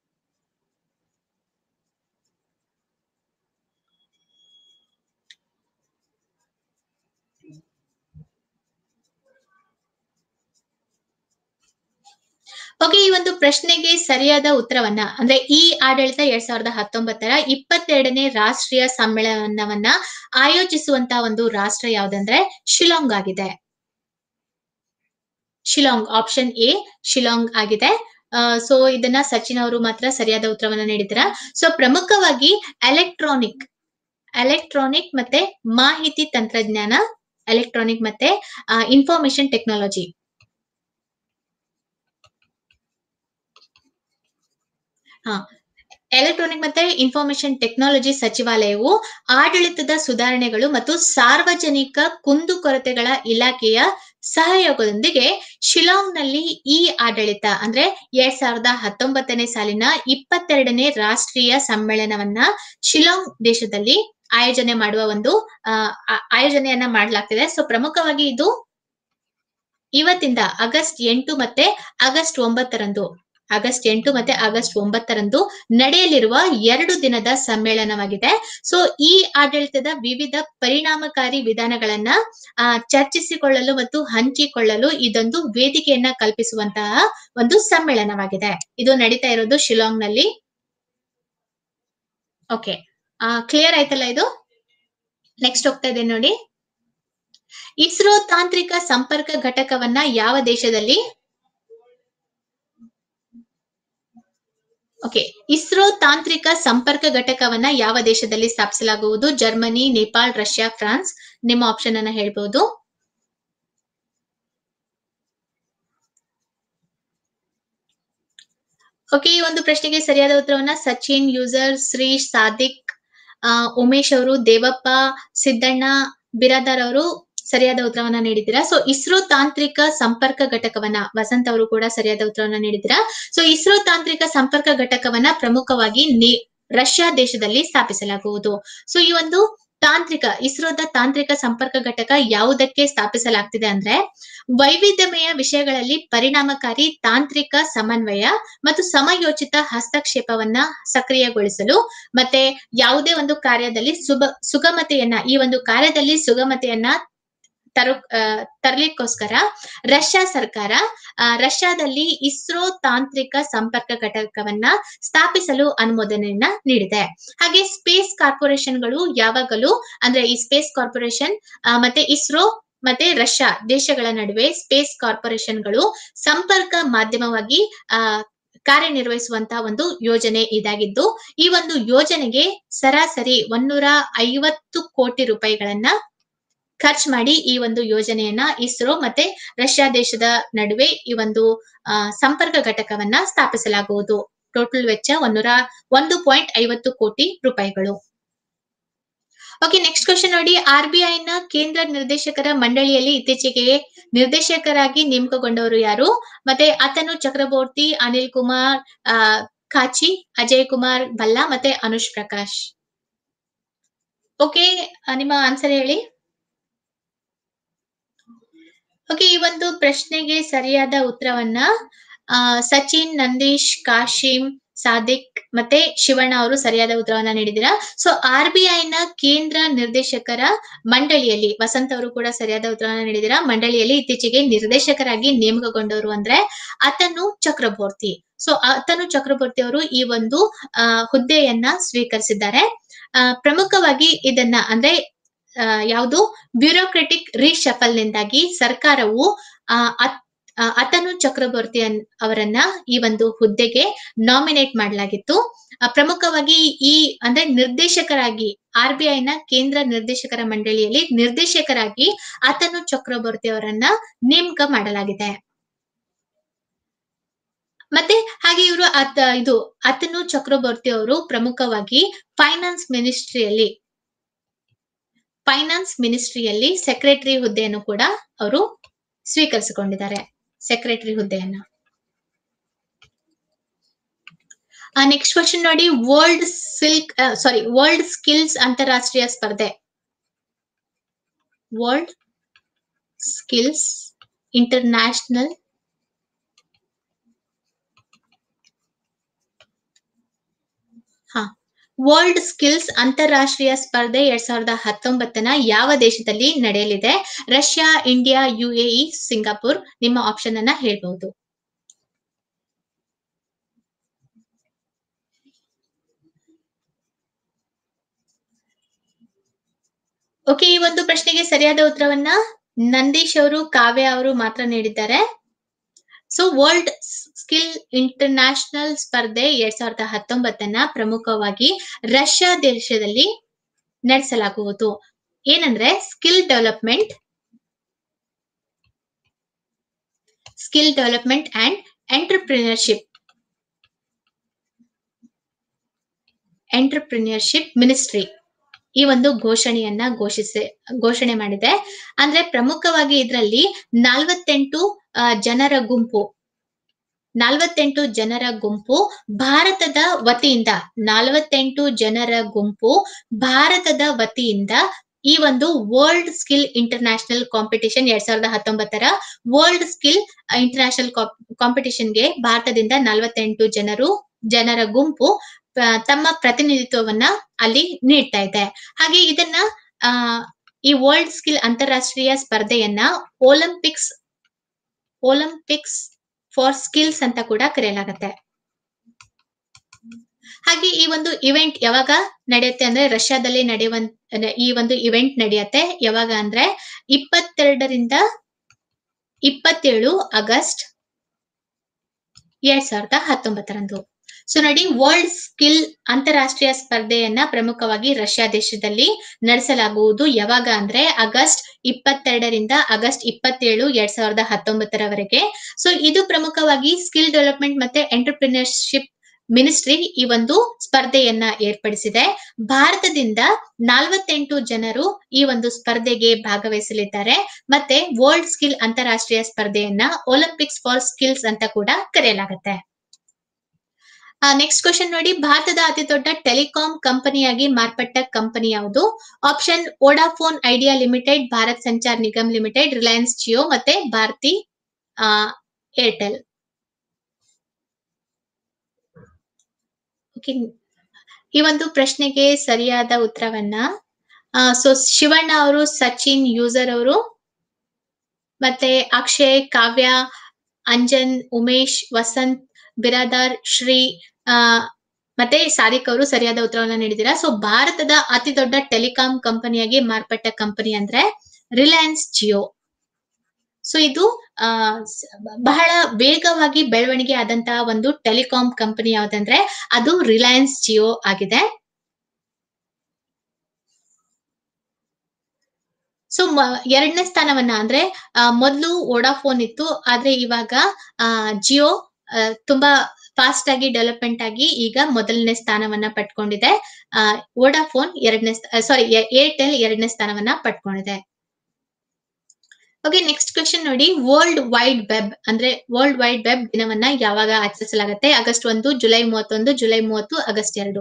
ಓಕೆ ಈ ಒಂದು ಪ್ರಶ್ನೆಗೆ ಸರಿಯಾದ ಉತ್ತರವನ್ನ ಅಂದ್ರೆ ಈ ಆಡಳಿತ ಎರಡ್ ಸಾವಿರದ ಹತ್ತೊಂಬತ್ತರ ಇಪ್ಪತ್ತೆರಡನೇ ರಾಷ್ಟ್ರೀಯ ಸಮ್ಮೇಳನವನ್ನ ಆಯೋಜಿಸುವಂತಹ ಒಂದು ರಾಷ್ಟ್ರ ಯಾವ್ದಂದ್ರೆ ಶಿಲಾಂಗ್ ಆಗಿದೆ ಶಿಲಾಂಗ್ ಆಪ್ಷನ್ ಎ ಶಿಲಾಂಗ್ ಆಗಿದೆ ಸೊ ಇದನ್ನ ಸಚಿನ್ ಅವರು ಮಾತ್ರ ಸರಿಯಾದ ಉತ್ತರವನ್ನ ನೀಡಿದ್ರ ಸೊ ಪ್ರಮುಖವಾಗಿ ಎಲೆಕ್ಟ್ರಾನಿಕ್ ಎಲೆಕ್ಟ್ರಾನಿಕ್ ಮತ್ತೆ ಮಾಹಿತಿ ತಂತ್ರಜ್ಞಾನ ಎಲೆಕ್ಟ್ರಾನಿಕ್ ಮತ್ತೆ ಇನ್ಫಾರ್ಮೇಶನ್ ಟೆಕ್ನಾಲಜಿ ಹಾ ಎಲೆಕ್ಟ್ರಾನಿಕ್ ಮತ್ತೆ ಇನ್ಫಾರ್ಮೇಶನ್ ಟೆಕ್ನಾಲಜಿ ಸಚಿವಾಲಯವು ಆಡಳಿತದ ಸುಧಾರಣೆಗಳು ಮತ್ತು ಸಾರ್ವಜನಿಕ ಕುಂದುಕೊರತೆಗಳ ಇಲಾಖೆಯ ಸಹಯೋಗದೊಂದಿಗೆ ಶಿಲಾಂಗ್ನಲ್ಲಿ ಈ ಆಡಳಿತ ಅಂದ್ರೆ ಎರಡ್ ಸಾವಿರದ ಹತ್ತೊಂಬತ್ತನೇ ಸಾಲಿನ ಇಪ್ಪತ್ತೆರಡನೇ ರಾಷ್ಟ್ರೀಯ ಸಮ್ಮೇಳನವನ್ನ ಶಿಲಾಂಗ್ ದೇಶದಲ್ಲಿ ಆಯೋಜನೆ ಮಾಡುವ ಒಂದು ಆ, ಆ- ಆಯೋಜನೆಯನ್ನ ಮಾಡಲಾಗ್ತಿದೆ ಸೊ ಪ್ರಮುಖವಾಗಿ ಇದು ಇವತ್ತಿಂದ ಆಗಸ್ಟ್ ಎಂಟು ಮತ್ತೆ ಆಗಸ್ಟ್ ಒಂಬತ್ತರಂದು ಆಗಸ್ಟ್ ಎಂಟು ಮತ್ತೆ ಆಗಸ್ಟ್ ಒಂಬತ್ತರಂದು ನಡೆಯಲಿರುವ ಎರಡು ದಿನದ ಸಮ್ಮೇಳನವಾಗಿದೆ ಸೊ ಈ ಆಡಳಿತದ ವಿವಿಧ ಪರಿಣಾಮಕಾರಿ ವಿಧಾನಗಳನ್ನ ಆ, ಚರ್ಚಿಸಿಕೊಳ್ಳಲು ಮತ್ತು ಹಂಚಿಕೊಳ್ಳಲು ಇದೊಂದು ವೇದಿಕೆಯನ್ನ ಕಲ್ಪಿಸುವಂತಹ ಒಂದು ಸಮ್ಮೇಳನವಾಗಿದೆ ಇದು ನಡೀತಾ ಇರೋದು ಶಿಲಾಂಗ್ ನಲ್ಲಿ ಓಕೆ ಕ್ಲಿಯರ್ ಆಯ್ತಲ್ಲ ಇದು ನೆಕ್ಸ್ಟ್ ಹೋಗ್ತಾ ಇದೆ ನೋಡಿ ಇಸ್ರೋ ತಾಂತ್ರಿಕ ಸಂಪರ್ಕ ಘಟಕವನ್ನ ಯಾವ ದೇಶದಲ್ಲಿ ಓಕೆ ಇಸ್ರೋ ತಾಂತ್ರಿಕ ಸಂಪರ್ಕ ಘಟಕವನ್ನ ಯಾವ ದೇಶದಲ್ಲಿ ಸ್ಥಾಪಿಸಲಾಗುವುದು ಜರ್ಮನಿ ನೇಪಾಳ್ ರಷ್ಯಾ ಫ್ರಾನ್ಸ್ ನಿಮ್ಮ ಆಪ್ಷನ್ ಅನ್ನ ಹೇಳ್ಬಹುದು ಓಕೆ ಈ ಒಂದು ಪ್ರಶ್ನೆಗೆ ಸರಿಯಾದ ಉತ್ತರವನ್ನ ಸಚಿನ್ ಯೂಸರ್ ಶ್ರೀಶ್ ಸಾದಿಕ್ ಆ, ಉಮೇಶ್ ಅವರು ದೇವಪ್ಪ ಸಿದ್ದಣ್ಣ ಬಿರಾದಾರ್ ಅವರು ಸರಿಯಾದ ಉತ್ತರವನ್ನ ನೀಡಿದ್ದೀರಾ ಸೊ ಇಸ್ರೋ ತಾಂತ್ರಿಕ ಸಂಪರ್ಕ ಘಟಕವನ್ನ ವಸಂತ್ ಅವರು ಕೂಡ ಸರಿಯಾದ ಉತ್ತರವನ್ನ ನೀಡಿದ್ದೀರಾ ಸೊ ಇಸ್ರೋ ತಾಂತ್ರಿಕ ಸಂಪರ್ಕ ಘಟಕವನ್ನ ಪ್ರಮುಖವಾಗಿ ನೇ- ರಷ್ಯಾ ದೇಶದಲ್ಲಿ ಸ್ಥಾಪಿಸಲಾಗುವುದು ಸೊ ಈ ಒಂದು ತಾಂತ್ರಿಕ ಇಸ್ರೋದ ತಾಂತ್ರಿಕ ಸಂಪರ್ಕ ಘಟಕ ಯಾವುದಕ್ಕೆ ಸ್ಥಾಪಿಸಲಾಗ್ತಿದೆ ಅಂದ್ರೆ ವೈವಿಧ್ಯಮಯ ವಿಷಯಗಳಲ್ಲಿ ಪರಿಣಾಮಕಾರಿ ತಾಂತ್ರಿಕ ಸಮನ್ವಯ ಮತ್ತು ಸಮಯೋಚಿತ ಹಸ್ತಕ್ಷೇಪವನ್ನ ಸಕ್ರಿಯಗೊಳಿಸಲು ಮತ್ತೆ ಯಾವುದೇ ಒಂದು ಕಾರ್ಯದಲ್ಲಿ ಸುಬ ಸುಗಮತೆಯನ್ನ ಈ ಒಂದು ಕಾರ್ಯದಲ್ಲಿ ಸುಗಮತೆಯನ್ನ ತರೋ ಆ, ತರ್ಲಿಕ್ಕೋಸ್ಕರ ರಷ್ಯಾ ಸರ್ಕಾರ ಆ, ರಷ್ಯಾದಲ್ಲಿ ಇಸ್ರೋ ತಾಂತ್ರಿಕ ಸಂಪರ್ಕ ಘಟಕವನ್ನ ಸ್ಥಾಪಿಸಲು ಅನುಮೋದನೆಯನ್ನ ನೀಡಿದೆ ಹಾಗೆ ಸ್ಪೇಸ್ ಕಾರ್ಪೊರೇಷನ್ಗಳು ಯಾವಾಗಲೂ ಅಂದ್ರೆ ಈ ಸ್ಪೇಸ್ ಕಾರ್ಪೊರೇಷನ್ ಆ, ಮತ್ತೆ ಇಸ್ರೋ ಮತ್ತೆ ರಷ್ಯಾ ದೇಶಗಳ ನಡುವೆ ಸ್ಪೇಸ್ ಕಾರ್ಪೊರೇಷನ್ಗಳು ಸಂಪರ್ಕ ಮಾಧ್ಯಮವಾಗಿ ಆ ಕಾರ್ಯನಿರ್ವಹಿಸುವಂತಹ ಒಂದು ಯೋಜನೆ ಇದಾಗಿದ್ದು ಈ ಒಂದು ಯೋಜನೆಗೆ ಸರಾಸರಿ ಒಂದೂರ ಐವತ್ತು ಕೋಟಿ ರೂಪಾಯಿಗಳನ್ನ ಖರ್ಚು ಮಾಡಿ ಈ ಒಂದು ಯೋಜನೆಯನ್ನ ಇಸ್ರೋ ಮತ್ತೆ ರಷ್ಯಾ ದೇಶದ ನಡುವೆ ಈ ಒಂದು ಆ, ಸಂಪರ್ಕ ಘಟಕವನ್ನ ಸ್ಥಾಪಿಸಲಾಗುವುದು ಟೋಟಲ್ ವೆಚ್ಚ ಒಂದೂರ ಒಂದು ಪಾಯಿಂಟ್ ಐವತ್ತು ಕೋಟಿ ರೂಪಾಯಿಗಳು ಓಕೆ ನೆಕ್ಸ್ಟ್ ಕ್ವಶನ್ ನೋಡಿ ಆರ್ ಬಿ ಐ ನ ಕೇಂದ್ರ ನಿರ್ದೇಶಕರ ಮಂಡಳಿಯಲ್ಲಿ ಇತ್ತೀಚೆಗೆ ನಿರ್ದೇಶಕರಾಗಿ ನೇಮಕಗೊಂಡವರು ಯಾರು ಮತ್ತೆ ಆತನು ಚಕ್ರವರ್ತಿ ಅನಿಲ್ ಕುಮಾರ್ ಆ, ಕಾಚಿ ಅಜಯ್ ಕುಮಾರ್ ಭಲ್ಲಾ ಮತ್ತೆ ಅನುಷ್ ಪ್ರಕಾಶ್ ಓಕೆ ನಿಮ್ಮ ಆನ್ಸರ್ ಹೇಳಿ ಓಕೆ ಈ ಒಂದು ಪ್ರಶ್ನೆಗೆ ಸರಿಯಾದ ಉತ್ತರವನ್ನ ಆ, ಸಚಿನ್ ನಂದೀಶ್ ಕಾಶಿಂ ಸಾದಿಕ್ ಮತ್ತೆ ಶಿವಣ್ಣ ಅವರು ಸರಿಯಾದ ಉತ್ತರವನ್ನ ನೀಡಿದ್ದೀರಾ ಸೊ ಆರ್ ಬಿ ಐ ನ ಕೇಂದ್ರ ನಿರ್ದೇಶಕರ ಮಂಡಳಿಯಲ್ಲಿ ವಸಂತ್ ಅವರು ಕೂಡ ಸರಿಯಾದ ಉತ್ತರವನ್ನ ನೀಡಿದ್ದೀರಾ ಮಂಡಳಿಯಲ್ಲಿ ಇತ್ತೀಚೆಗೆ ನಿರ್ದೇಶಕರಾಗಿ ನೇಮಕಗೊಂಡವರು ಅಂದ್ರೆ ಅತನು ಚಕ್ರವರ್ತಿ ಸೊ ಅತನು ಚಕ್ರವರ್ತಿ ಅವರು ಈ ಒಂದು ಆ, ಹುದ್ದೆಯನ್ನ ಸ್ವೀಕರಿಸಿದ್ದಾರೆ ಆ, ಪ್ರಮುಖವಾಗಿ ಇದನ್ನ ಅಂದ್ರೆ ಆ, ಯಾವುದು ಬ್ಯೂರೋಕ್ರೆಟಿಕ್ ರೀಶಫಲ್ ನಿಂದಾಗಿ ಸರ್ಕಾರವು ಆ, ಅತ್- ಆ, ಅತನು ಚಕ್ರವರ್ತಿ ಅನ್- ಅವರನ್ನ ಈ ಒಂದು ಹುದ್ದೆಗೆ ನಾಮಿನೇಟ್ ಮಾಡಲಾಗಿತ್ತು ಆ, ಪ್ರಮುಖವಾಗಿ ಈ ಅಂದ್ರೆ ನಿರ್ದೇಶಕರಾಗಿ ಆರ್ ಬಿ ನ ಕೇಂದ್ರ ನಿರ್ದೇಶಕರ ಮಂಡಳಿಯಲ್ಲಿ ನಿರ್ದೇಶಕರಾಗಿ ಅತನು ಚಕ್ರವರ್ತಿ ಅವರನ್ನ ನೇಮಕ ಮಾಡಲಾಗಿದೆ ಮತ್ತೆ ಹಾಗೆ ಇವರು ಅತ ಇದು ಅತನು ಚಕ್ರವರ್ತಿ ಅವರು ಪ್ರಮುಖವಾಗಿ ಫೈನಾನ್ಸ್ ಮಿನಿಸ್ಟ್ರಿಯಲ್ಲಿ ಫೈನಾನ್ಸ್ ಮಿನಿಸ್ಟ್ರಿಯಲ್ಲಿ ಸೆಕ್ರೆಟರಿ ಹುದ್ದೆಯನ್ನು ಕೂಡ ಅವರು ಸ್ವೀಕರಿಸಿಕೊಂಡಿದ್ದಾರೆ ಸೆಕ್ರೆಟರಿ ಹುದ್ದೆಯನ್ನ ನೆಕ್ಸ್ಟ್ ಕ್ವಶನ್ ನೋಡಿ world silk sorry world skills ಅಂತಾರಾಷ್ಟ್ರೀಯ ಸ್ಪರ್ಧೆ ವರ್ಲ್ಡ್ ಸ್ಕಿಲ್ಸ್ ಇಂಟರ್ನ್ಯಾಷನಲ್ ಹಾ ವರ್ಲ್ಡ್ ಸ್ಕಿಲ್ಸ್ ಅಂತಾರಾಷ್ಟ್ರೀಯ ಸ್ಪರ್ಧೆ ಎರಡ್ ಸಾವಿರದ ಹತ್ತೊಂಬತ್ತನ ಯಾವ ದೇಶದಲ್ಲಿ ನಡೆಯಲಿದೆ ರಷ್ಯಾ ಇಂಡಿಯಾ ಯುಎಇ ಸಿಂಗಾಪುರ್ ನಿಮ್ಮ ಆಪ್ಷನ್ ಅನ್ನ ಹೇಳ್ಬಹುದು ಓಕೆ ಈ ಒಂದು ಪ್ರಶ್ನೆಗೆ ಸರಿಯಾದ ಉತ್ತರವನ್ನ ನಂದೀಶ್ ಅವರು ಕಾವ್ಯ ಅವರು ಮಾತ್ರ ನೀಡಿದ್ದಾರೆ ಸೊ ವರ್ಲ್ಡ್ ಸ್ಕಿಲ್ ಇಂಟರ್ನ್ಯಾಷನಲ್ ಸ್ಪರ್ಧೆ ಎರಡ್ ಸಾವಿರದ ಹತ್ತೊಂಬತ್ತನ್ನ ಪ್ರಮುಖವಾಗಿ ರಷ್ಯಾ ದೇಶದಲ್ಲಿ ನಡೆಸಲಾಗುವುದು ಏನಂದ್ರೆ skill development skill development and entrepreneurship entrepreneurship ministry ಈ ಒಂದು ಘೋಷಣೆಯನ್ನ ಘೋಷಿಸಿ ಘೋಷಣೆ ಮಾಡಿದೆ ಅಂದ್ರೆ ಪ್ರಮುಖವಾಗಿ ಇದರಲ್ಲಿ ನಲವತ್ತೆಂಟು ಆ, ಜನರ ಗುಂಪು ನಲವತ್ತೆಂಟು ಜನರ ಗುಂಪು ಭಾರತದ ವತಿಯಿಂದ ನಲವತ್ತೆಂಟು ಜನರ ಗುಂಪು ಭಾರತದ ವತಿಯಿಂದ ಈ ಒಂದು ವರ್ಲ್ಡ್ ಸ್ಕಿಲ್ ಇಂಟರ್ನ್ಯಾಷನಲ್ ಕಾಂಪಿಟಿಷನ್ ಎರಡ್ ಸಾವಿರದ ಹತ್ತೊಂಬತ್ತರ ವರ್ಲ್ಡ್ ಸ್ಕಿಲ್ ಇಂಟರ್ನ್ಯಾಷನಲ್ ಕಾಂಪಿಟಿಷನ್ಗೆ ಭಾರತದಿಂದ ನಲವತ್ತೆಂಟು ಜನರು ಜನರ ಗುಂಪು ಆ, ತಮ್ಮ ಪ್ರತಿನಿಧಿತ್ವವನ್ನ ಅಲ್ಲಿ ನೀಡ್ತಾ ಇದೆ ಹಾಗೆ ಇದನ್ನ ಆ ಈ ವರ್ಲ್ಡ್ ಸ್ಕಿಲ್ ಅಂತಾರಾಷ್ಟ್ರೀಯ ಸ್ಪರ್ಧೆಯನ್ನ ಒಲಿಂಪಿಕ್ಸ್ ಒಲಿಂಪಿಕ್ಸ್ ಫಾರ್ ಸ್ಕಿಲ್ಸ್ ಅಂತ ಕೂಡ ಕರೆಯಲಾಗತ್ತೆ ಹಾಗೆ ಈ ಒಂದು ಇವೆಂಟ್ ಯಾವಾಗ ನಡೆಯುತ್ತೆ ಅಂದ್ರೆ ರಷ್ಯಾದಲ್ಲಿ ನಡೆಯುವಂತ ಈ ಒಂದು ಇವೆಂಟ್ ನಡೆಯುತ್ತೆ ಯಾವಾಗ ಅಂದ್ರೆ ಇಪ್ಪತ್ತೆರಡರಿಂದ ಇಪ್ಪತ್ತೇಳು ಆಗಸ್ಟ್ ಎರಡ್ ಸಾವಿರದ ಹತ್ತೊಂಬತ್ತರಂದು ಸೊ ನೋಡಿ ವರ್ಲ್ಡ್ ಸ್ಕಿಲ್ ಅಂತಾರಾಷ್ಟ್ರೀಯ ಸ್ಪರ್ಧೆಯನ್ನ ಪ್ರಮುಖವಾಗಿ ರಷ್ಯಾ ದೇಶದಲ್ಲಿ ನಡೆಸಲಾಗುವುದು ಯಾವಾಗ ಅಂದ್ರೆ ಆಗಸ್ಟ್ ಇಪ್ಪತ್ತೆರಡರಿಂದ ಆಗಸ್ಟ್ ಇಪ್ಪತ್ತೇಳು ಎರಡ್ ಸಾವಿರದ ಹತ್ತೊಂಬತ್ತರವರೆಗೆ ಸೊ ಇದು ಪ್ರಮುಖವಾಗಿ ಸ್ಕಿಲ್ ಡೆವಲಪ್ಮೆಂಟ್ ಮತ್ತೆ ಎಂಟರ್ಪ್ರಿನರ್ಶಿಪ್ ಮಿನಿಸ್ಟ್ರಿ ಈ ಒಂದು ಸ್ಪರ್ಧೆಯನ್ನ ಏರ್ಪಡಿಸಿದೆ ಭಾರತದಿಂದ ನಲವತ್ತೆಂಟು ಜನರು ಈ ಒಂದು ಸ್ಪರ್ಧೆಗೆ ಭಾಗವಹಿಸಲಿದ್ದಾರೆ ಮತ್ತೆ ವರ್ಲ್ಡ್ ಸ್ಕಿಲ್ ಅಂತಾರಾಷ್ಟ್ರೀಯ ಸ್ಪರ್ಧೆಯನ್ನ ಒಲಿಂಪಿಕ್ಸ್ ಫಾರ್ ಸ್ಕಿಲ್ಸ್ ಅಂತ ಕೂಡ ಕರೆಯಲಾಗುತ್ತೆ ನೆಕ್ಸ್ಟ್ ಕ್ವಶನ್ ನೋಡಿ ಭಾರತದ ಅತಿ ದೊಡ್ಡ ಟೆಲಿಕಾಂ ಕಂಪನಿಯಾಗಿ ಮಾರ್ಪಟ್ಟ ಕಂಪನಿ ಯಾವುದು option Vodafone Idea Limited Bharat Sanchar Nigam Limited Reliance Jio ಮತ್ತೆ ಭಾರತಿ ಆ, ಏರ್ಟೆಲ್ ಓಕೆ ಈ ಒಂದು ಪ್ರಶ್ನೆಗೆ ಸರಿಯಾದ ಉತ್ತರವನ್ನ ಸೊ ಶಿವಣ್ಣ ಅವರು ಸಚಿನ್ ಯೂಸರ್ ಅವರು ಮತ್ತೆ ಅಕ್ಷಯ್ ಕಾವ್ಯ ಅಂಜನ್ ಉಮೇಶ್ ವಸಂತ್ ಬಿರಾದಾರ್ ಶ್ರೀ ಆ ಮತ್ತೆ ಸಾರಿಕ್ ಅವರು ಸರಿಯಾದ ಉತ್ತರವನ್ನ ನೀಡಿದ್ದೀರಾ ಸೊ ಭಾರತದ ಅತಿ ದೊಡ್ಡ ಟೆಲಿಕಾಂ ಕಂಪನಿಯಾಗಿ ಮಾರ್ಪಟ್ಟ ಕಂಪನಿ ಅಂದ್ರೆ ರಿಲಯನ್ಸ್ ಜಿಯೋ ಸೊ ಇದು ಆ, ಸ್- ಬಹಳ ವೇಗವಾಗಿ ಬೆಳವಣಿಗೆ ಆದಂತಹ ಒಂದು ಟೆಲಿಕಾಂ ಕಂಪನಿ ಯಾವ್ದಂದ್ರೆ ಅದು ರಿಲಯನ್ಸ್ ಜಿಯೋ ಆಗಿದೆ ಸೊ ಎರಡನೇ ಸ್ಥಾನವನ್ನ ಅಂದ್ರೆ ಆ, ಮೊದ್ಲು ವೋಡಾಫೋನ್ ಇತ್ತು ಆದ್ರೆ ಇವಾಗ ಆ, ಜಿಯೋ ಆ, ತುಂಬಾ ಫಾಸ್ಟ್ ಆಗಿ ಡೆವಲಪ್ಮೆಂಟ್ ಆಗಿ ಈಗ ಮೊದಲನೇ ಸ್ಥಾನವನ್ನ ಪಡ್ಕೊಂಡಿದೆ ಆ, ವೋಡಾಫೋನ್ ಎರಡನೇ ಸಾರಿ ಏರ್ಟೆಲ್ ಎರಡನೇ ಸ್ಥಾನವನ್ನ ಪಡ್ಕೊಂಡಿದೆ ಓಕೆ ನೆಕ್ಸ್ಟ್ ಕ್ವೆಶನ್ ನೋಡಿ ವರ್ಲ್ಡ್ ವೈಡ್ ವೆಬ್ ಅಂದ್ರೆ ವರ್ಲ್ಡ್ ವೈಡ್ ವೆಬ್ ದಿನವನ್ನ ಯಾವಾಗ ಆಚರಿಸಲಾಗುತ್ತೆ ಆಗಸ್ಟ್ ಒಂದು ಜುಲೈ ಮೂವತ್ತೊಂದು ಜುಲೈ ಮೂವತ್ತು ಆಗಸ್ಟ್ ಎರಡು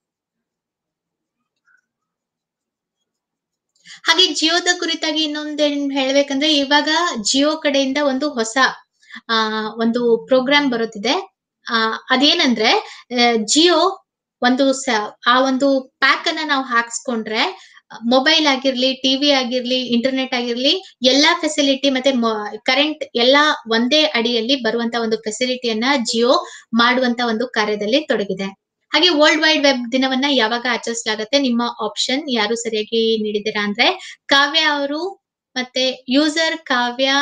ಹಾಗೆ ಜಿಯೋದ ಕುರಿತಾಗಿ ಇನ್ನೊಂದೇನ್ ಹೇಳ್ಬೇಕಂದ್ರೆ ಇವಾಗ ಜಿಯೋ ಕಡೆಯಿಂದ ಒಂದು ಹೊಸ ಆ ಒಂದು ಪ್ರೋಗ್ರಾಮ್ ಬರುತ್ತಿದೆ ಆ ಅದೇನಂದ್ರೆ ಆ, ಜಿಯೋ ಒಂದು ಸ- ಆ ಒಂದು ಪ್ಯಾಕ್ ಅನ್ನ ನಾವು ಹಾಕ್ಸ್ಕೊಂಡ್ರೆ ಮೊಬೈಲ್ ಆಗಿರ್ಲಿ ಟಿವಿ ಆಗಿರ್ಲಿ ಇಂಟರ್ನೆಟ್ ಆಗಿರ್ಲಿ ಎಲ್ಲಾ ಫೆಸಿಲಿಟಿ ಮತ್ತೆ ಕರೆಂಟ್ ಎಲ್ಲಾ ಒಂದೇ ಅಡಿಯಲ್ಲಿ ಬರುವಂತ ಒಂದು ಫೆಸಿಲಿಟಿಯನ್ನ ಜಿಯೋ ಮಾಡುವಂತ ಒಂದು ಕಾರ್ಯದಲ್ಲಿ ತೊಡಗಿದೆ ಹಾಗೆ ವರ್ಲ್ಡ್ ವೈಡ್ ವೆಬ್ ದಿನವನ್ನ ಯಾವಾಗ ಆಚರಿಸಲಾಗುತ್ತೆ ನಿಮ್ಮ ಆಪ್ಷನ್ ಯಾರು ಸರಿಯಾಗಿ ನೀಡಿದ್ದೀರಾ ಅಂದ್ರೆ ಕಾವ್ಯ ಅವರು ಮತ್ತೆ ಯೂಸರ್ ಕಾವ್ಯ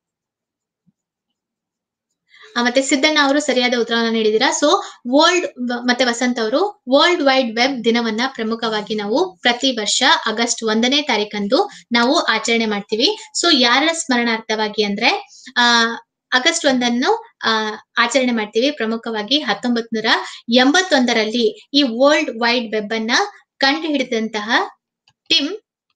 ಆ, ಮತ್ತೆ ಸಿದ್ದಣ್ಣ ಅವರು ಸರಿಯಾದ ಉತ್ತರವನ್ನು ನೀಡಿದ್ದೀರಾ ಸೊ ವರ್ಲ್ಡ್ ಮತ್ತೆ ವಸಂತ್ ಅವರು ವರ್ಲ್ಡ್ ವೈಡ್ ವೆಬ್ ದಿನವನ್ನ ಪ್ರಮುಖವಾಗಿ ನಾವು ಪ್ರತಿ ವರ್ಷ ಆಗಸ್ಟ್ ಒಂದನೇ ತಾರೀಕಂದು ನಾವು ಆಚರಣೆ ಮಾಡ್ತೀವಿ ಸೊ ಯಾರ ಸ್ಮರಣಾರ್ಥವಾಗಿ ಅಂದ್ರೆ ಆ ಆಗಸ್ಟ್ ಒಂದನ್ನು ಆ ಆಚರಣೆ ಮಾಡ್ತೀವಿ ಪ್ರಮುಖವಾಗಿ ಹತ್ತೊಂಬತ್ ನೂರ ಎಂಬತ್ತೊಂದರಲ್ಲಿ ಈ ವರ್ಲ್ಡ್ ವೈಡ್ ವೆಬ್ ಅನ್ನ ಕಂಡು ಹಿಡಿದಂತಹ Tim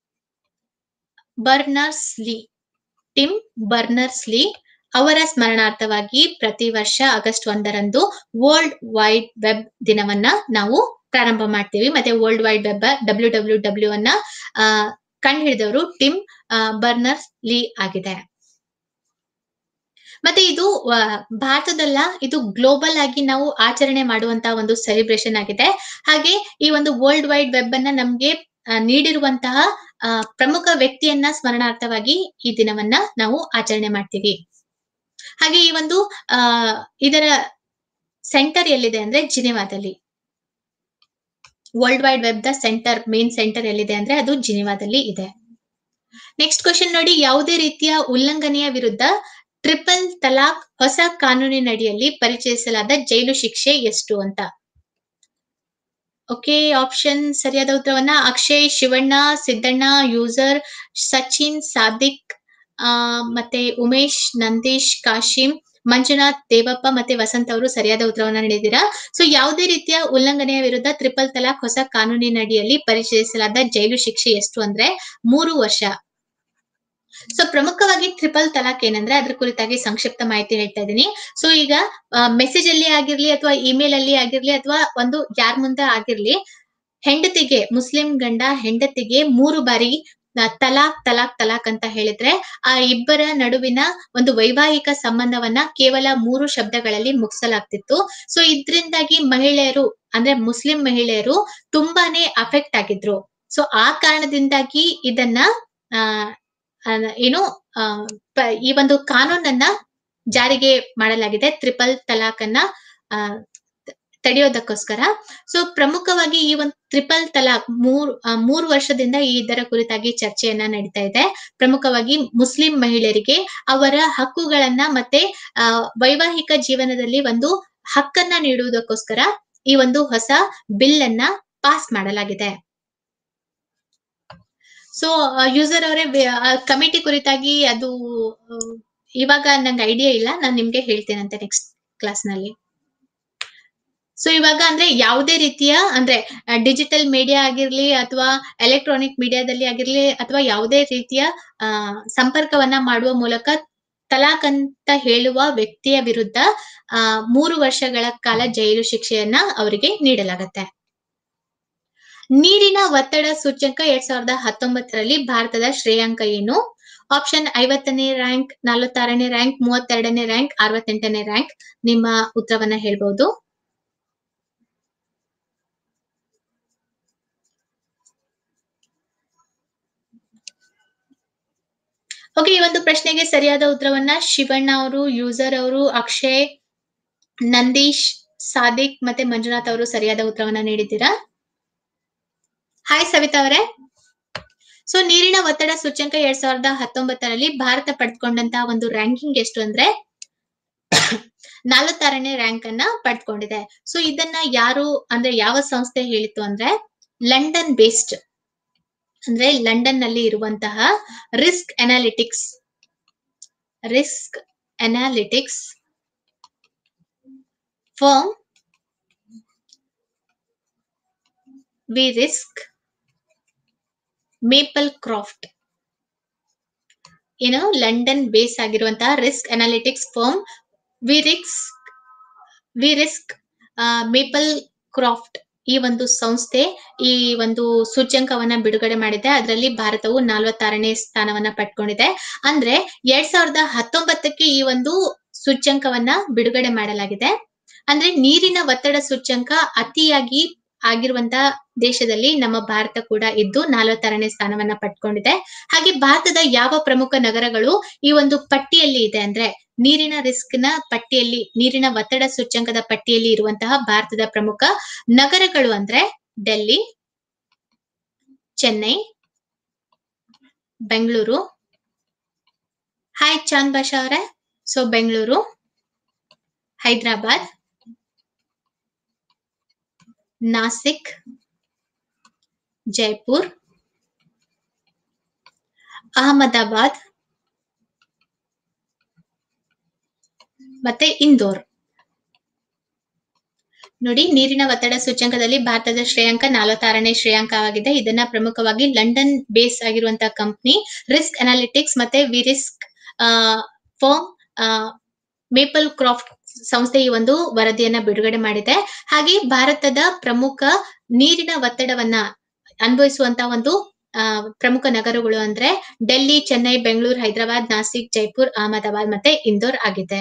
Berners Lee Tim Berners Lee ಅವರ ಸ್ಮರಣಾರ್ಥವಾಗಿ ಪ್ರತಿ ವರ್ಷ ಆಗಸ್ಟ್ ಒಂದರಂದು ವರ್ಲ್ಡ್ ವೈಡ್ ವೆಬ್ ದಿನವನ್ನ ನಾವು ಪ್ರಾರಂಭ ಮಾಡ್ತೀವಿ ಮತ್ತೆ world wide web W W W ಅನ್ನ ಆ, ಕಂಡುಹಿಡಿದವರು ಟಿಮ್ ಆ, ಬರ್ನರ್ಸ್ ಲೀ ಆಗಿದೆ ಮತ್ತೆ ಇದು ಆ, ಭಾರತದಲ್ಲ ಇದು ಗ್ಲೋಬಲ್ ಆಗಿ ನಾವು ಆಚರಣೆ ಮಾಡುವಂತಹ ಒಂದು ಸೆಲಿಬ್ರೇಷನ್ ಆಗಿದೆ ಹಾಗೆ ಈ ಒಂದು ವರ್ಲ್ಡ್ ವೈಡ್ ವೆಬ್ ಅನ್ನ ನಮ್ಗೆ ಆ, ನೀಡಿರುವಂತಹ ಆ, ಪ್ರಮುಖ ವ್ಯಕ್ತಿಯನ್ನ ಸ್ಮರಣಾರ್ಥವಾಗಿ ಈ ದಿನವನ್ನ ನಾವು ಆಚರಣೆ ಮಾಡ್ತೀವಿ ಹಾಗೆ ಈ ಒಂದು ಆ ಇದರ ಸೆಂಟರ್ ಎಲ್ಲಿದೆ ಅಂದ್ರೆ ಜಿನೆವಾದಲ್ಲಿ world wide web the centre main centre ಎಲ್ಲಿದೆ ಅಂದ್ರೆ ಅದು ಜಿನೆವಾದಲ್ಲಿ ಇದೆ ನೆಕ್ಸ್ಟ್ ಕ್ವಶನ್ ನೋಡಿ ಯಾವುದೇ ರೀತಿಯ ಉಲ್ಲಂಘನೆಯ ವಿರುದ್ಧ ಟ್ರಿಪಲ್ ತಲಾಕ್ ಹೊಸ ಕಾನೂನಿನಡಿಯಲ್ಲಿ ಪರಿಚಯಿಸಲಾದ ಜೈಲು ಶಿಕ್ಷೆ ಎಷ್ಟು ಅಂತ ಓಕೆ ಆಪ್ಷನ್ ಸರಿಯಾದ ಉತ್ತರವನ್ನ ಅಕ್ಷಯ್ ಶಿವಣ್ಣ ಸಿದ್ದಣ್ಣ ಯೂಸರ್ ಸಚಿನ್ ಸಾದಿಕ್ ಆ, ಮತ್ತೆ ಉಮೇಶ್ ನಂದೀಶ್ ಕಾಶಿಂ ಮಂಜುನಾಥ್ ದೇವಪ್ಪ ಮತ್ತೆ ವಸಂತ್ ಅವರು ಸರಿಯಾದ ಉತ್ತರವನ್ನ ನೀಡಿದ್ದೀರಾ ಸೊ ಯಾವುದೇ ರೀತಿಯ ಉಲ್ಲಂಘನೆಯ ವಿರುದ್ಧ ಟ್ರಿಪಲ್ ತಲಾಕ್ ಹೊಸ ಕಾನೂನಿನಡಿಯಲ್ಲಿ ಪರಿಚಯಿಸಲಾದ ಜೈಲು ಶಿಕ್ಷೆ ಎಷ್ಟು ಅಂದ್ರೆ ಮೂರು ವರ್ಷ ಸೊ ಪ್ರಮುಖವಾಗಿ ಟ್ರಿಪಲ್ ತಲಾಕ್ ಏನಂದ್ರೆ ಅದ್ರ ಕುರಿತಾಗಿ ಸಂಕ್ಷಿಪ್ತ ಮಾಹಿತಿ ಹೇಳ್ತಾ ಇದ್ದೀನಿ ಸೊ ಈಗ ಮೆಸೇಜ್ ಅಲ್ಲಿ ಆಗಿರ್ಲಿ ಅಥವಾ ಇಮೇಲ್ ಅಲ್ಲಿ ಆಗಿರ್ಲಿ ಅಥವಾ ಒಂದು ಯಾರ ಮುಂದೆ ಆಗಿರ್ಲಿ ಹೆಂಡತಿಗೆ ಮುಸ್ಲಿಂ ಗಂಡ ಹೆಂಡತಿಗೆ ಮೂರು ಬಾರಿ ಆ, ತಲಾಕ್ ತಲಾಕ್ ತಲಾಕ್ ಅಂತ ಹೇಳಿದ್ರೆ ಆ ಇಬ್ಬರ ನಡುವಿನ ಒಂದು ವೈವಾಹಿಕ ಸಂಬಂಧವನ್ನ ಕೇವಲ ಮೂರು ಶಬ್ದಗಳಲ್ಲಿ ಮುಗಿಸಲಾಗ್ತಿತ್ತು ಸೊ ಇದ್ರಿಂದಾಗಿ ಮಹಿಳೆಯರು ಅಂದ್ರೆ ಮುಸ್ಲಿಂ ಮಹಿಳೆಯರು ತುಂಬಾನೇ ಅಫೆಕ್ಟ್ ಆಗಿದ್ರು ಸೊ ಆ ಕಾರಣದಿಂದಾಗಿ ಇದನ್ನ ಆ ಆ, ಏನು ಆ, ಪ- ಈ ಒಂದು ಕಾನೂನನ್ನ ಜಾರಿಗೆ ಮಾಡಲಾಗಿದೆ ಟ್ರಿಪಲ್ ತಲಾಕ್ ಅನ್ನ ಆ, ತ- ತಡೆಯೋದಕ್ಕೋಸ್ಕರ ಸೊ ಪ್ರಮುಖವಾಗಿ ಈ ಒಂದು ಟ್ರಿಪಲ್ ತಲಾಕ್ ಮೂರ್ ಆ, ಮೂರು ವರ್ಷದಿಂದ ಈ ಇದರ ಕುರಿತಾಗಿ ಚರ್ಚೆಯನ್ನ ನಡೀತಾ ಇದೆ ಪ್ರಮುಖವಾಗಿ ಮುಸ್ಲಿಂ ಮಹಿಳೆಯರಿಗೆ ಅವರ ಹಕ್ಕುಗಳನ್ನ ಮತ್ತೆ ಆ, ವೈವಾಹಿಕ ಜೀವನದಲ್ಲಿ ಒಂದು ಹಕ್ಕನ್ನ ನೀಡುವುದಕ್ಕೋಸ್ಕರ ಈ ಒಂದು ಹೊಸ ಬಿಲ್ ಅನ್ನ ಪಾಸ್ ಮಾಡಲಾಗಿದೆ ಸೊ ಯೂಸರ್ ಅವರೇ ಕಮಿಟಿ ಕುರಿತಾಗಿ ಅದು ಆ, ಇವಾಗ ನಂಗೆ ಐಡಿಯಾ ಇಲ್ಲ ನಾನು ನಿಮ್ಗೆ ಹೇಳ್ತೇನಂತೆ ನೆಕ್ಸ್ಟ್ ಕ್ಲಾಸ್ ನಲ್ಲಿ ಸೊ ಇವಾಗ ಅಂದ್ರೆ ಯಾವುದೇ ರೀತಿಯ ಅಂದ್ರೆ ಡಿಜಿಟಲ್ ಮೀಡಿಯಾ ಆಗಿರ್ಲಿ ಅಥವಾ ಎಲೆಕ್ಟ್ರಾನಿಕ್ ಮೀಡಿಯಾದಲ್ಲಿ ಆಗಿರ್ಲಿ ಅಥವಾ ಯಾವುದೇ ರೀತಿಯ ಆ, ಸಂಪರ್ಕವನ್ನ ಮಾಡುವ ಮೂಲಕ ತಲಾಕ್ ಅಂತ ಹೇಳುವ ವ್ಯಕ್ತಿಯ ವಿರುದ್ಧ ಆ, ಮೂರು ವರ್ಷಗಳ ಕಾಲ ಜೈಲು ಶಿಕ್ಷೆಯನ್ನ ಅವರಿಗೆ ನೀಡಲಾಗತ್ತೆ ನೀರಿನ ಒತ್ತಡ ಸೂಚ್ಯಂಕ ಎರಡ್ ಸಾವಿರದ ಹತ್ತೊಂಬತ್ತರಲ್ಲಿ ಭಾರತದ ಶ್ರೇಯಾಂಕ ಏನು ಆಪ್ಷನ್ ಐವತ್ತನೇ ರ್ಯಾಂಕ್ ನಲವತ್ತಾರನೇ ರ್ಯಾಂಕ್ ಮೂವತ್ತೆರಡನೇ ರ್ಯಾಂಕ್ ಅರವತ್ತೆಂಟನೇ ರ್ಯಾಂಕ್ ನಿಮ್ಮ ಉತ್ತರವನ್ನ ಹೇಳ್ಬಹುದು ಓಕೆ ಈ ಒಂದು ಪ್ರಶ್ನೆಗೆ ಸರಿಯಾದ ಉತ್ತರವನ್ನ ಶಿವಣ್ಣ ಅವರು ಯೂಸರ್ ಅವರು ಅಕ್ಷಯ್ ನಂದೀಶ್ ಸಾದಿಕ್ ಮತ್ತೆ ಮಂಜುನಾಥ್ ಅವರು ಸರಿಯಾದ ಉತ್ತರವನ್ನ ನೀಡಿದ್ದೀರಾ ಹಾಯ್ ಸವಿತಾ ಅವರೇ ಸೊ ನೀರಿನ ಒತ್ತಡ ಸೂಚ್ಯಂಕ ಎರಡ್ ಸಾವಿರದ ಹತ್ತೊಂಬತ್ತರಲ್ಲಿ ಭಾರತ ಪಡೆದುಕೊಂಡಂತಹ ಒಂದು ರ್ಯಾಂಕಿಂಗ್ ಎಷ್ಟು ಅಂದ್ರೆ ನಲವತ್ತಾರನೇ ರ್ಯಾಂಕ್ ಅನ್ನ ಪಡೆದುಕೊಂಡಿದೆ ಸೊ ಇದನ್ನ ಯಾರು ಅಂದ್ರೆ ಯಾವ ಸಂಸ್ಥೆ ಹೇಳಿತು ಅಂದ್ರೆ ಲಂಡನ್ ಬೇಸ್ಡ್ ಅಂದ್ರೆ ಲಂಡನ್ ನಲ್ಲಿ ಇರುವಂತಹ risk analytics risk analytics firm Verisk Maplecroft ಏನು ಲಂಡನ್ ಬೇಸ್ ಆಗಿರುವಂತಹ risk analytics firm Verisk Verisk Maplecroft ಈ ಒಂದು ಸಂಸ್ಥೆ ಈ ಒಂದು ಸೂಚ್ಯಂಕವನ್ನ ಬಿಡುಗಡೆ ಮಾಡಿದೆ ಅದರಲ್ಲಿ ಭಾರತವು ನಲವತ್ತಾರನೇ ಸ್ಥಾನವನ್ನ ಪಡ್ಕೊಂಡಿದೆ ಅಂದ್ರೆ ಎರಡ್ ಸಾವಿರದ ಹತ್ತೊಂಬತ್ತಕ್ಕೆ ಈ ಒಂದು ಸೂಚ್ಯಂಕವನ್ನ ಬಿಡುಗಡೆ ಮಾಡಲಾಗಿದೆ ಅಂದ್ರೆ ನೀರಿನ ಒತ್ತಡ ಸೂಚ್ಯಂಕ ಅತಿಯಾಗಿ ಆಗಿರುವಂತಹ ದೇಶದಲ್ಲಿ ನಮ್ಮ ಭಾರತ ಕೂಡ ಇದ್ದು ನಲವತ್ತಾರನೇ ಸ್ಥಾನವನ್ನ ಪಡ್ಕೊಂಡಿದೆ ಹಾಗೆ ಭಾರತದ ಯಾವ ಪ್ರಮುಖ ನಗರಗಳು ಈ ಒಂದು ಪಟ್ಟಿಯಲ್ಲಿ ಇದೆ ಅಂದ್ರೆ ನೀರಿನ ರಿಸ್ಕ್ ನ ಪಟ್ಟಿಯಲ್ಲಿ ನೀರಿನ ಒತ್ತಡ ಸೂಚ್ಯಂಕದ ಪಟ್ಟಿಯಲ್ಲಿ ಇರುವಂತಹ ಭಾರತದ ಪ್ರಮುಖ ನಗರಗಳು ಅಂದ್ರೆ ಡೆಲ್ಲಿ ಚೆನ್ನೈ ಬೆಂಗಳೂರು ಹಾಯ್ ಚಾಂದ್ ಬಾಷಾ ಅವರೇ ಸೊ ಬೆಂಗಳೂರು ಹೈದರಾಬಾದ್ ನಾಸಿಕ್ ಜೈಪುರ್ ಅಹಮದಾಬಾದ್ ಮತ್ತೆ ಇಂದೋರ್ ನೋಡಿ ನೀರಿನ ಒತ್ತಡ ಸೂಚ್ಯಂಕದಲ್ಲಿ ಭಾರತದ ಶ್ರೇಯಾಂಕ ನಲವತ್ತಾರನೇ ಶ್ರೇಯಾಂಕವಾಗಿದೆ ಇದನ್ನ ಪ್ರಮುಖವಾಗಿ ಲಂಡನ್ ಬೇಸ್ ಆಗಿರುವಂತಹ ಕಂಪನಿ ರಿಸ್ಕ್ ಅನಾಲಿಟಿಕ್ಸ್ ಮತ್ತೆ Verisk firm Maplecroft ಸಂಸ್ಥೆ ಈ ಒಂದು ವರದಿಯನ್ನ ಬಿಡುಗಡೆ ಮಾಡಿದೆ ಹಾಗೆ ಭಾರತದ ಪ್ರಮುಖ ನೀರಿನ ಒತ್ತಡವನ್ನ ಅನುಭವಿಸುವಂತಹ ಒಂದು ಆ, ಪ್ರಮುಖ ನಗರಗಳು ಅಂದ್ರೆ ಡೆಲ್ಲಿ ಚೆನ್ನೈ ಬೆಂಗಳೂರು ಹೈದರಾಬಾದ್ ನಾಸಿಕ್ ಜೈಪುರ್ ಅಹಮದಾಬಾದ್ ಮತ್ತೆ ಇಂದೋರ್ ಆಗಿದೆ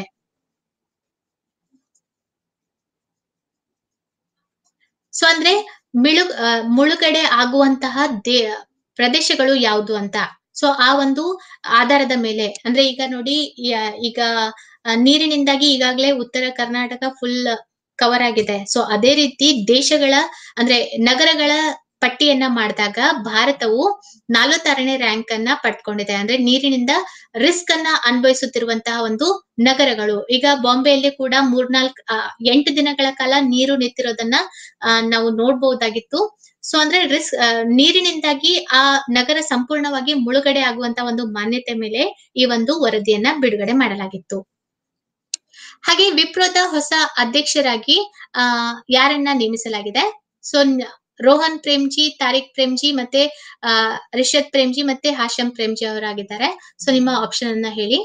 ಸೊ ಅಂದ್ರೆ ಮಿಳು ಆ, ಮುಳುಗಡೆ ಆಗುವಂತಹ ದೇ ಪ್ರದೇಶಗಳು ಯಾವುದು ಅಂತ ಸೊ ಆ ಒಂದು ಆಧಾರದ ಮೇಲೆ ಅಂದ್ರೆ ಈಗ ನೋಡಿ ಯ- ಈಗ ಆ, ನೀರಿನಿಂದಾಗಿ ಈಗಾಗಲೇ ಉತ್ತರ ಕರ್ನಾಟಕ ಫುಲ್ ಕವರ್ ಆಗಿದೆ ಸೊ ಅದೇ ರೀತಿ ದೇಶಗಳ ಅಂದ್ರೆ ನಗರಗಳ ಪಟ್ಟಿಯನ್ನ ಮಾಡಿದಾಗ ಭಾರತವು ನಲವತ್ತಾರನೇ ರ್ಯಾಂಕ್ ಅನ್ನ ಪಡ್ಕೊಂಡಿದೆ ಅಂದ್ರೆ ನೀರಿನಿಂದ ರಿಸ್ಕ್ ಅನ್ನ ಅನುಭವಿಸುತ್ತಿರುವಂತಹ ಒಂದು ನಗರಗಳು ಈಗ ಬಾಂಬೆಯಲ್ಲಿ ಕೂಡ ಮೂರ್ನಾಲ್ಕ್ ಆ, ಎಂಟು ದಿನಗಳ ಕಾಲ ನೀರು ನಿಂತಿರೋದನ್ನ ಆ, ನಾವು ನೋಡ್ಬಹುದಾಗಿತ್ತು ಸೊ ಅಂದ್ರೆ ರಿಸ್ಕ್ ನೀರಿನಿಂದಾಗಿ ಆ ನಗರ ಸಂಪೂರ್ಣವಾಗಿ ಮುಳುಗಡೆ ಆಗುವಂತ ಒಂದು ಮಾನ್ಯತೆ ಮೇಲೆ ಈ ಒಂದು ವರದಿಯನ್ನ ಬಿಡುಗಡೆ ಮಾಡಲಾಗಿತ್ತು ಹಾಗೆ ವಿಪ್ರೋದ ಹೊಸ ಅಧ್ಯಕ್ಷರಾಗಿ ಆ ಯಾರನ್ನ ನೇಮಿಸಲಾಗಿದೆ ಸೊ ರೋಹನ್ ಪ್ರೇಮ್ಜಿ ತಾರಿಕ್ ಪ್ರೇಮ್ಜಿ ಮತ್ತೆ ಆ ರಿಷದ್ ಪ್ರೇಮ್ಜಿ ಮತ್ತೆ ಹಾಶಂ ಪ್ರೇಮ್ಜಿ ಅವರಾಗಿದ್ದಾರೆ ಸೊ ನಿಮ್ಮ ಆಪ್ಷನ್ ಅನ್ನ ಹೇಳಿ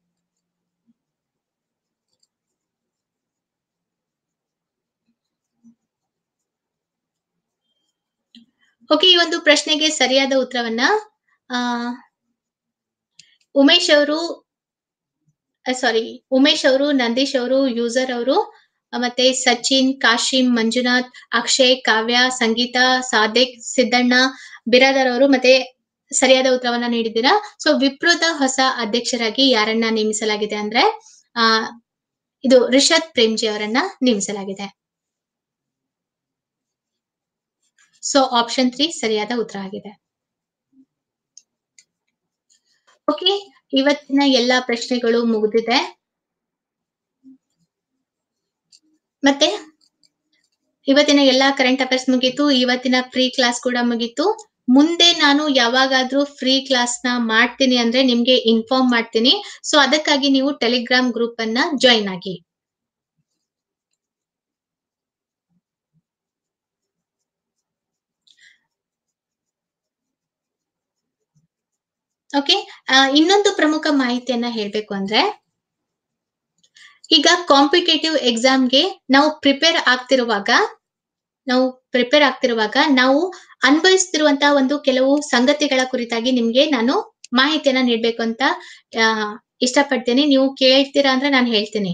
ಓಕೆ ಈ ಒಂದು ಪ್ರಶ್ನೆಗೆ ಸರಿಯಾದ ಉತ್ತರವನ್ನ ಆ ಉಮೇಶ್ ಅವರು ಸಾರಿ ಉಮೇಶ್ ಅವರು ನಂದೀಶ್ ಅವರು ಯೂಸರ್ ಅವರು ಮತ್ತೆ ಸಚಿನ್ ಕಾಶಿಂ ಮಂಜುನಾಥ್ ಅಕ್ಷಯ್ ಕಾವ್ಯ ಸಂಗೀತ ಸಾದಿಕ್ ಸಿದ್ದಣ್ಣ ಬಿರಾದರ್ ಅವರು ಮತ್ತೆ ಸರಿಯಾದ ಉತ್ತರವನ್ನ ನೀಡಿದ್ದೀರಾ ಸೊ ವಿಪ್ರೋದ ಹೊಸ ಅಧ್ಯಕ್ಷರಾಗಿ ಯಾರನ್ನ ನೇಮಿಸಲಾಗಿದೆ ಅಂದ್ರೆ ಆ ಇದು ರಿಷದ್ ಪ್ರೇಮ್ಜಿ ಅವರನ್ನ ನೇಮಿಸಲಾಗಿದೆ ಸೊ ಆಪ್ಷನ್ ತ್ರೀ ಸರಿಯಾದ ಉತ್ತರ ಆಗಿದೆ ಓಕೆ ಇವತ್ತಿನ ಎಲ್ಲಾ ಪ್ರಶ್ನೆಗಳು ಮುಗಿದಿದೆ ಮತ್ತೆ ಇವತ್ತಿನ ಎಲ್ಲಾ ಕರೆಂಟ್ ಅಫೇರ್ಸ್ ಮುಗೀತು ಇವತ್ತಿನ ಫ್ರೀ ಕ್ಲಾಸ್ ಕೂಡ ಮುಗೀತು ಮುಂದೆ ನಾನು ಯಾವಾಗಾದ್ರೂ ಫ್ರೀ ಕ್ಲಾಸ್ ನ ಮಾಡ್ತೀನಿ ಅಂದ್ರೆ ನಿಮ್ಗೆ ಇನ್ಫಾರ್ಮ್ ಮಾಡ್ತೀನಿ ಸೊ ಅದಕ್ಕಾಗಿ ನೀವು ಟೆಲಿಗ್ರಾಮ್ ಗ್ರೂಪ್ ಅನ್ನ ಜಾಯಿನ್ ಆಗಿ ಓಕೆ ಇನ್ನೊಂದು ಪ್ರಮುಖ ಮಾಹಿತಿಯನ್ನ ಹೇಳ್ಬೇಕು ಅಂದ್ರೆ ಈಗ ಕಾಂಪಿಟೇಟಿವ್ ಎಕ್ಸಾಮ್ಗೆ ನಾವು ಪ್ರಿಪೇರ್ ಆಗ್ತಿರುವಾಗ ನಾವು ಪ್ರಿಪೇರ್ ಆಗ್ತಿರುವಾಗ ನಾವು ಅನ್ವಯಿಸ್ತಿರುವಂತಹ ಒಂದು ಕೆಲವು ಸಂಗತಿಗಳ ಕುರಿತಾಗಿ ನಿಮ್ಗೆ ನಾನು ಮಾಹಿತಿಯನ್ನ ನೀಡ್ಬೇಕು ಅಂತ ಆ, ಇಷ್ಟಪಡ್ತೀನಿ ನೀವು ಕೇಳ್ತೀರಾ ಅಂದ್ರೆ ನಾನು ಹೇಳ್ತೀನಿ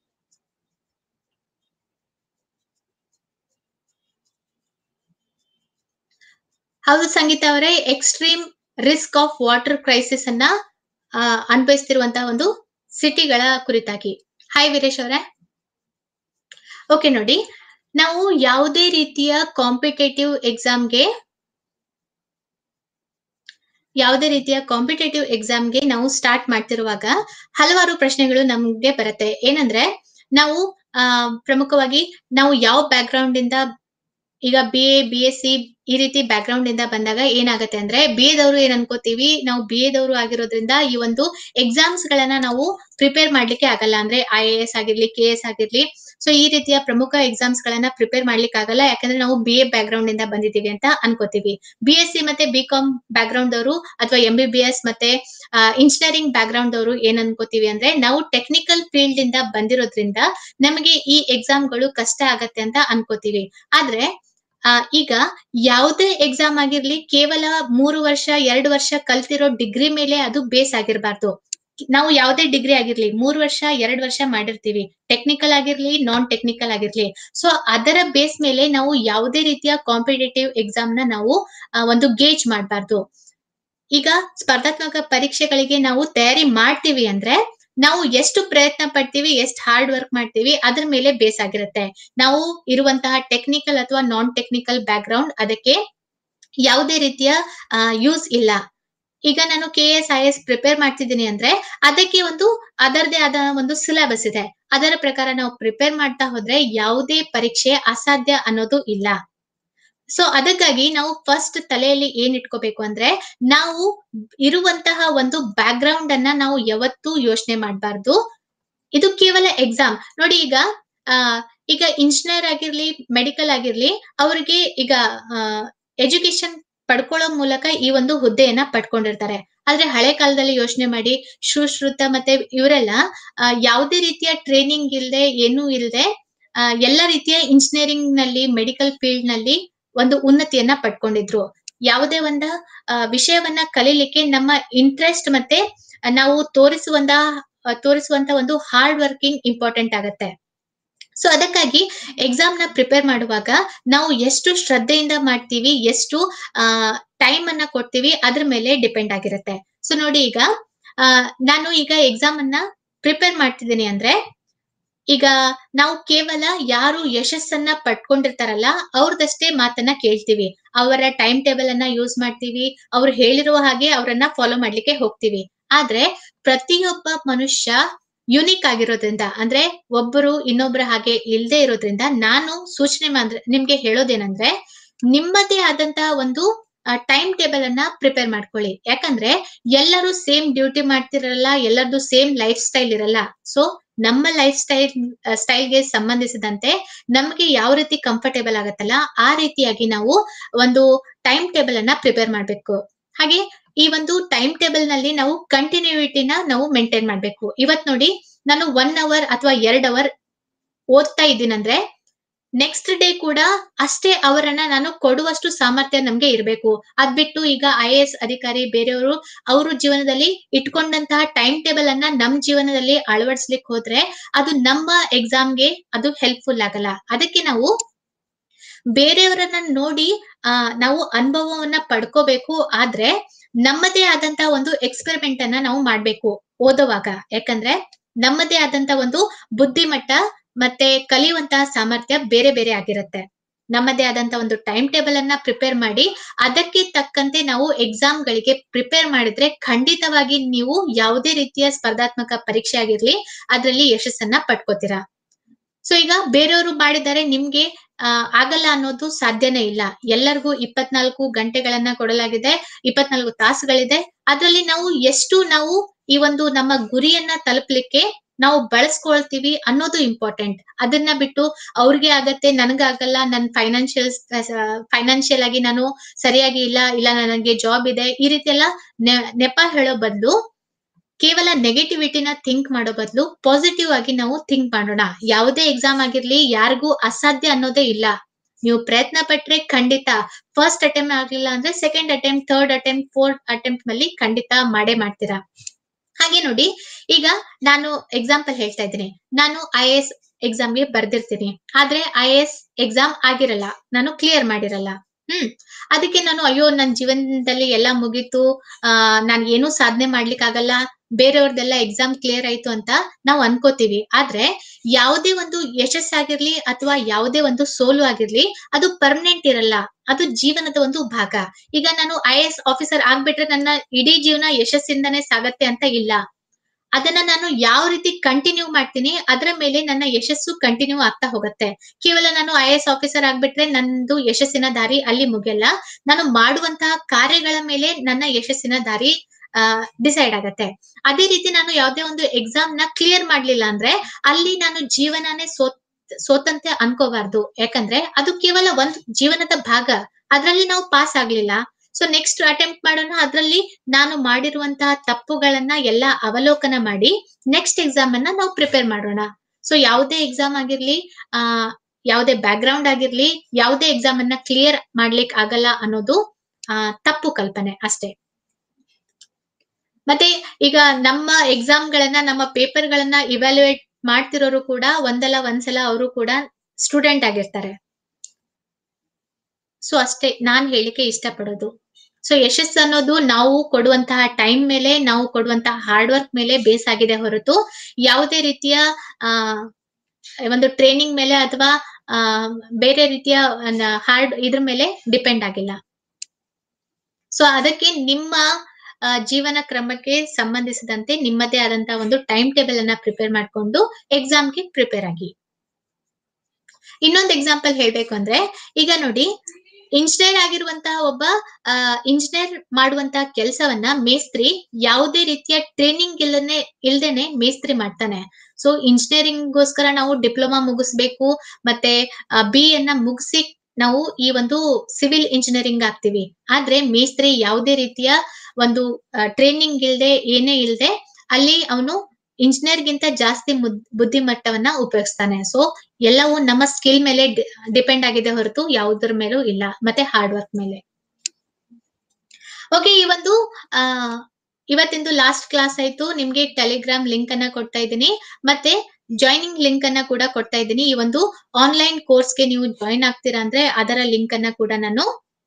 ಹೌದು ಸಂಗೀತ ಅವರೇ extreme risk of water crisis ಅನ್ನ ಆ, ಅನುಭವಿಸ್ತಿರುವಂತಹ ಒಂದು ಸಿಟಿಗಳ ಕುರಿತಾಗಿ ಹಾಯ್ ವೀರೇಶ್ ಅವರೇ ಓಕೆ ನೋಡಿ ನಾವು ಯಾವುದೇ ರೀತಿಯ ಕಾಂಪಿಟೇಟಿವ್ ಎಕ್ಸಾಮ್ಗೆ ಯಾವುದೇ ರೀತಿಯ ಕಾಂಪಿಟೇಟಿವ್ ಎಕ್ಸಾಮ್‌ಗೆ ನಾವು ಸ್ಟಾರ್ಟ್ ಮಾಡ್ತಿರುವಾಗ ಹಲವಾರು ಪ್ರಶ್ನೆಗಳು ನಮ್ಗೆ ಬರುತ್ತೆ. ಏನಂದ್ರೆ ನಾವು ಆ ಪ್ರಮುಖವಾಗಿ ನಾವು ಯಾವ ಬ್ಯಾಕ್‌ಗ್ರೌಂಡ್ ಇಂದ ಈಗ ಬಿ.ಎ, ಬಿ.ಎಸ್‌ಸಿ ಈ ರೀತಿ ಬ್ಯಾಕ್‌ಗ್ರೌಂಡ್ ಇಂದ ಬಂದಾಗ ಏನಾಗತ್ತೆ ಅಂದ್ರೆ ಬಿ.ಎದವ್ರು ಏನ್ ಅನ್ಕೋತೀವಿ ನಾವು ಬಿ.ಎದವ್ರು ಆಗಿರೋದ್ರಿಂದ ಈ ಒಂದು ಎಕ್ಸಾಮ್ಸ್‌ಗಳನ್ನ ನಾವು ಪ್ರಿಪೇರ್ ಮಾಡ್ಲಿಕ್ಕೆ ಆಗಲ್ಲ. ಅಂದ್ರೆ ಐ.ಎ.ಎಸ್ ಆಗಿರ್ಲಿ, ಕೆ.ಎಸ್ ಆಗಿರ್ಲಿ ಸೊ ಈ ರೀತಿಯ ಪ್ರಮುಖ ಎಕ್ಸಾಮ್ಸ್‌ಗಳನ್ನ ಪ್ರಿಪೇರ್ ಮಾಡ್ಲಿಕ್ಕೆ ಆಗಲ್ಲ. ಯಾಕಂದ್ರೆ ನಾವು ಬಿ.ಎ ಬ್ಯಾಕ್‌ಗ್ರೌಂಡ್ ಇಂದ ಬಂದಿದ್ದೀವಿ ಅಂತ ಅನ್ಕೋತೀವಿ. ಬಿ.ಎಸ್‌ಸಿ ಮತ್ತೆ ಬಿ.ಕಾಮ್ ಬ್ಯಾಕ್‌ಗ್ರೌಂಡ್‌ದವ್ರು ಅಥವಾ ಎಂ.ಬಿ.ಬಿ.ಎಸ್ ಮತ್ತೆ ಆ ಇಂಜಿನಿಯರಿಂಗ್ ಬ್ಯಾಕ್‌ಗ್ರೌಂಡ್‌ದವ್ರು ಏನ್ ಅನ್ಕೋತೀವಿ ಅಂದ್ರೆ ನಾವು ಟೆಕ್ನಿಕಲ್ ಫೀಲ್ಡ್ ಇಂದ ಬಂದಿರೋದ್ರಿಂದ ನಮಗೆ ಈ ಎಕ್ಸಾಮ್‌ಗಳು ಕಷ್ಟ ಆಗತ್ತೆ ಅಂತ ಅನ್ಕೋತೀವಿ. ಆದ್ರೆ ಆ ಈಗ ಯಾವುದೇ ಎಕ್ಸಾಮ್ ಆಗಿರ್ಲಿ ಕೇವಲ 3 ವರ್ಷ, 2 ವರ್ಷ ಕಲ್ತಿರೋ ಡಿಗ್ರಿ ಮೇಲೆ ಅದು ಬೇಸ್ ಆಗಿರ್ಬಾರ್ದು. ನಾವು ಯಾವುದೇ ಡಿಗ್ರಿ ಆಗಿರ್ಲಿ 3 ವರ್ಷ, 2 ವರ್ಷ ಮಾಡಿರ್ತೀವಿ. ಟೆಕ್ನಿಕಲ್ ಆಗಿರ್ಲಿ, ನಾನ್ ಟೆಕ್ನಿಕಲ್ ಆಗಿರ್ಲಿ. ಸೊ ಅದರ ಬೇಸ್ ಮೇಲೆ ನಾವು ಯಾವುದೇ ರೀತಿಯ ಕಾಂಪಿಟೇಟಿವ್ ಎಕ್ಸಾಮ್‌ನ ನಾವು ಆ ಒಂದು ಗೇಜ್ ಮಾಡ್ಬಾರ್ದು. ಈಗ ಸ್ಪರ್ಧಾತ್ಮಕ ಪರೀಕ್ಷೆಗಳಿಗೆ ನಾವು ತಯಾರಿ ಮಾಡ್ತೀವಿ ಅಂದ್ರೆ ನಾವು ಎಷ್ಟು ಪ್ರಯತ್ನ ಪಡ್ತೀವಿ, ಎಷ್ಟು ಹಾರ್ಡ್ ವರ್ಕ್ ಮಾಡ್ತೀವಿ ಅದ್ರ ಮೇಲೆ ಬೇಸ್ ಆಗಿರುತ್ತೆ. ನಾವು ಇರುವಂತಹ ಟೆಕ್ನಿಕಲ್ ಅಥವಾ ನಾನ್ ಟೆಕ್ನಿಕಲ್ ಬ್ಯಾಕ್‌ಗ್ರೌಂಡ್ ಅದಕ್ಕೆ ಯಾವುದೇ ರೀತಿಯ ಆ ಯೂಸ್ ಇಲ್ಲ. ಈಗ ನಾನು ಕೆ.ಎಸ್, ಐ.ಎ.ಎಸ್ ಪ್ರಿಪೇರ್ ಮಾಡ್ತಿದ್ದೀನಿ ಅಂದ್ರೆ ಅದಕ್ಕೆ ಒಂದು ಅದರದೇ ಆದ ಒಂದು ಸಿಲೆಬಸ್ ಇದೆ. ಅದರ ಪ್ರಕಾರ ನಾವು ಪ್ರಿಪೇರ್ ಮಾಡ್ತಾ ಹೋದ್ರೆ ಯಾವುದೇ ಪರೀಕ್ಷೆ ಅಸಾಧ್ಯ ಅನ್ನೋದು ಇಲ್ಲ. ಸೊ ಅದಕ್ಕಾಗಿ ನಾವು ಫಸ್ಟ್ ತಲೆಯಲ್ಲಿ ಏನ್ ಇಟ್ಕೋಬೇಕು ಅಂದ್ರೆ ನಾವು ಇರುವಂತಹ ಒಂದು ಬ್ಯಾಕ್‌ಗ್ರೌಂಡ್ ಅನ್ನ ನಾವು ಯಾವತ್ತೂ ಯೋಚನೆ ಮಾಡ್ಬಾರ್ದು. ಇದು ಕೇವಲ ಎಕ್ಸಾಮ್. ನೋಡಿ ಈಗ ಆ ಈಗ ಇಂಜಿನಿಯರ್ ಆಗಿರ್ಲಿ, ಮೆಡಿಕಲ್ ಆಗಿರ್ಲಿ ಅವ್ರಿಗೆ ಈಗ ಆ ಎಜುಕೇಷನ್ ಪಡ್ಕೊಳ್ಳೋ ಮೂಲಕ ಈ ಒಂದು ಹುದ್ದೆಯನ್ನ ಪಡ್ಕೊಂಡಿರ್ತಾರೆ. ಆದ್ರೆ ಹಳೆ ಕಾಲದಲ್ಲಿ ಯೋಚನೆ ಮಾಡಿ ಸುಶ್ರುತ ಮತ್ತೆ ಇವರೆಲ್ಲ ಆ ಯಾವುದೇ ರೀತಿಯ ಟ್ರೈನಿಂಗ್ ಇಲ್ದೆ, ಏನೂ ಇಲ್ದೆ ಆ ಎಲ್ಲ ರೀತಿಯ ಇಂಜಿನಿಯರಿಂಗ್‌ನಲ್ಲಿ, ಮೆಡಿಕಲ್ ಫೀಲ್ಡ್‌ನಲ್ಲಿ ಒಂದು ಉನ್ನತಿಯನ್ನ ಪಡ್ಕೊಂಡಿದ್ರು. ಯಾವುದೇ ಒಂದ ಆ ವಿಷಯವನ್ನ ಕಲೀಲಿಕ್ಕೆ ನಮ್ಮ ಇಂಟ್ರೆಸ್ಟ್ ಮತ್ತೆ ನಾವು ತೋರಿಸುವಂತ ತೋರಿಸುವಂತ ಒಂದು ಹಾರ್ಡ್ ವರ್ಕಿಂಗ್ ಇಂಪಾರ್ಟೆಂಟ್ ಆಗತ್ತೆ. ಸೊ ಅದಕ್ಕಾಗಿ ಎಕ್ಸಾಮ್‌ನ ಪ್ರಿಪೇರ್ ಮಾಡುವಾಗ ನಾವು ಎಷ್ಟು ಶ್ರದ್ಧೆಯಿಂದ ಮಾಡ್ತೀವಿ, ಎಷ್ಟು ಆ ಟೈಮ್ ಅನ್ನ ಕೊಡ್ತೀವಿ ಅದ್ರ ಮೇಲೆ ಡಿಪೆಂಡ್ ಆಗಿರುತ್ತೆ. ಸೊ ನೋಡಿ ಈಗ ಆ ನಾನು ಈಗ ಎಕ್ಸಾಮ್ ಅನ್ನ ಪ್ರಿಪೇರ್ ಮಾಡ್ತಿದ್ದೀನಿ ಅಂದ್ರೆ ಈಗ ನಾವು ಕೇವಲ ಯಾರು ಯಶಸ್ಸನ್ನ ಪಡ್ಕೊಂಡಿರ್ತಾರಲ್ಲ ಅವ್ರದಷ್ಟೇ ಮಾತನ್ನ ಕೇಳ್ತೀವಿ. ಅವರ ಟೈಮ್ ಟೇಬಲ್ ಅನ್ನ ಯೂಸ್ ಮಾಡ್ತೀವಿ. ಅವ್ರು ಹೇಳಿರುವ ಹಾಗೆ ಅವ್ರನ್ನ ಫಾಲೋ ಮಾಡ್ಲಿಕ್ಕೆ ಹೋಗ್ತೀವಿ. ಆದ್ರೆ ಪ್ರತಿಯೊಬ್ಬ ಮನುಷ್ಯ ಯುನಿಕ್ ಆಗಿರೋದ್ರಿಂದ ಅಂದ್ರೆ ಒಬ್ಬರು ಇನ್ನೊಬ್ಬರ ಹಾಗೆ ಇಲ್ದೇ ಇರೋದ್ರಿಂದ ನಾನು ಸೂಚನೆ ಮಾಡ್ ನಿಮ್ಗೆ ಹೇಳೋದೇನಂದ್ರೆ ನಿಮ್ಮದೇ ಆದಂತಹ ಒಂದು ಆ ಟೈಮ್ ಟೇಬಲ್ ಅನ್ನ ಪ್ರಿಪೇರ್ ಮಾಡ್ಕೊಳ್ಳಿ. ಯಾಕಂದ್ರೆ ಎಲ್ಲರೂ ಸೇಮ್ ಡ್ಯೂಟಿ ಮಾಡ್ತಿರಲ್ಲ, ಎಲ್ಲರದು ಸೇಮ್ ಲೈಫ್ ಸ್ಟೈಲ್ ಇರಲ್ಲ. ಸೊ ನಮ್ಮ ಲೈಫ್ ಸ್ಟೈಲ್ ಸ್ಟೈಲ್‌ಗೆ ಸಂಬಂಧಿಸಿದಂತೆ ನಮ್ಗೆ ಯಾವ ರೀತಿ ಕಂಫರ್ಟೇಬಲ್ ಆಗತ್ತಲ್ಲ ಆ ರೀತಿಯಾಗಿ ನಾವು ಒಂದು ಟೈಮ್ ಟೇಬಲ್ ಅನ್ನ ಪ್ರಿಪೇರ್ ಮಾಡ್ಬೇಕು. ಹಾಗೆ ಈ ಒಂದು ಟೈಮ್ ಟೇಬಲ್‌ನಲ್ಲಿ ನಾವು ಕಂಟಿನ್ಯೂಟಿನ ನಾವು ಮೇಂಟೈನ್ ಮಾಡ್ಬೇಕು. ಇವತ್ ನೋಡಿ ನಾನು 1 ಅವರ್ ಅಥವಾ 2 ಅವರ್ ಓದ್ತಾ ಇದ್ದೀನಂದ್ರೆ ನೆಕ್ಸ್ಟ್ ಡೇ ಕೂಡ ಅಷ್ಟೇ ಅವರನ್ನ ನಾನು ಕೊಡುವಷ್ಟು ಸಾಮರ್ಥ್ಯ ನಮ್ಗೆ ಇರ್ಬೇಕು. ಅದ್ ಬಿಟ್ಟು ಈಗ ಐ.ಎ.ಎಸ್ ಅಧಿಕಾರಿ ಬೇರೆಯವರು ಅವ್ರು ಜೀವನದಲ್ಲಿ ಇಟ್ಕೊಂಡಂತಹ ಟೈಮ್ ಟೇಬಲ್ ಅನ್ನ ನಮ್ ಜೀವನದಲ್ಲಿ ಅಳವಡಿಸ್ಲಿಕ್ಕೆ ಹೋದ್ರೆ ಅದು ನಮ್ಮ ಎಕ್ಸಾಮ್‌ಗೆ ಅದು ಹೆಲ್ಪ್‌ಫುಲ್ ಆಗಲ್ಲ. ಅದಕ್ಕೆ ನಾವು ಬೇರೆಯವರನ್ನ ನೋಡಿ ಆ ನಾವು ಅನುಭವವನ್ನ ಪಡ್ಕೋಬೇಕು. ಆದ್ರೆ ನಮ್ಮದೇ ಆದಂತಹ ಒಂದು ಎಕ್ಸ್ಪೆರಿಮೆಂಟ್ ಅನ್ನ ನಾವು ಮಾಡ್ಬೇಕು ಓದುವಾಗ. ಯಾಕಂದ್ರೆ ನಮ್ಮದೇ ಆದಂತಹ ಒಂದು ಬುದ್ಧಿಮಟ್ಟ ಮತ್ತೆ ಕಲಿಯುವಂತಹ ಸಾಮರ್ಥ್ಯ ಬೇರೆ ಬೇರೆ ಆಗಿರುತ್ತೆ. ನಮ್ಮದೇ ಆದಂತಹ ಒಂದು ಟೈಮ್ ಟೇಬಲ್ ಅನ್ನ ಪ್ರಿಪೇರ್ ಮಾಡಿ ಅದಕ್ಕೆ ತಕ್ಕಂತೆ ನಾವು ಎಕ್ಸಾಮ್‌ಗಳಿಗೆ ಪ್ರಿಪೇರ್ ಮಾಡಿದ್ರೆ ಖಂಡಿತವಾಗಿ ನೀವು ಯಾವುದೇ ರೀತಿಯ ಸ್ಪರ್ಧಾತ್ಮಕ ಪರೀಕ್ಷೆ ಆಗಿರ್ಲಿ ಅದ್ರಲ್ಲಿ ಯಶಸ್ಸನ್ನ ಪಡ್ಕೋತೀರಾ. ಸೊ ಈಗ ಬೇರೆಯವರು ಮಾಡಿದ್ದಾರೆ ನಿಮ್ಗೆ ಆ ಆಗಲ್ಲ ಅನ್ನೋದು ಸಾಧ್ಯನೇ ಇಲ್ಲ. ಎಲ್ಲರಿಗೂ 24 ಗಂಟೆಗಳನ್ನ ಕೊಡಲಾಗಿದೆ. 24 ತಾಸುಗಳಿದೆ. ಅದ್ರಲ್ಲಿ ನಾವು ಎಷ್ಟು ನಾವು ಈ ಒಂದು ನಮ್ಮ ಗುರಿಯನ್ನ ತಲುಪಲಿಕ್ಕೆ ನಾವು ಬಳಸ್ಕೊಳ್ತೀವಿ ಅನ್ನೋದು ಇಂಪಾರ್ಟೆಂಟ್. ಅದನ್ನ ಬಿಟ್ಟು ಅವ್ರಿಗೆ ಆಗತ್ತೆ ನನಗಾಗಲ್ಲ ನನ್ ಫೈನಾನ್ಷಿಯಲ್ ಫೈನಾನ್ಷಿಯಲ್ ಆಗಿ ನಾನು ಸರಿಯಾಗಿ ಇಲ್ಲ, ಇಲ್ಲ ನನಗೆ ಜಾಬ್ ಇದೆ ಈ ರೀತಿ ಎಲ್ಲ ನೆ ನೆಪ ಹೇಳೋ ಬದಲು ಕೇವಲ ನೆಗೆಟಿವಿಟಿನ ಥಿಂಕ್ ಮಾಡೋ ಬದಲು ಪಾಸಿಟಿವ್ ಆಗಿ ನಾವು ಥಿಂಕ್ ಮಾಡೋಣ. ಯಾವುದೇ ಎಕ್ಸಾಮ್ ಆಗಿರ್ಲಿ ಯಾರಿಗೂ ಅಸಾಧ್ಯ ಅನ್ನೋದೇ ಇಲ್ಲ. ನೀವು ಪ್ರಯತ್ನ ಪಟ್ರೆ ಖಂಡಿತ ಫಸ್ಟ್ ಅಟೆಂಪ್ಟ್ ಆಗ್ಲಿಲ್ಲ ಅಂದ್ರೆ second attempt, third attempt, fourth attempt ನಲ್ಲಿ ಖಂಡಿತ ಮಾಡೇ ಮಾಡ್ತೀರಾ. ಹಾಗೆ ನೋಡಿ ಈಗ ನಾನು ಎಕ್ಸಾಂಪಲ್ ಹೇಳ್ತಾ ಇದ್ದೀನಿ. ನಾನು ಐ.ಎ.ಎಸ್ ಎಕ್ಸಾಮ್‌ಗೆ ಬರ್ದಿರ್ತೀನಿ. ಆದ್ರೆ ಐ.ಎ.ಎಸ್ ಎಕ್ಸಾಮ್ ಆಗಿರಲ್ಲ. ನಾನು ಕ್ಲಿಯರ್ ಮಾಡಿರಲ್ಲ. ಹ್ಮ್. ಅದಕ್ಕೆ ನಾನು ಅಯ್ಯೋ! ನನ್ ಜೀವನದಲ್ಲಿ ಎಲ್ಲ ಮುಗೀತು. ಆ ನಾನ್ ಏನು ಸಾಧನೆ ಮಾಡ್ಲಿಕ್ಕಾಗಲ್ಲ. ಬೇರೆಯವ್ರದೆಲ್ಲ ಎಕ್ಸಾಮ್ ಕ್ಲಿಯರ್ ಆಯ್ತು ಅಂತ ನಾವು ಅನ್ಕೋತೀವಿ ಆದ್ರೆ ಯಾವುದೇ ಒಂದು ಯಶಸ್ಸಾಗಿರ್ಲಿ ಅಥವಾ ಯಾವುದೇ ಒಂದು ಸೋಲು ಆಗಿರ್ಲಿ ಅದು ಪರ್ಮನೆಂಟ್ ಇರಲ್ಲ ಅದು ಜೀವನದ ಒಂದು ಭಾಗ ಈಗ ನಾನು ಐ ಎಸ್ ಆಫೀಸರ್ ಆಗ್ಬಿಟ್ರೆ ನನ್ನ ಇಡೀ ಜೀವನ ಯಶಸ್ಸಿಂದನೇ ಸಾಗತ್ತೆ ಅಂತ ಇಲ್ಲ ಅದನ್ನ ನಾನು ಯಾವ ರೀತಿ ಕಂಟಿನ್ಯೂ ಮಾಡ್ತೀನಿ ಅದರ ಮೇಲೆ ನನ್ನ ಯಶಸ್ಸು ಕಂಟಿನ್ಯೂ ಆಗ್ತಾ ಹೋಗುತ್ತೆ ಕೇವಲ ನಾನು ಐ ಎಸ್ ಆಫೀಸರ್ ಆಗ್ಬಿಟ್ರೆ ನಂದು ಯಶಸ್ಸಿನ ದಾರಿ ಅಲ್ಲಿ ಮುಗಿಯಲ್ಲ ನಾನು ಮಾಡುವಂತಹ ಕಾರ್ಯಗಳ ಮೇಲೆ ನನ್ನ ಯಶಸ್ಸಿನ ದಾರಿ ಡಿಸೈಡ್ ಆಗತ್ತೆ ಅದೇ ರೀತಿ ನಾನು ಯಾವುದೇ ಒಂದು ಎಕ್ಸಾಮ್ ನ ಕ್ಲಿಯರ್ ಮಾಡ್ಲಿಲ್ಲ ಅಂದ್ರೆ ಅಲ್ಲಿ ನಾನು ಜೀವನನೇ ಸೋತ್ ಸೋತಂತೆ ಅನ್ಕೋಬಾರ್ದು ಯಾಕಂದ್ರೆ ಅದು ಕೇವಲ ಒಂದು ಜೀವನದ ಭಾಗ ಅದ್ರಲ್ಲಿ ನಾವು ಪಾಸ್ ಆಗ್ಲಿಲ್ಲ ಸೊ ನೆಕ್ಸ್ಟ್ ಅಟೆಂಪ್ಟ್ ಮಾಡೋಣ ಅದ್ರಲ್ಲಿ ನಾನು ಮಾಡಿರುವಂತಹ ತಪ್ಪುಗಳನ್ನ ಎಲ್ಲ ಅವಲೋಕನ ಮಾಡಿ ನೆಕ್ಸ್ಟ್ ಎಕ್ಸಾಮ್ ಅನ್ನ ನಾವು ಪ್ರಿಪೇರ್ ಮಾಡೋಣ ಸೊ ಯಾವುದೇ ಎಕ್ಸಾಮ್ ಆಗಿರ್ಲಿ ಆ ಯಾವುದೇ ಬ್ಯಾಕ್ ಗ್ರೌಂಡ್ ಆಗಿರ್ಲಿ ಯಾವುದೇ ಎಕ್ಸಾಮ್ ಅನ್ನ ಕ್ಲಿಯರ್ ಮಾಡ್ಲಿಕ್ಕೆ ಆಗಲ್ಲ ಅನ್ನೋದು ಆ ತಪ್ಪು ಕಲ್ಪನೆ ಅಷ್ಟೇ ಮತ್ತೆ ಈಗ ನಮ್ಮ ಎಕ್ಸಾಮ್ ಗಳನ್ನ ನಮ್ಮ ಪೇಪರ್ ಗಳನ್ನ ಇವ್ಯಾಲ್ಯೂಯೇಟ್ ಮಾಡ್ತಿರೋರು ಕೂಡ ಒಂದಲ್ಲ ಒಂದ್ಸಲ ಅವರು ಕೂಡ ಸ್ಟೂಡೆಂಟ್ ಆಗಿರ್ತಾರೆ ಸೊ ಅಷ್ಟೇ ನಾನ್ ಹೇಳಿಕೆ ಇಷ್ಟಪಡೋದು ಸೊ ಯಶಸ್ಸು ಅನ್ನೋದು ನಾವು ಕೊಡುವಂತಹ ಟೈಮ್ ಮೇಲೆ ನಾವು ಕೊಡುವಂತಹ ಹಾರ್ಡ್ ವರ್ಕ್ ಮೇಲೆ ಬೇಸ್ ಆಗಿದೆ ಹೊರತು ಯಾವುದೇ ರೀತಿಯ ಆ ಒಂದು ಟ್ರೈನಿಂಗ್ ಮೇಲೆ ಅಥವಾ ಆ ಬೇರೆ ರೀತಿಯ ಹಾರ್ಡ್ ಇದ್ರ ಮೇಲೆ ಡಿಪೆಂಡ್ ಆಗಿಲ್ಲ ಸೊ ಅದಕ್ಕೆ ನಿಮ್ಮ ಆ, ಜೀವನ ಕ್ರಮಕ್ಕೆ ಸಂಬಂಧಿಸಿದಂತೆ ನಿಮ್ಮದೇ ಆದಂತಹ ಒಂದು ಟೈಮ್ ಟೇಬಲ್ ಅನ್ನ ಪ್ರಿಪೇರ್ ಮಾಡ್ಕೊಂಡು ಎಕ್ಸಾಮ್ಗೆ ಪ್ರಿಪೇರ್ ಆಗಿ ಇನ್ನೊಂದು ಎಕ್ಸಾಂಪಲ್ ಹೇಳ್ಬೇಕು ಅಂದ್ರೆ ಈಗ ನೋಡಿ ಇಂಜಿನಿಯರ್ ಆಗಿರುವಂತಹ ಒಬ್ಬ ಇಂಜಿನಿಯರ್ ಮಾಡುವಂತಹ ಕೆಲಸವನ್ನ ಮೇಸ್ತ್ರಿ ಯಾವುದೇ ರೀತಿಯ ಟ್ರೈನಿಂಗ್ ಇಲ್ಲನೆ ಇಲ್ದೇನೆ ಮೇಸ್ತ್ರಿ ಮಾಡ್ತಾನೆ ಸೊ ಇಂಜಿನಿಯರಿಂಗ್ ಗೋಸ್ಕರ ನಾವು ಡಿಪ್ಲೊಮಾ ಮುಗಿಸ್ಬೇಕು ಮತ್ತೆ ಬಿ ಅನ್ನ ಮುಗಿಸಿ ನಾವು ಈ ಒಂದು ಸಿವಿಲ್ ಇಂಜಿನಿಯರಿಂಗ್ ಆಗ್ತೀವಿ ಆದ್ರೆ ಮೇಸ್ತ್ರಿ ಯಾವುದೇ ರೀತಿಯ ಒಂದು ಟ್ರೈನಿಂಗ್ ಇಲ್ದೆ ಏನೇ ಇಲ್ದೆ ಅಲ್ಲಿ ಅವನು ಇಂಜಿನಿಯರ್ ಗಿಂತ ಜಾಸ್ತಿ ಮುದ್- ಬುದ್ಧಿಮಟ್ಟವನ್ನ ಉಪಯೋಗಿಸ್ತಾನೆ ಸೊ ಎಲ್ಲವೂ ನಮ್ಮ ಸ್ಕಿಲ್ ಮೇಲೆ ಡಿಪೆಂಡ್ ಆಗಿದೆ ಹೊರತು ಯಾವುದ್ರ ಮೇಲೂ ಇಲ್ಲ ಮತ್ತೆ ಹಾರ್ಡ್ ವರ್ಕ್ ಮೇಲೆ ಓಕೆ ಈ ಒಂದು ಆ ಇವತ್ತಿಂದು ಲಾಸ್ಟ್ ಕ್ಲಾಸ್ ಆಯ್ತು ನಿಮ್ಗೆ ಟೆಲಿಗ್ರಾಮ್ ಲಿಂಕ್ ಅನ್ನ ಕೊಡ್ತಾ ಇದ್ದೀನಿ ಮತ್ತೆ ಜಾಯ್ನಿಂಗ್ ಲಿಂಕ್ ಅನ್ನ ಕೂಡ ಕೊಡ್ತಾ ಇದ್ದೀನಿ ಈ ಒಂದು ಆನ್ಲೈನ್ ಕೋರ್ಸ್ಗೆ ನೀವು ಜಾಯಿನ್ ಆಗ್ತೀರಾ ಅಂದ್ರೆ ಅದರ ಲಿಂಕ್ ಅನ್ನ ಕೂಡ ನಾನು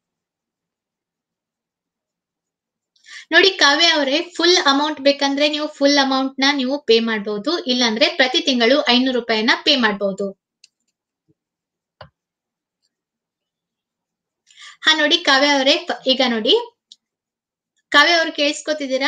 ನೋಡಿ ಕಾವ್ಯ ಅವರೇ ಫುಲ್ ಅಮೌಂಟ್ ಬೇಕಂದ್ರೆ ನೀವು ಫುಲ್ ಅಮೌಂಟ್ ನ ನೀವು ಪೇ ಮಾಡಬಹುದು ಇಲ್ಲಾಂದ್ರೆ ಪ್ರತಿ ತಿಂಗಳು ಐನೂರು ರೂಪಾಯಿನ ಪೇ ಮಾಡಬಹುದು ಹಾ ನೋಡಿ ಕಾವ್ಯ ಅವರೇ ಪ- ಈಗ ನೋಡಿ ಕಾವ್ಯ ಅವ್ರು ಕೇಳಿಸ್ಕೊತಿದ್ದೀರಾ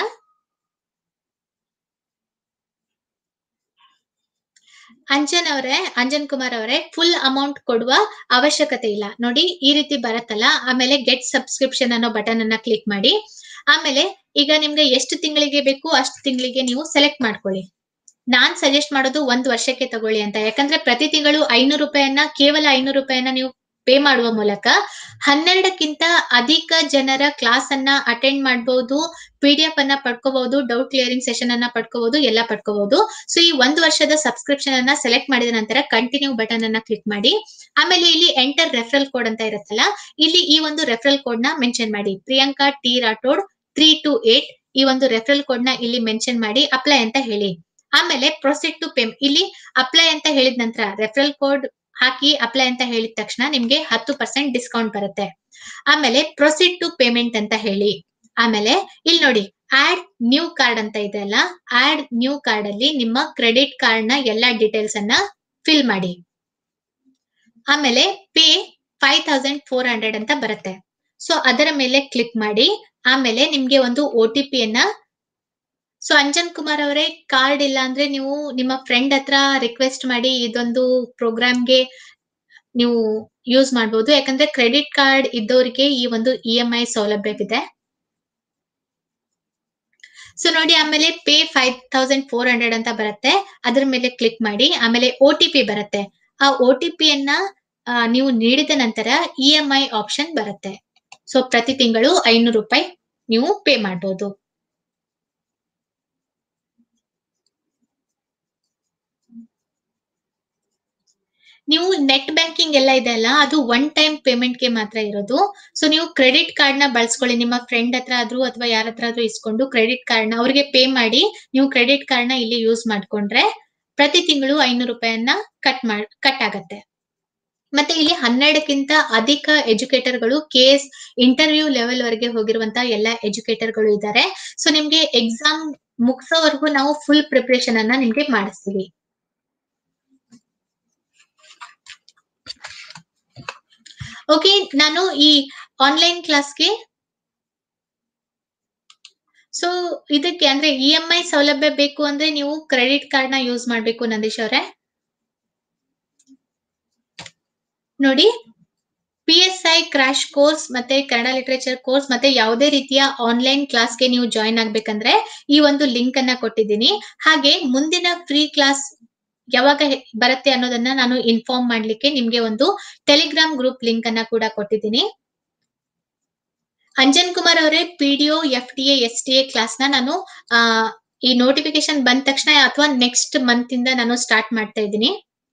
ಅಂಜನ್ ಅವರೇ ಅಂಜನ್ ಕುಮಾರ್ ಅವರೇ ಫುಲ್ ಅಮೌಂಟ್ ಕೊಡುವ ಅವಶ್ಯಕತೆ ಇಲ್ಲ ನೋಡಿ ಈ ರೀತಿ ಬರತ್ತಲ್ಲ ಆಮೇಲೆ ಗೆಟ್ ಸಬ್ಸ್ಕ್ರಿಪ್ಷನ್ ಅನ್ನೋ ಬಟನ್ ಅನ್ನ ಕ್ಲಿಕ್ ಮಾಡಿ ಆಮೇಲೆ ಈಗ ನಿಮ್ಗೆ ಎಷ್ಟು ತಿಂಗಳಿಗೆ ಬೇಕು ಅಷ್ಟು ತಿಂಗಳಿಗೆ ನೀವು ಸೆಲೆಕ್ಟ್ ಮಾಡ್ಕೊಳ್ಳಿ ನಾನ್ ಸಜೆಸ್ಟ್ ಮಾಡೋದು ಒಂದ್ ವರ್ಷಕ್ಕೆ ತಗೊಳ್ಳಿ ಅಂತ ಯಾಕಂದ್ರೆ ಪ್ರತಿ ತಿಂಗಳು ಐನೂರು ರೂಪಾಯನ್ನ ಕೇವಲ ಐನೂರು ರೂಪಾಯನ್ನ ನೀವು ಪೇ ಮಾಡುವ ಮೂಲಕ ಹನ್ನೆರಡಕ್ಕಿಂತ ಅಧಿಕ ಜನರ ಕ್ಲಾಸ್ ಅನ್ನ ಅಟೆಂಡ್ ಮಾಡಬಹುದು ಪಿ ಡಿ ಎಫ್ ಅನ್ನ ಪಡ್ಕೋಬಹುದು ಡೌಟ್ ಕ್ಲಿಯರಿಂಗ್ ಸೆಷನ್ ಅನ್ನ ಪಡ್ಕೋಬಹುದು ಎಲ್ಲ ಪಡ್ಕೋಬಹುದು ಸೊ ಈ ಒಂದು ವರ್ಷದ ಸಬ್ಸ್ಕ್ರಿಪ್ಷನ್ ಅನ್ನ ಸೆಲೆಕ್ಟ್ ಮಾಡಿದ ನಂತರ ಕಂಟಿನ್ಯೂ ಬಟನ್ ಅನ್ನ ಕ್ಲಿಕ್ ಮಾಡಿ ಆಮೇಲೆ ಇಲ್ಲಿ ಎಂಟರ್ ರೆಫರಲ್ ಕೋಡ್ ಅಂತ ಇರುತ್ತಲ್ಲ ಇಲ್ಲಿ ಈ ಒಂದು ರೆಫರಲ್ ಕೋಡ್ ನ ಮೆನ್ಷನ್ ಮಾಡಿ Priyanka T Rathod three two eight ಈ ಒಂದು ರೆಫರಲ್ ಕೋಡ್ ನ ಇಲ್ಲಿ ಮೆನ್ಷನ್ ಮಾಡಿ ಅಪ್ಲೈ ಅಂತ ಹೇಳಿ ಆಮೇಲೆ ಪ್ರೊಸೀಡ್ ಟು ಪೇಮ್ ಇಲ್ಲಿ ಅಪ್ಲೈ ಅಂತ ಹೇಳಿದ ನಂತರ ರೆಫರಲ್ ಕೋಡ್ ಹಾಕಿ ಅಪ್ಲೈ ಅಂತ ಹೇಳಿದ ತಕ್ಷಣ ನಿಮ್ಗೆ ಹತ್ತು ಪರ್ಸೆಂಟ್ ಡಿಸ್ಕೌಂಟ್ ಬರುತ್ತೆ ಆಮೇಲೆ ಪ್ರೊಸೀಡ್ ಟು ಪೇಮೆಂಟ್ ಅಂತ ಹೇಳಿ ಆಮೇಲೆ ಇಲ್ಲಿ ನೋಡಿ ಆಡ್ ನ್ಯೂ ಕಾರ್ಡ್ ಅಂತ ಇದೆ ಅಲ್ಲ ಆಡ್ ನ್ಯೂ ಕಾರ್ಡ್ ಅಲ್ಲಿ ನಿಮ್ಮ ಕ್ರೆಡಿಟ್ ಕಾರ್ಡ್ ನ ಎಲ್ಲಾ ಡೀಟೇಲ್ಸ್ ಅನ್ನ ಫಿಲ್ ಮಾಡಿ ಆಮೇಲೆ pay five thousand four hundred ಅಂತ ಬರುತ್ತೆ ಸೊ ಅದರ ಮೇಲೆ ಕ್ಲಿಕ್ ಮಾಡಿ ಆಮೇಲೆ ನಿಮ್ಗೆ ಒಂದು ಒ ಟಿ ಪಿಯನ್ನ ಸೊ ಅಂಜನ್ ಕುಮಾರ್ ಅವರೇ ಕಾರ್ಡ್ ಇಲ್ಲ ಅಂದ್ರೆ ನೀವು ನಿಮ್ಮ ಫ್ರೆಂಡ್ ಹತ್ರ ರಿಕ್ವೆಸ್ಟ್ ಮಾಡಿ ಇದೊಂದು ಪ್ರೋಗ್ರಾಮ್ಗೆ ನೀವು ಯೂಸ್ ಮಾಡಬಹುದು ಯಾಕಂದ್ರೆ ಕ್ರೆಡಿಟ್ ಕಾರ್ಡ್ ಇದ್ದವರಿಗೆ ಈ ಒಂದು ಇ ಎಂ ಐ ಸೌಲಭ್ಯವಿದೆ ಸೊ ನೋಡಿ ಆಮೇಲೆ pay five thousand four hundred ಅಂತ ಬರುತ್ತೆ ಅದ್ರ ಮೇಲೆ ಕ್ಲಿಕ್ ಮಾಡಿ ಆಮೇಲೆ ಒ ಟಿ ಪಿ ಬರುತ್ತೆ ಆ ಒ ಟಿ ಪಿಯನ್ನ ನೀವು ನೀಡಿದ ನಂತರ ಇ ಎಂ ಐ ಆಪ್ಷನ್ ಬರುತ್ತೆ ಸೊ ಪ್ರತಿ ತಿಂಗಳು ಐನೂರು ರೂಪಾಯಿ ನೀವು ಪೇ ಮಾಡಬಹುದು ನೀವು ನೆಟ್ ಬ್ಯಾಂಕಿಂಗ್ ಎಲ್ಲ ಇದೆ ಅಲ್ಲ ಅದು ಒನ್ ಟೈಮ್ ಪೇಮೆಂಟ್ ಗೆ ಮಾತ್ರ ಇರೋದು ಸೊ ನೀವು ಕ್ರೆಡಿಟ್ ಕಾರ್ಡ್ ನ ಬಳಸ್ಕೊಳ್ಳಿ ನಿಮ್ಮ ಫ್ರೆಂಡ್ ಹತ್ರ ಆದ್ರೂ ಅಥವಾ ಯಾರ ಹತ್ರ ಆದ್ರೂ ಇಸ್ಕೊಂಡು ಕ್ರೆಡಿಟ್ ಕಾರ್ಡ್ ನ ಅವ್ರಿಗೆ ಪೇ ಮಾಡಿ ನೀವು ಕ್ರೆಡಿಟ್ ಕಾರ್ಡ್ ನ ಇಲ್ಲಿ ಯೂಸ್ ಮಾಡ್ಕೊಂಡ್ರೆ ಪ್ರತಿ ತಿಂಗಳು ಐನೂರು ರೂಪಾಯನ್ನ ಕಟ್ ಮಾಡ್ ಕಟ್ ಆಗತ್ತೆ ಮತ್ತೆ ಇಲ್ಲಿ ಹನ್ನೆರಡಕ್ಕಿಂತ ಅಧಿಕ ಎಜುಕೇಟರ್ಗಳು ಕೇಸ್ ಇಂಟರ್ವ್ಯೂ ಲೆವೆಲ್ ವರೆಗೆ ಹೋಗಿರುವಂತಹ ಎಲ್ಲ ಎಜುಕೇಟರ್ಗಳು ಇದ್ದಾರೆ ಸೊ ನಿಮ್ಗೆ ಎಕ್ಸಾಮ್ ಮುಗಿಸೋವರೆಗೂ ನಾವು ಫುಲ್ ಪ್ರಿಪರೇಷನ್ ಅನ್ನ ನಿಮ್ಗೆ ಮಾಡಿಸ್ತೀವಿ ಓಕೆ ನಾನು ಈ ಆನ್ಲೈನ್ ಕ್ಲಾಸ್ಗೆ ಸೊ ಇದಕ್ಕೆ ಅಂದ್ರೆ ಇ ಎಂ ಐ ಸೌಲಭ್ಯ ಬೇಕು ಅಂದ್ರೆ ನೀವು ಕ್ರೆಡಿಟ್ ಕಾರ್ಡ್ ನ ಯೂಸ್ ಮಾಡ್ಬೇಕು ನಂದೀಶ್ ಅವರೇ ನೋಡಿ P S I crash course ಮತ್ತೆ ಕನ್ನಡ ಲಿಟರೇಚರ್ ಕೋರ್ಸ್ ಮತ್ತೆ ಯಾವುದೇ ರೀತಿಯ ಆನ್ಲೈನ್ ಕ್ಲಾಸ್ಗೆ ನೀವು ಜಾಯಿನ್ ಆಗ್ಬೇಕಂದ್ರೆ ಈ ಒಂದು ಲಿಂಕ್ ಅನ್ನ ಕೊಟ್ಟಿದ್ದೀನಿ ಹಾಗೆ ಮುಂದಿನ ಫ್ರೀ ಕ್ಲಾಸ್ ಯಾವಾಗ ಹೆ- ಬರುತ್ತೆ ಅನ್ನೋದನ್ನ ನಾನು ಇನ್ಫಾರ್ಮ್ ಮಾಡ್ಲಿಕ್ಕೆ ನಿಮ್ಗೆ ಒಂದು ಟೆಲಿಗ್ರಾಮ್ ಗ್ರೂಪ್ ಲಿಂಕ್ ಅನ್ನ ಕೂಡ ಕೊಟ್ಟಿದ್ದೀನಿ ಅಂಜನ್ ಕುಮಾರ್ ಅವರೇ PDO F T S T A class ನ ನಾನು ಆ, ಈ ನೋಟಿಫಿಕೇಶನ್ ಬಂದ ತಕ್ಷಣ ಅಥವಾ ನೆಕ್ಸ್ಟ್ ಮಂತ್ ಇಂದ ನಾನು ಸ್ಟಾರ್ಟ್ ಮಾಡ್ತಾ ಇದ್ದೀನಿ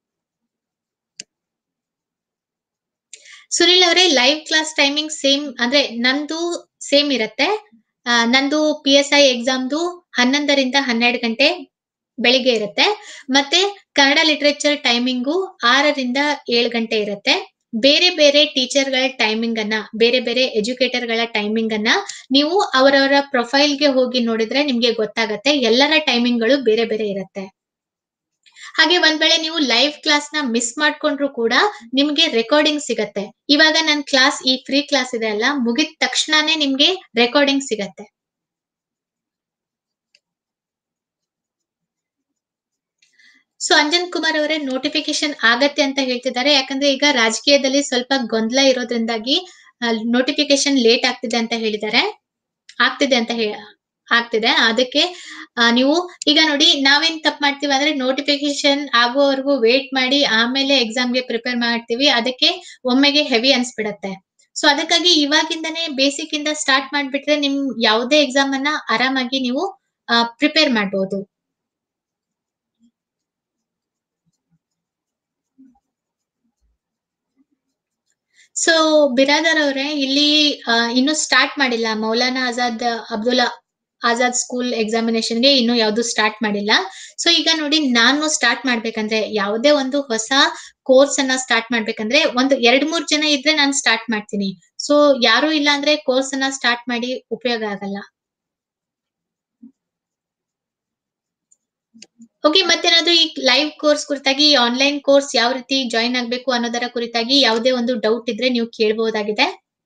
ಸುನಿಲ್ ಅವರೇ ಲೈವ್ ಕ್ಲಾಸ್ ಟೈಮಿಂಗ್ ಸೇಮ್ ಅಂದ್ರೆ ನಂದು ಸೇಮ್ ಇರತ್ತೆ ಆ, ನಂದು ಪಿ ಎಸ್ ಐ ಎಕ್ಸಾಮ್ದು ಹನ್ನೊಂದರಿಂದ ಹನ್ನೆರಡು ಗಂಟೆ ಬೆಳಿಗ್ಗೆ ಇರುತ್ತೆ ಮತ್ತೆ ಕನ್ನಡ ಲಿಟರೇಚರ್ ಟೈಮಿಂಗು ಆರರಿಂದ ಏಳು ಗಂಟೆ ಇರುತ್ತೆ ಬೇರೆ ಬೇರೆ ಟೀಚರ್ಗಳ ಟೈಮಿಂಗ್ ಅನ್ನ ಬೇರೆ ಬೇರೆ ಎಜುಕೇಟರ್ಗಳ ಟೈಮಿಂಗ್ ಅನ್ನ ನೀವು ಅವರವರ ಪ್ರೊಫೈಲ್ಗೆ ಹೋಗಿ ನೋಡಿದ್ರೆ ನಿಮ್ಗೆ ಗೊತ್ತಾಗತ್ತೆ ಎಲ್ಲರ ಟೈಮಿಂಗ್ಗಳು ಬೇರೆ ಬೇರೆ ಇರುತ್ತೆ ಹಾಗೆ ಒಂದ್ ವೇಳೆ ನೀವು ಲೈವ್ ಕ್ಲಾಸ್ ನ ಮಿಸ್ ಮಾಡ್ಕೊಂಡ್ರು ಕೂಡ ನಿಮ್ಗೆ ರೆಕಾರ್ಡಿಂಗ್ ಸಿಗತ್ತೆ ಇವಾಗ ನನ್ ಕ್ಲಾಸ್ ಈ ಫ್ರೀ ಕ್ಲಾಸ್ ಇದೆ ಅಲ್ಲ ಮುಗಿದ ತಕ್ಷಣನೇ ನಿಮ್ಗೆ ರೆಕಾರ್ಡಿಂಗ್ ಸಿಗತ್ತೆ ಸೊ ಅಂಜನ್ ಕುಮಾರ್ ಅವರೇ ನೋಟಿಫಿಕೇಶನ್ ಆಗತ್ತೆ ಅಂತ ಹೇಳ್ತಿದ್ದಾರೆ ಯಾಕಂದ್ರೆ ಈಗ ರಾಜಕೀಯದಲ್ಲಿ ಸ್ವಲ್ಪ ಗೊಂದಲ ಇರೋದ್ರಿಂದಾಗಿ ನೋಟಿಫಿಕೇಶನ್ ಲೇಟ್ ಆಗ್ತಿದೆ ಅಂತ ಹೇಳಿದ್ದಾರೆ ಆಗ್ತಿದೆ ಅಂತ ಹೇಳ ಆಗ್ತಿದೆ ಅದಕ್ಕೆ ಆ, ನೀವು ಈಗ ನೋಡಿ ನಾವೇನ್ ತಪ್ಪು ಮಾಡ್ತೀವಿ ಅಂದ್ರೆ ನೋಟಿಫಿಕೇಶನ್ ಆಗೋವರೆಗೂ ವೇಟ್ ಮಾಡಿ ಆಮೇಲೆ ಎಕ್ಸಾಮ್ಗೆ ಪ್ರಿಪೇರ್ ಮಾಡ್ತೀವಿ ಅದಕ್ಕೆ ಒಮ್ಮೆಗೆ ಹೆವಿ ಅನ್ಸ್ಬಿಡತ್ತೆ ಸೊ ಅದಕ್ಕಾಗಿ ಇವಾಗಿಂದನೇ ಬೇಸಿಕ್ ಇಂದ ಸ್ಟಾರ್ಟ್ ಮಾಡ್ಬಿಟ್ರೆ ನಿಮ್ ಯಾವುದೇ ಎಕ್ಸಾಮ್ ಅನ್ನ ಆರಾಮಾಗಿ ನೀವು ಪ್ರಿಪೇರ್ ಮಾಡ್ಬೋದು ಸೊ ಬಿರಾದರ್ ಅವರೇ ಇಲ್ಲಿ ಆ, ಇನ್ನು ಸ್ಟಾರ್ಟ್ ಮಾಡಿಲ್ಲ ಮೌಲಾನಾ ಆಜಾದ್ ಅಬ್ದುಲ್ಲಾ ಆಜಾದ್ ಸ್ಕೂಲ್ ಎಕ್ಸಾಮಿನೇಷನ್ಗೆ ಇನ್ನು ಯಾವ್ದು ಸ್ಟಾರ್ಟ್ ಮಾಡಿಲ್ಲ ಸೊ ಈಗ ನೋಡಿ ನಾನು ಸ್ಟಾರ್ಟ್ ಮಾಡ್ಬೇಕಂದ್ರೆ ಯಾವುದೇ ಒಂದು ಹೊಸ ಕೋರ್ಸ್ ಅನ್ನ ಸ್ಟಾರ್ಟ್ ಮಾಡ್ಬೇಕಂದ್ರೆ ಒಂದು ಎರಡ್ ಮೂರ್ ಜನ ಇದ್ರೆ ನಾನು ಸ್ಟಾರ್ಟ್ ಮಾಡ್ತೀನಿ ಸೊ ಯಾರು ಇಲ್ಲ ಅಂದ್ರೆ ಕೋರ್ಸ್ ಅನ್ನ ಸ್ಟಾರ್ಟ್ ಮಾಡಿ ಉಪಯೋಗ ಆಗಲ್ಲ ಓಕೆ ಮತ್ತೇನಾದ್ರೂ ಈ ಲೈವ್ ಕೋರ್ಸ್ ಕುರಿತಾಗಿ ಆನ್ಲೈನ್ ಕೋರ್ಸ್ ಯಾವ ರೀತಿ ಜಾಯಿನ್ ಆಗ್ಬೇಕು ಅನ್ನೋದರ ಕುರಿತಾಗಿ ಯಾವುದೇ ಒಂದು ಡೌಟ್ ಇದ್ರೆ ನೀವು ಕೇಳಬಹುದಾಗಿದೆ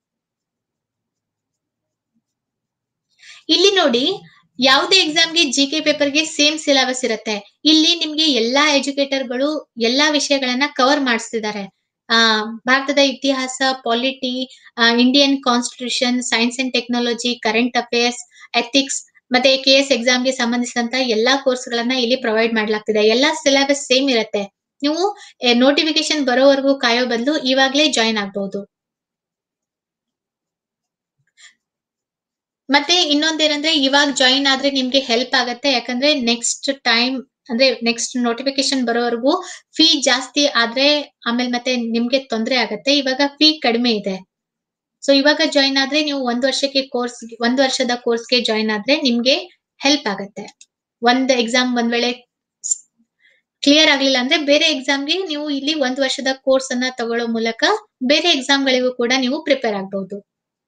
ಇಲ್ಲಿ ನೋಡಿ ಯಾವುದೇ ಎಕ್ಸಾಮ್ಗೆ ಜಿ ಕೆ ಪೇಪರ್ಗೆ ಸೇಮ್ ಸಿಲೆಬಸ್ ಇರುತ್ತೆ ಇಲ್ಲಿ ನಿಮ್ಗೆ ಎಲ್ಲಾ ಎಜುಕೇಟರ್ಗಳು ಎಲ್ಲಾ ವಿಷಯಗಳನ್ನ ಕವರ್ ಮಾಡಿಸ್ತಿದ್ದಾರೆ ಆ ಭಾರತದ ಇತಿಹಾಸ polity Indian constitution science and technology current affairs ethics ಮತ್ತೆ ಕೆ ಎಸ್ ಎಕ್ಸಾಮ್ಗೆ ಸಂಬಂಧಿಸಿದಂತ ಎಲ್ಲಾ ಕೋರ್ಸ್ಗಳನ್ನ ಇಲ್ಲಿ ಪ್ರೊವೈಡ್ ಮಾಡ್ಲಾಗ್ತಿದೆ ಎಲ್ಲಾ ಸಿಲೆಬಸ್ ಸೇಮ್ ಇರುತ್ತೆ ನೀವು ನೋಟಿಫಿಕೇಶನ್ ಬರೋವರೆಗೂ ಕಾಯೋ ಬದಲು ಇವಾಗ್ಲೇ ಜಾಯಿನ್ ಆಗ್ಬಹುದು ಮತ್ತೆ ಇನ್ನೊಂದೇನಂದ್ರೆ ಇವಾಗ ಜಾಯಿನ್ ಆದ್ರೆ ನಿಮ್ಗೆ ಹೆಲ್ಪ್ ಆಗತ್ತೆ ಯಾಕಂದ್ರೆ ನೆಕ್ಸ್ಟ್ ಟೈಮ್ ಅಂದ್ರೆ ನೆಕ್ಸ್ಟ್ ನೋಟಿಫಿಕೇಶನ್ ಬರೋವರೆಗೂ ಫೀ ಜಾಸ್ತಿ ಆದ್ರೆ ಆಮೇಲೆ ಮತ್ತೆ ನಿಮ್ಗೆ ತೊಂದರೆ ಆಗತ್ತೆ ಇವಾಗ ಫೀ ಕಡಿಮೆ ಇದೆ ಸೊ ಇವಾಗ ಜಾಯಿನ್ ಆದ್ರೆ ನೀವು ಒಂದ್ ವರ್ಷಕ್ಕೆ ಕೋರ್ಸ್ ಒಂದ್ ವರ್ಷದ ಕೋರ್ಸ್ಗೆ ಜಾಯಿನ್ ಆದ್ರೆ ನಿಮ್ಗೆ ಹೆಲ್ಪ್ ಆಗತ್ತೆ ಒಂದ್ ಎಕ್ಸಾಮ್ ಒಂದ್ ವೇಳೆ ಕ್ಲಿಯರ್ ಆಗ್ಲಿಲ್ಲ ಅಂದ್ರೆ ಬೇರೆ ಎಕ್ಸಾಮ್ಗೆ ನೀವು ಇಲ್ಲಿ ಒಂದ್ ವರ್ಷದ ಕೋರ್ಸ್ ಅನ್ನ ತಗೊಳ್ಳೋ ಮೂಲಕ ಬೇರೆ ಎಕ್ಸಾಮ್ಗಳಿಗೂ ಕೂಡ ನೀವು ಪ್ರಿಪೇರ್ ಆಗ್ಬಹುದು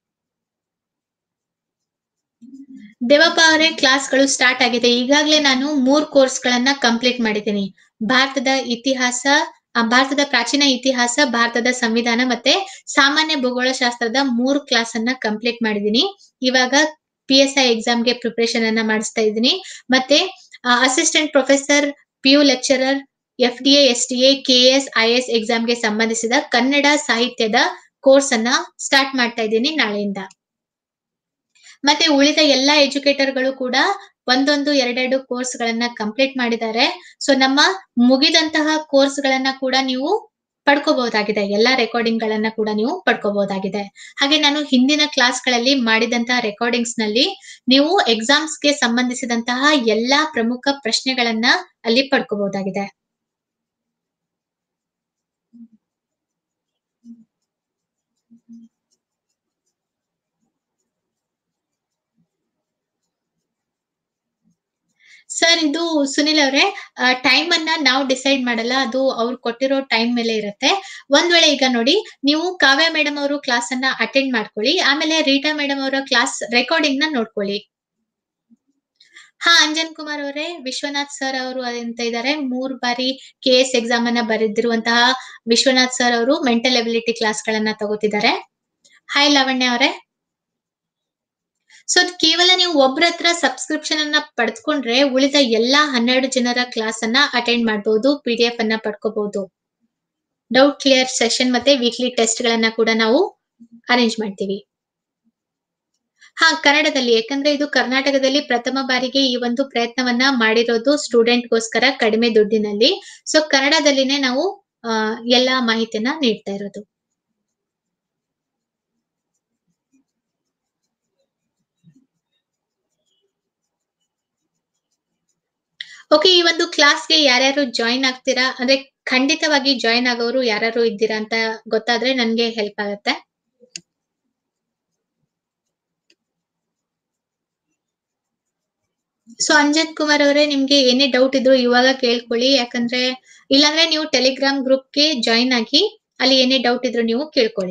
ದೇವಪ್ಪ ಅವರೇ ಕ್ಲಾಸ್ಗಳು ಸ್ಟಾರ್ಟ್ ಆಗಿದೆ ಈಗಾಗಲೇ ನಾನು ಮೂರ್ ಕೋರ್ಸ್ ಗಳನ್ನ ಕಂಪ್ಲೀಟ್ ಮಾಡಿದ್ದೀನಿ ಭಾರತದ ಇತಿಹಾಸ ಆ, ಭಾರತದ ಪ್ರಾಚೀನ ಇತಿಹಾಸ ಭಾರತದ ಸಂವಿಧಾನ ಮತ್ತೆ ಸಾಮಾನ್ಯ ಭೂಗೋಳಶಾಸ್ತ್ರದ ಮೂರು ಕ್ಲಾಸ್ ಅನ್ನ ಕಂಪ್ಲೀಟ್ ಮಾಡಿದ್ದೀನಿ ಇವಾಗ ಪಿ ಎಸ್ ಐ ಎಕ್ಸಾಮ್ಗೆ ಪ್ರಿಪರೇಷನ್ ಅನ್ನ ಮಾಡಿಸ್ತಾ ಇದ್ದೀನಿ ಮತ್ತೆ assistant professor P U lecturer F D S T A K S I S ಎಕ್ಸಾಮ್ಗೆ ಸಂಬಂಧಿಸಿದ ಕನ್ನಡ ಸಾಹಿತ್ಯದ ಕೋರ್ಸ್ ಅನ್ನ ಸ್ಟಾರ್ಟ್ ಮಾಡ್ತಾ ಇದ್ದೀನಿ ನಾಳೆಯಿಂದ ಮತ್ತೆ ಉಳಿದ ಎಲ್ಲಾ ಎಜುಕೇಟರ್ಗಳು ಕೂಡ ಒಂದೊಂದು ಎರಡೆರಡು ಕೋರ್ಸ್ ಗಳನ್ನ ಕಂಪ್ಲೀಟ್ ಮಾಡಿದ್ದಾರೆ ಸೊ ನಮ್ಮ ಮುಗಿದಂತಹ ಕೋರ್ಸ್ ಗಳನ್ನ ಕೂಡ ನೀವು ಪಡ್ಕೋಬಹುದಾಗಿದೆ ಎಲ್ಲಾ ರೆಕಾರ್ಡಿಂಗ್ ಗಳನ್ನ ಕೂಡ ನೀವು ಪಡ್ಕೋಬಹುದಾಗಿದೆ ಹಾಗೆ ನಾನು ಹಿಂದಿನ ಕ್ಲಾಸ್ ಗಳಲ್ಲಿ ಮಾಡಿದಂತಹ ರೆಕಾರ್ಡಿಂಗ್ಸ್ ನಲ್ಲಿ ನೀವು ಎಕ್ಸಾಮ್ಸ್ ಗೆ ಸಂಬಂಧಿಸಿದಂತಹ ಎಲ್ಲಾ ಪ್ರಮುಖ ಪ್ರಶ್ನೆಗಳನ್ನ ಅಲ್ಲಿ ಪಡ್ಕೋಬಹುದಾಗಿದೆ ಸರ್ ಇದು ಸುನಿಲ್ ಅವರೇ ಟೈಮ್ ಅನ್ನ ನಾವು ಡಿಸೈಡ್ ಮಾಡಲ್ಲ ಅದು ಅವ್ರು ಕೊಟ್ಟಿರೋ ಟೈಮ್ ಮೇಲೆ ಇರುತ್ತೆ ಒಂದ್ ವೇಳೆ ಈಗ ನೋಡಿ ನೀವು ಕಾವ್ಯ ಮೇಡಮ್ ಅವರು ಕ್ಲಾಸ್ ಅನ್ನ ಅಟೆಂಡ್ ಮಾಡ್ಕೊಳ್ಳಿ ಆಮೇಲೆ ರೀಟಾ ಮೇಡಮ್ ಅವರ ಕ್ಲಾಸ್ ರೆಕಾರ್ಡಿಂಗ್ ನ ನೋಡ್ಕೊಳ್ಳಿ ಹಾ ಅಂಜನ್ ಕುಮಾರ್ ಅವರೇ ವಿಶ್ವನಾಥ್ ಸರ್ ಅವರು ಅಂತ ಇದ್ದಾರೆ ಮೂರ್ ಬಾರಿ ಕೆ ಎಸ್ ಎಕ್ಸಾಮ್ ಅನ್ನ ಬರೆದಿರುವಂತಹ ವಿಶ್ವನಾಥ್ ಸರ್ ಅವರು ಮೆಂಟಲ್ ಎಬಿಲಿಟಿ ಕ್ಲಾಸ್ ಗಳನ್ನ ತಗೋತಿದ್ದಾರೆ ಹಾಯ್ ಲಾವಣ್ಯ ಅವರೇ ಸೊ ಕೇವಲ ನೀವು ಒಬ್ರ ಹತ್ರ ಸಬ್ಸ್ಕ್ರಿಪ್ಷನ್ ಅನ್ನ ಪಡೆದುಕೊಂಡ್ರೆ ಉಳಿದ ಎಲ್ಲಾ ಹನ್ನೆರಡು ಜನರ ಕ್ಲಾಸ್ ಅನ್ನ ಅಟೆಂಡ್ ಮಾಡಬಹುದು ಪಿ ಡಿ ಎಫ್ ಅನ್ನ ಪಡ್ಕೋಬಹುದು ಡೌಟ್ ಕ್ಲಿಯರ್ ಸೆಷನ್ ಮತ್ತೆ ವೀಕ್ಲಿ ಟೆಸ್ಟ್ ಗಳನ್ನ ಕೂಡ ನಾವು ಅರೇಂಜ್ ಮಾಡ್ತೀವಿ ಹಾ ಕನ್ನಡದಲ್ಲಿ ಯಾಕಂದ್ರೆ ಇದು ಕರ್ನಾಟಕದಲ್ಲಿ ಪ್ರಥಮ ಬಾರಿಗೆ ಈ ಒಂದು ಪ್ರಯತ್ನವನ್ನ ಮಾಡಿರೋದು ಸ್ಟೂಡೆಂಟ್ಗೋಸ್ಕರ ಕಡಿಮೆ ದುಡ್ಡಿನಲ್ಲಿ ಸೊ ಕನ್ನಡದಲ್ಲಿನೇ ನಾವು ಆ, ಎಲ್ಲಾ ಮಾಹಿತಿಯನ್ನ ನೀಡ್ತಾ ಇರೋದು ಓಕೆ ಈ ಒಂದು ಕ್ಲಾಸ್ಗೆ ಯಾರ್ಯಾರು ಜಾಯಿನ್ ಆಗ್ತೀರಾ ಅಂದ್ರೆ ಖಂಡಿತವಾಗಿ ಜಾಯಿನ್ ಆಗೋರು ಯಾರ್ಯಾರು ಇದ್ದೀರಾ ಅಂತ ಗೊತ್ತಾದ್ರೆ ನನ್ಗೆ ಹೆಲ್ಪ್ ಆಗುತ್ತೆ ಸೊ ಅಂಜನ್ ಕುಮಾರ್ ಅವರೇ ನಿಮ್ಗೆ ಏನೇ ಡೌಟ್ ಇದ್ರು ಇವಾಗ ಕೇಳ್ಕೊಳ್ಳಿ ಯಾಕಂದ್ರೆ ಇಲ್ಲಾಂದ್ರೆ ನೀವು ಟೆಲಿಗ್ರಾಮ್ ಗ್ರೂಪ್ಗೆ ಜಾಯಿನ್ ಆಗಿ ಅಲ್ಲಿ ಏನೇ ಡೌಟ್ ಇದ್ರು ನೀವು ಕೇಳ್ಕೊಳ್ಳಿ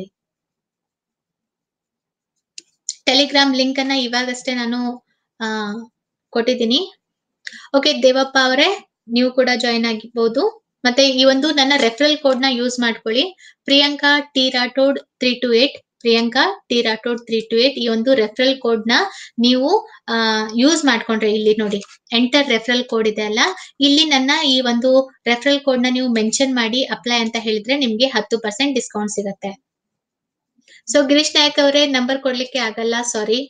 ಟೆಲಿಗ್ರಾಮ್ ಲಿಂಕ್ ಅನ್ನ ಇವಾಗಷ್ಟೇ ನಾನು ಆ, ಕೊಟ್ಟಿದ್ದೀನಿ ಓಕೆ ದೇವಪ್ಪ ಅವರೇ ನೀವು ಕೂಡ ಜಾಯಿನ್ ಆಗಿರ್ಬೋದು ಮತ್ತೆ ಈ ಒಂದು ನನ್ನ ರೆಫರಲ್ ಕೋಡ್ ನ ಯೂಸ್ ಮಾಡ್ಕೊಳ್ಳಿ Priyanka T Rathod three two eight Priyanka T Rathod three two eight ಈ ಒಂದು ರೆಫರಲ್ ಕೋಡ್ ನ ನೀವು ಯೂಸ್ ಮಾಡ್ಕೊಂಡ್ರೆ ಇಲ್ಲಿ ನೋಡಿ ಎಂಟರ್ ರೆಫರಲ್ ಕೋಡ್ ಇದೆ ಅಲ್ಲ ಇಲ್ಲಿ ನನ್ನ ಈ ಒಂದು ರೆಫರಲ್ ಕೋಡ್ ನ ನೀವು ಮೆನ್ಷನ್ ಮಾಡಿ ಅಪ್ಲೈ ಅಂತ ಹೇಳಿದ್ರೆ ನಿಮ್ಗೆ ಹತ್ತು ಪರ್ಸೆಂಟ್ ಡಿಸ್ಕೌಂಟ್ ಸಿಗುತ್ತೆ ಸೊ ಗಿರೀಶ್ ನಾಯಕ್ ಅವರೇ ನಂಬರ್ ಕೊಡ್ಲಿಕ್ಕೆ ಆಗಲ್ಲ ಸಾರಿ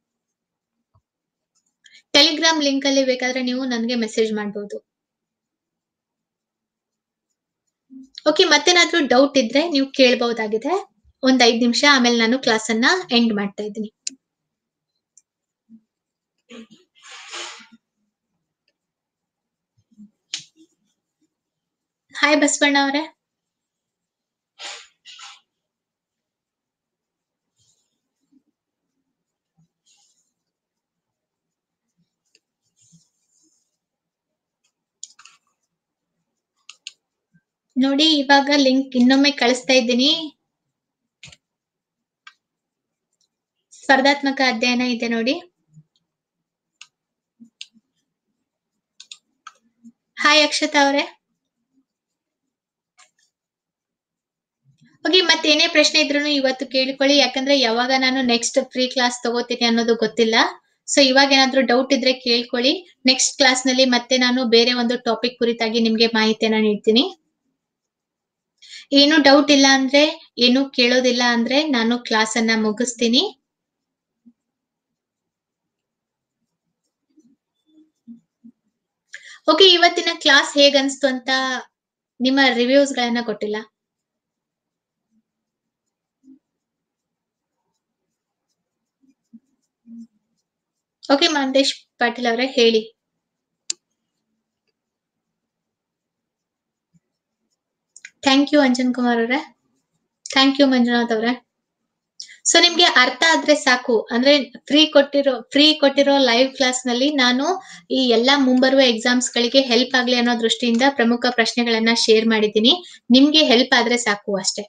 ಟೆಲಿಗ್ರಾಮ್ ಲಿಂಕ್ ಅಲ್ಲಿ ಬೇಕಾದ್ರೆ ನೀವು ನನಗೆ ಮೆಸೇಜ್ ಮಾಡಬಹುದು ಓಕೆ ಮತ್ತೇನಾದ್ರೂ ಡೌಟ್ ಇದ್ರೆ ನೀವು ಕೇಳಬಹುದಾಗಿದೆ ಒಂದ್ ಐದ್ ನಿಮಿಷ ಆಮೇಲೆ ನಾನು ಕ್ಲಾಸ್ ಅನ್ನ ಎಂಡ್ ಮಾಡ್ತಾ ಇದ್ದೀನಿ ಹಾಯ್ ಬಸವಣ್ಣ ಅವರೇ ನೋಡಿ ಇವಾಗ ಲಿಂಕ್ ಇನ್ನೊಮ್ಮೆ ಕಳಿಸ್ತಾ ಇದ್ದೀನಿ ಸ್ಪರ್ಧಾತ್ಮಕ ಅಧ್ಯಯನ ಇದೆ ನೋಡಿ ಹಾಯ್ ಅಕ್ಷತಾ ಅವರೇ ಓಕೆ ಮತ್ತೇನೇ ಪ್ರಶ್ನೆ ಇದ್ರು ಇವತ್ತು ಕೇಳಿಕೊಳ್ಳಿ ಯಾಕಂದ್ರೆ ಯಾವಾಗ ನಾನು ನೆಕ್ಸ್ಟ್ ಫ್ರೀ ಕ್ಲಾಸ್ ತಗೋತೀನಿ ಅನ್ನೋದು ಗೊತ್ತಿಲ್ಲ ಸೊ ಇವಾಗ ಏನಾದ್ರೂ ಡೌಟ್ ಇದ್ರೆ ಕೇಳ್ಕೊಳ್ಳಿ ನೆಕ್ಸ್ಟ್ ಕ್ಲಾಸ್ ನಲ್ಲಿ ಮತ್ತೆ ನಾನು ಬೇರೆ ಒಂದು ಟಾಪಿಕ್ ಕುರಿತಾಗಿ ನಿಮ್ಗೆ ಮಾಹಿತಿಯನ್ನ ನೀಡ್ತೀನಿ ಏನು ಡೌಟ್ ಇಲ್ಲ ಅಂದ್ರೆ ಏನು ಕೇಳೋದಿಲ್ಲ ಅಂದ್ರೆ ನಾನು ಕ್ಲಾಸ್ ಅನ್ನ ಮುಗಿಸ್ತೀನಿ ಓಕೆ ಇವತ್ತಿನ ಕ್ಲಾಸ್ ಹೇಗ್ ಅನ್ಸ್ತು ಅಂತ ನಿಮ್ಮ ರಿವ್ಯೂಸ್ ಗಳನ್ನ ಕೊಟ್ಟಿಲ್ಲ ಓಕೆ ಮಾಂತೇಶ್ ಪಾಟೀಲ್ ಅವರೇ ಹೇಳಿ ಥ್ಯಾಂಕ್ ಯು ಅಂಜನ್ ಕುಮಾರ್ ಅವರೇ ಥ್ಯಾಂಕ್ ಯು ಮಂಜುನಾಥ್ ಅವರೇ ಸೊ ನಿಮ್ಗೆ ಅರ್ಥ ಆದ್ರೆ ಸಾಕು ಅಂದ್ರೆ ಫ್ರೀ ಕೊಟ್ಟಿರೋ ಫ್ರೀ ಕೊಟ್ಟಿರೋ ಲೈವ್ ಕ್ಲಾಸ್ ನಲ್ಲಿ ನಾನು ಈ ಎಲ್ಲಾ ಮುಂಬರುವ ಎಕ್ಸಾಮ್ಸ್ ಗಳಿಗೆ ಹೆಲ್ಪ್ ಆಗ್ಲಿ ಅನ್ನೋ ದೃಷ್ಟಿಯಿಂದ ಪ್ರಮುಖ ಪ್ರಶ್ನೆಗಳನ್ನ ಶೇರ್ ಮಾಡಿದ್ದೀನಿ ನಿಮ್ಗೆ ಹೆಲ್ಪ್ ಆದ್ರೆ ಸಾಕು ಅಷ್ಟೇ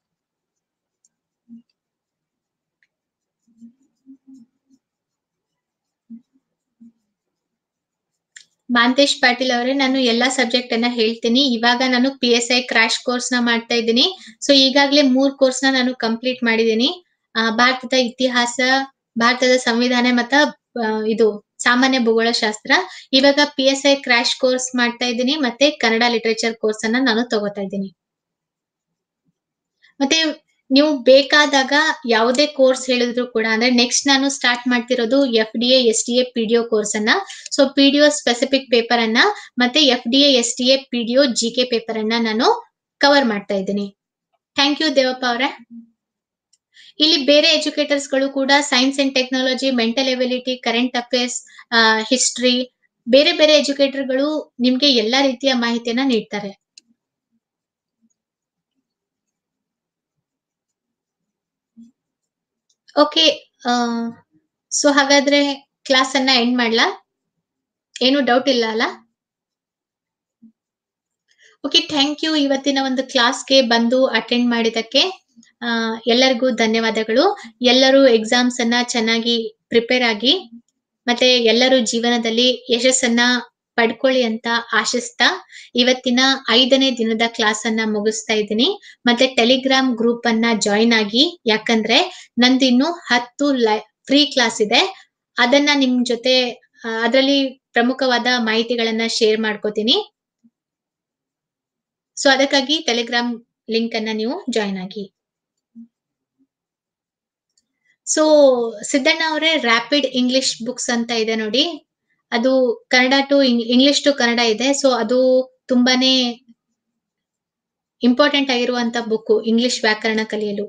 ಮಾಂತೇಶ್ ಪಾಟೀಲ್ ಅವರೇ ನಾನು ಎಲ್ಲಾ ಸಬ್ಜೆಕ್ಟ್ ಅನ್ನ ಹೇಳ್ತೀನಿ ಇವಾಗ ನಾನು P S I crash course ನ ಮಾಡ್ತಾ ಇದ್ದೀನಿ ಸೊ ಈಗಾಗಲೇ ಮೂರ್ ಕೋರ್ಸ್ ನ ನಾನು ಕಂಪ್ಲೀಟ್ ಮಾಡಿದ್ದೀನಿ ಆ, ಭಾರತದ ಇತಿಹಾಸ ಭಾರತದ ಸಂವಿಧಾನ ಮತ್ತ ಆ, ಇದು ಸಾಮಾನ್ಯ ಭೂಗೋಳಶಾಸ್ತ್ರ ಇವಾಗ P S I crash course ಮಾಡ್ತಾ ಇದ್ದೀನಿ ಮತ್ತೆ ಕನ್ನಡ ಲಿಟರೇಚರ್ ಕೋರ್ಸ್ ಅನ್ನ ನಾನು ತಗೋತಾ ಇದ್ದೀನಿ ಮತ್ತೆ ನೀವು ಬೇಕಾದಾಗ ಯಾವುದೇ ಕೋರ್ಸ್ ಹೇಳಿದ್ರು ಕೂಡ ಅಂದ್ರೆ ನೆಕ್ಸ್ಟ್ ನಾನು ಸ್ಟಾರ್ಟ್ ಮಾಡ್ತಿರೋದು F D S D A P D O course ಅನ್ನ so P D O specific paper ಅನ್ನ ಮತ್ತೆ F D S T A P D O G K paper ಅನ್ನ ನಾನು ಕವರ್ ಮಾಡ್ತಾ ಇದ್ದೀನಿ ಥ್ಯಾಂಕ್ ಯು ದೇವಪ್ಪ ಅವರೇ ಇಲ್ಲಿ ಬೇರೆ ಎಜುಕೇಟರ್ಸ್ ಗಳು ಕೂಡ science and technology mental ability current affairs history ಬೇರೆ ಬೇರೆ ಎಜುಕೇಟರ್ ಗಳು ನಿಮ್ಗೆ ಎಲ್ಲಾ ರೀತಿಯ ಮಾಹಿತಿಯನ್ನ ನೀಡ್ತಾರೆ ಓಕೆ ಸೊ ಹಾಗಾದ್ರೆ ಕ್ಲಾಸ್ ಅನ್ನ ಎಂಡ್ ಮಾಡ್ಲಾ ಏನು ಡೌಟ್ ಇಲ್ಲ ಅಲ್ಲ ಓಕೆ ಥ್ಯಾಂಕ್ ಯು ಇವತ್ತಿನ ಒಂದು ಕ್ಲಾಸ್ಗೆ ಬಂದು ಅಟೆಂಡ್ ಮಾಡಿದಕ್ಕೆ ಆ, ಎಲ್ಲರಿಗೂ ಧನ್ಯವಾದಗಳು ಎಲ್ಲರೂ ಎಕ್ಸಾಮ್ಸ್ ಅನ್ನ ಚೆನ್ನಾಗಿ ಪ್ರಿಪೇರ್ ಆಗಿ ಮತ್ತೆ ಎಲ್ಲರೂ ಜೀವನದಲ್ಲಿ ಯಶಸ್ಸನ್ನ ಪಡ್ಕೊಳ್ಳಿ ಅಂತ ಆಶಿಸ್ತಾ ಇವತ್ತಿನ ಐದನೇ ದಿನದ ಕ್ಲಾಸ್ ಅನ್ನ ಮುಗಿಸ್ತಾ ಇದ್ದೀನಿ ಮತ್ತೆ ಟೆಲಿಗ್ರಾಮ್ ಗ್ರೂಪ್ ಅನ್ನ ಜಾಯಿನ್ ಆಗಿ ಯಾಕಂದ್ರೆ ನಂದು ಇನ್ನು ಹತ್ತು ಫ್ರೀ ಕ್ಲಾಸ್ ಇದೆ ಅದನ್ನ ನಿಮ್ ಜೊತೆ ಅದರಲ್ಲಿ ಪ್ರಮುಖವಾದ ಮಾಹಿತಿಗಳನ್ನ ಶೇರ್ ಮಾಡ್ಕೋತೀನಿ ಸೊ ಅದಕ್ಕಾಗಿ ಟೆಲಿಗ್ರಾಮ್ ಲಿಂಕ್ ಅನ್ನ ನೀವು ಜಾಯಿನ್ ಆಗಿ ಸೊ ಸಿದ್ದಣ್ಣ ಅವರೇ ರ್ಯಾಪಿಡ್ ಇಂಗ್ಲಿಷ್ ಬುಕ್ಸ್ ಅಂತ ಇದೆ ನೋಡಿ ಅದು Kannada to English to Kannada ಇದೆ ಸೊ ಅದು ತುಂಬಾನೇ ಇಂಪಾರ್ಟೆಂಟ್ ಆಗಿರುವಂತ ಬುಕ್ ಇಂಗ್ಲಿಷ್ ವ್ಯಾಕರಣ ಕಲಿಯಲು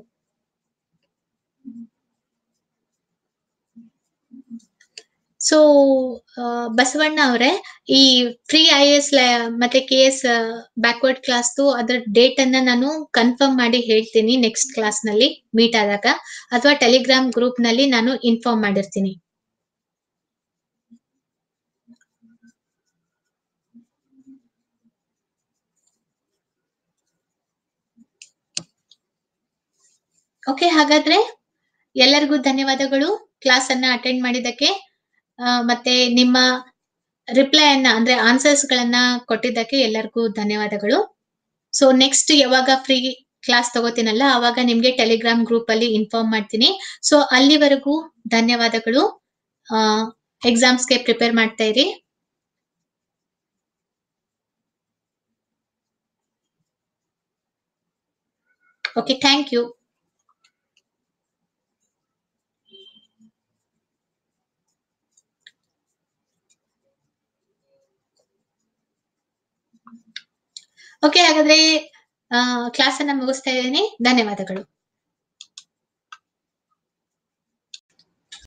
ಸೊ ಬಸವಣ್ಣ ಅವರೇ ಈ ಫ್ರೀ ಐ ಎಸ್ ಮತ್ತೆ ಕೆ ಎಸ್ ಬ್ಯಾಕ್ವರ್ಡ್ ಕ್ಲಾಸ್ ಅದರ ಡೇಟ್ ಅನ್ನ ನಾನು ಕನ್ಫರ್ಮ್ ಮಾಡಿ ಹೇಳ್ತೀನಿ ನೆಕ್ಸ್ಟ್ ಕ್ಲಾಸ್ ನಲ್ಲಿ ಮೀಟ್ ಆದಾಗ ಅಥವಾ ಟೆಲಿಗ್ರಾಮ್ ಗ್ರೂಪ್ ನಲ್ಲಿ ನಾನು ಇನ್ಫಾರ್ಮ್ ಮಾಡಿರ್ತೀನಿ ಓಕೆ ಹಾಗಾದ್ರೆ ಎಲ್ಲರಿಗೂ ಧನ್ಯವಾದಗಳು ಕ್ಲಾಸ್ ಅನ್ನ ಅಟೆಂಡ್ ಮಾಡಿದ್ದಕ್ಕೆ ಮತ್ತೆ ನಿಮ್ಮ ರಿಪ್ಲೈ ಅನ್ನ ಅಂದ್ರೆ ಆನ್ಸರ್ಸ್ ಗಳನ್ನ ಕೊಟ್ಟಿದ್ದಕ್ಕೆ ಎಲ್ಲರಿಗೂ ಧನ್ಯವಾದಗಳು ಸೊ ನೆಕ್ಸ್ಟ್ ಯಾವಾಗ ಫ್ರೀ ಕ್ಲಾಸ್ ತಗೋತೀನಲ್ಲ ಅವಾಗ ನಿಮ್ಗೆ ಟೆಲಿಗ್ರಾಮ್ ಗ್ರೂಪ್ ಅಲ್ಲಿ ಇನ್ಫಾರ್ಮ್ ಮಾಡ್ತೀನಿ ಸೊ ಅಲ್ಲಿವರೆಗೂ ಧನ್ಯವಾದಗಳು ಎಕ್ಸಾಮ್ಸ್ಗೆ ಪ್ರಿಪೇರ್ ಮಾಡ್ತಾ ಇರಿ ಓಕೆ ಥ್ಯಾಂಕ್ ಯು ಓಕೆ ಹಾಗಾದ್ರೆ ಕ್ಲಾಸ್ ಅನ್ನ ಮುಗಿಸ್ತಾ ಇದ್ದೀನಿ ಧನ್ಯವಾದಗಳು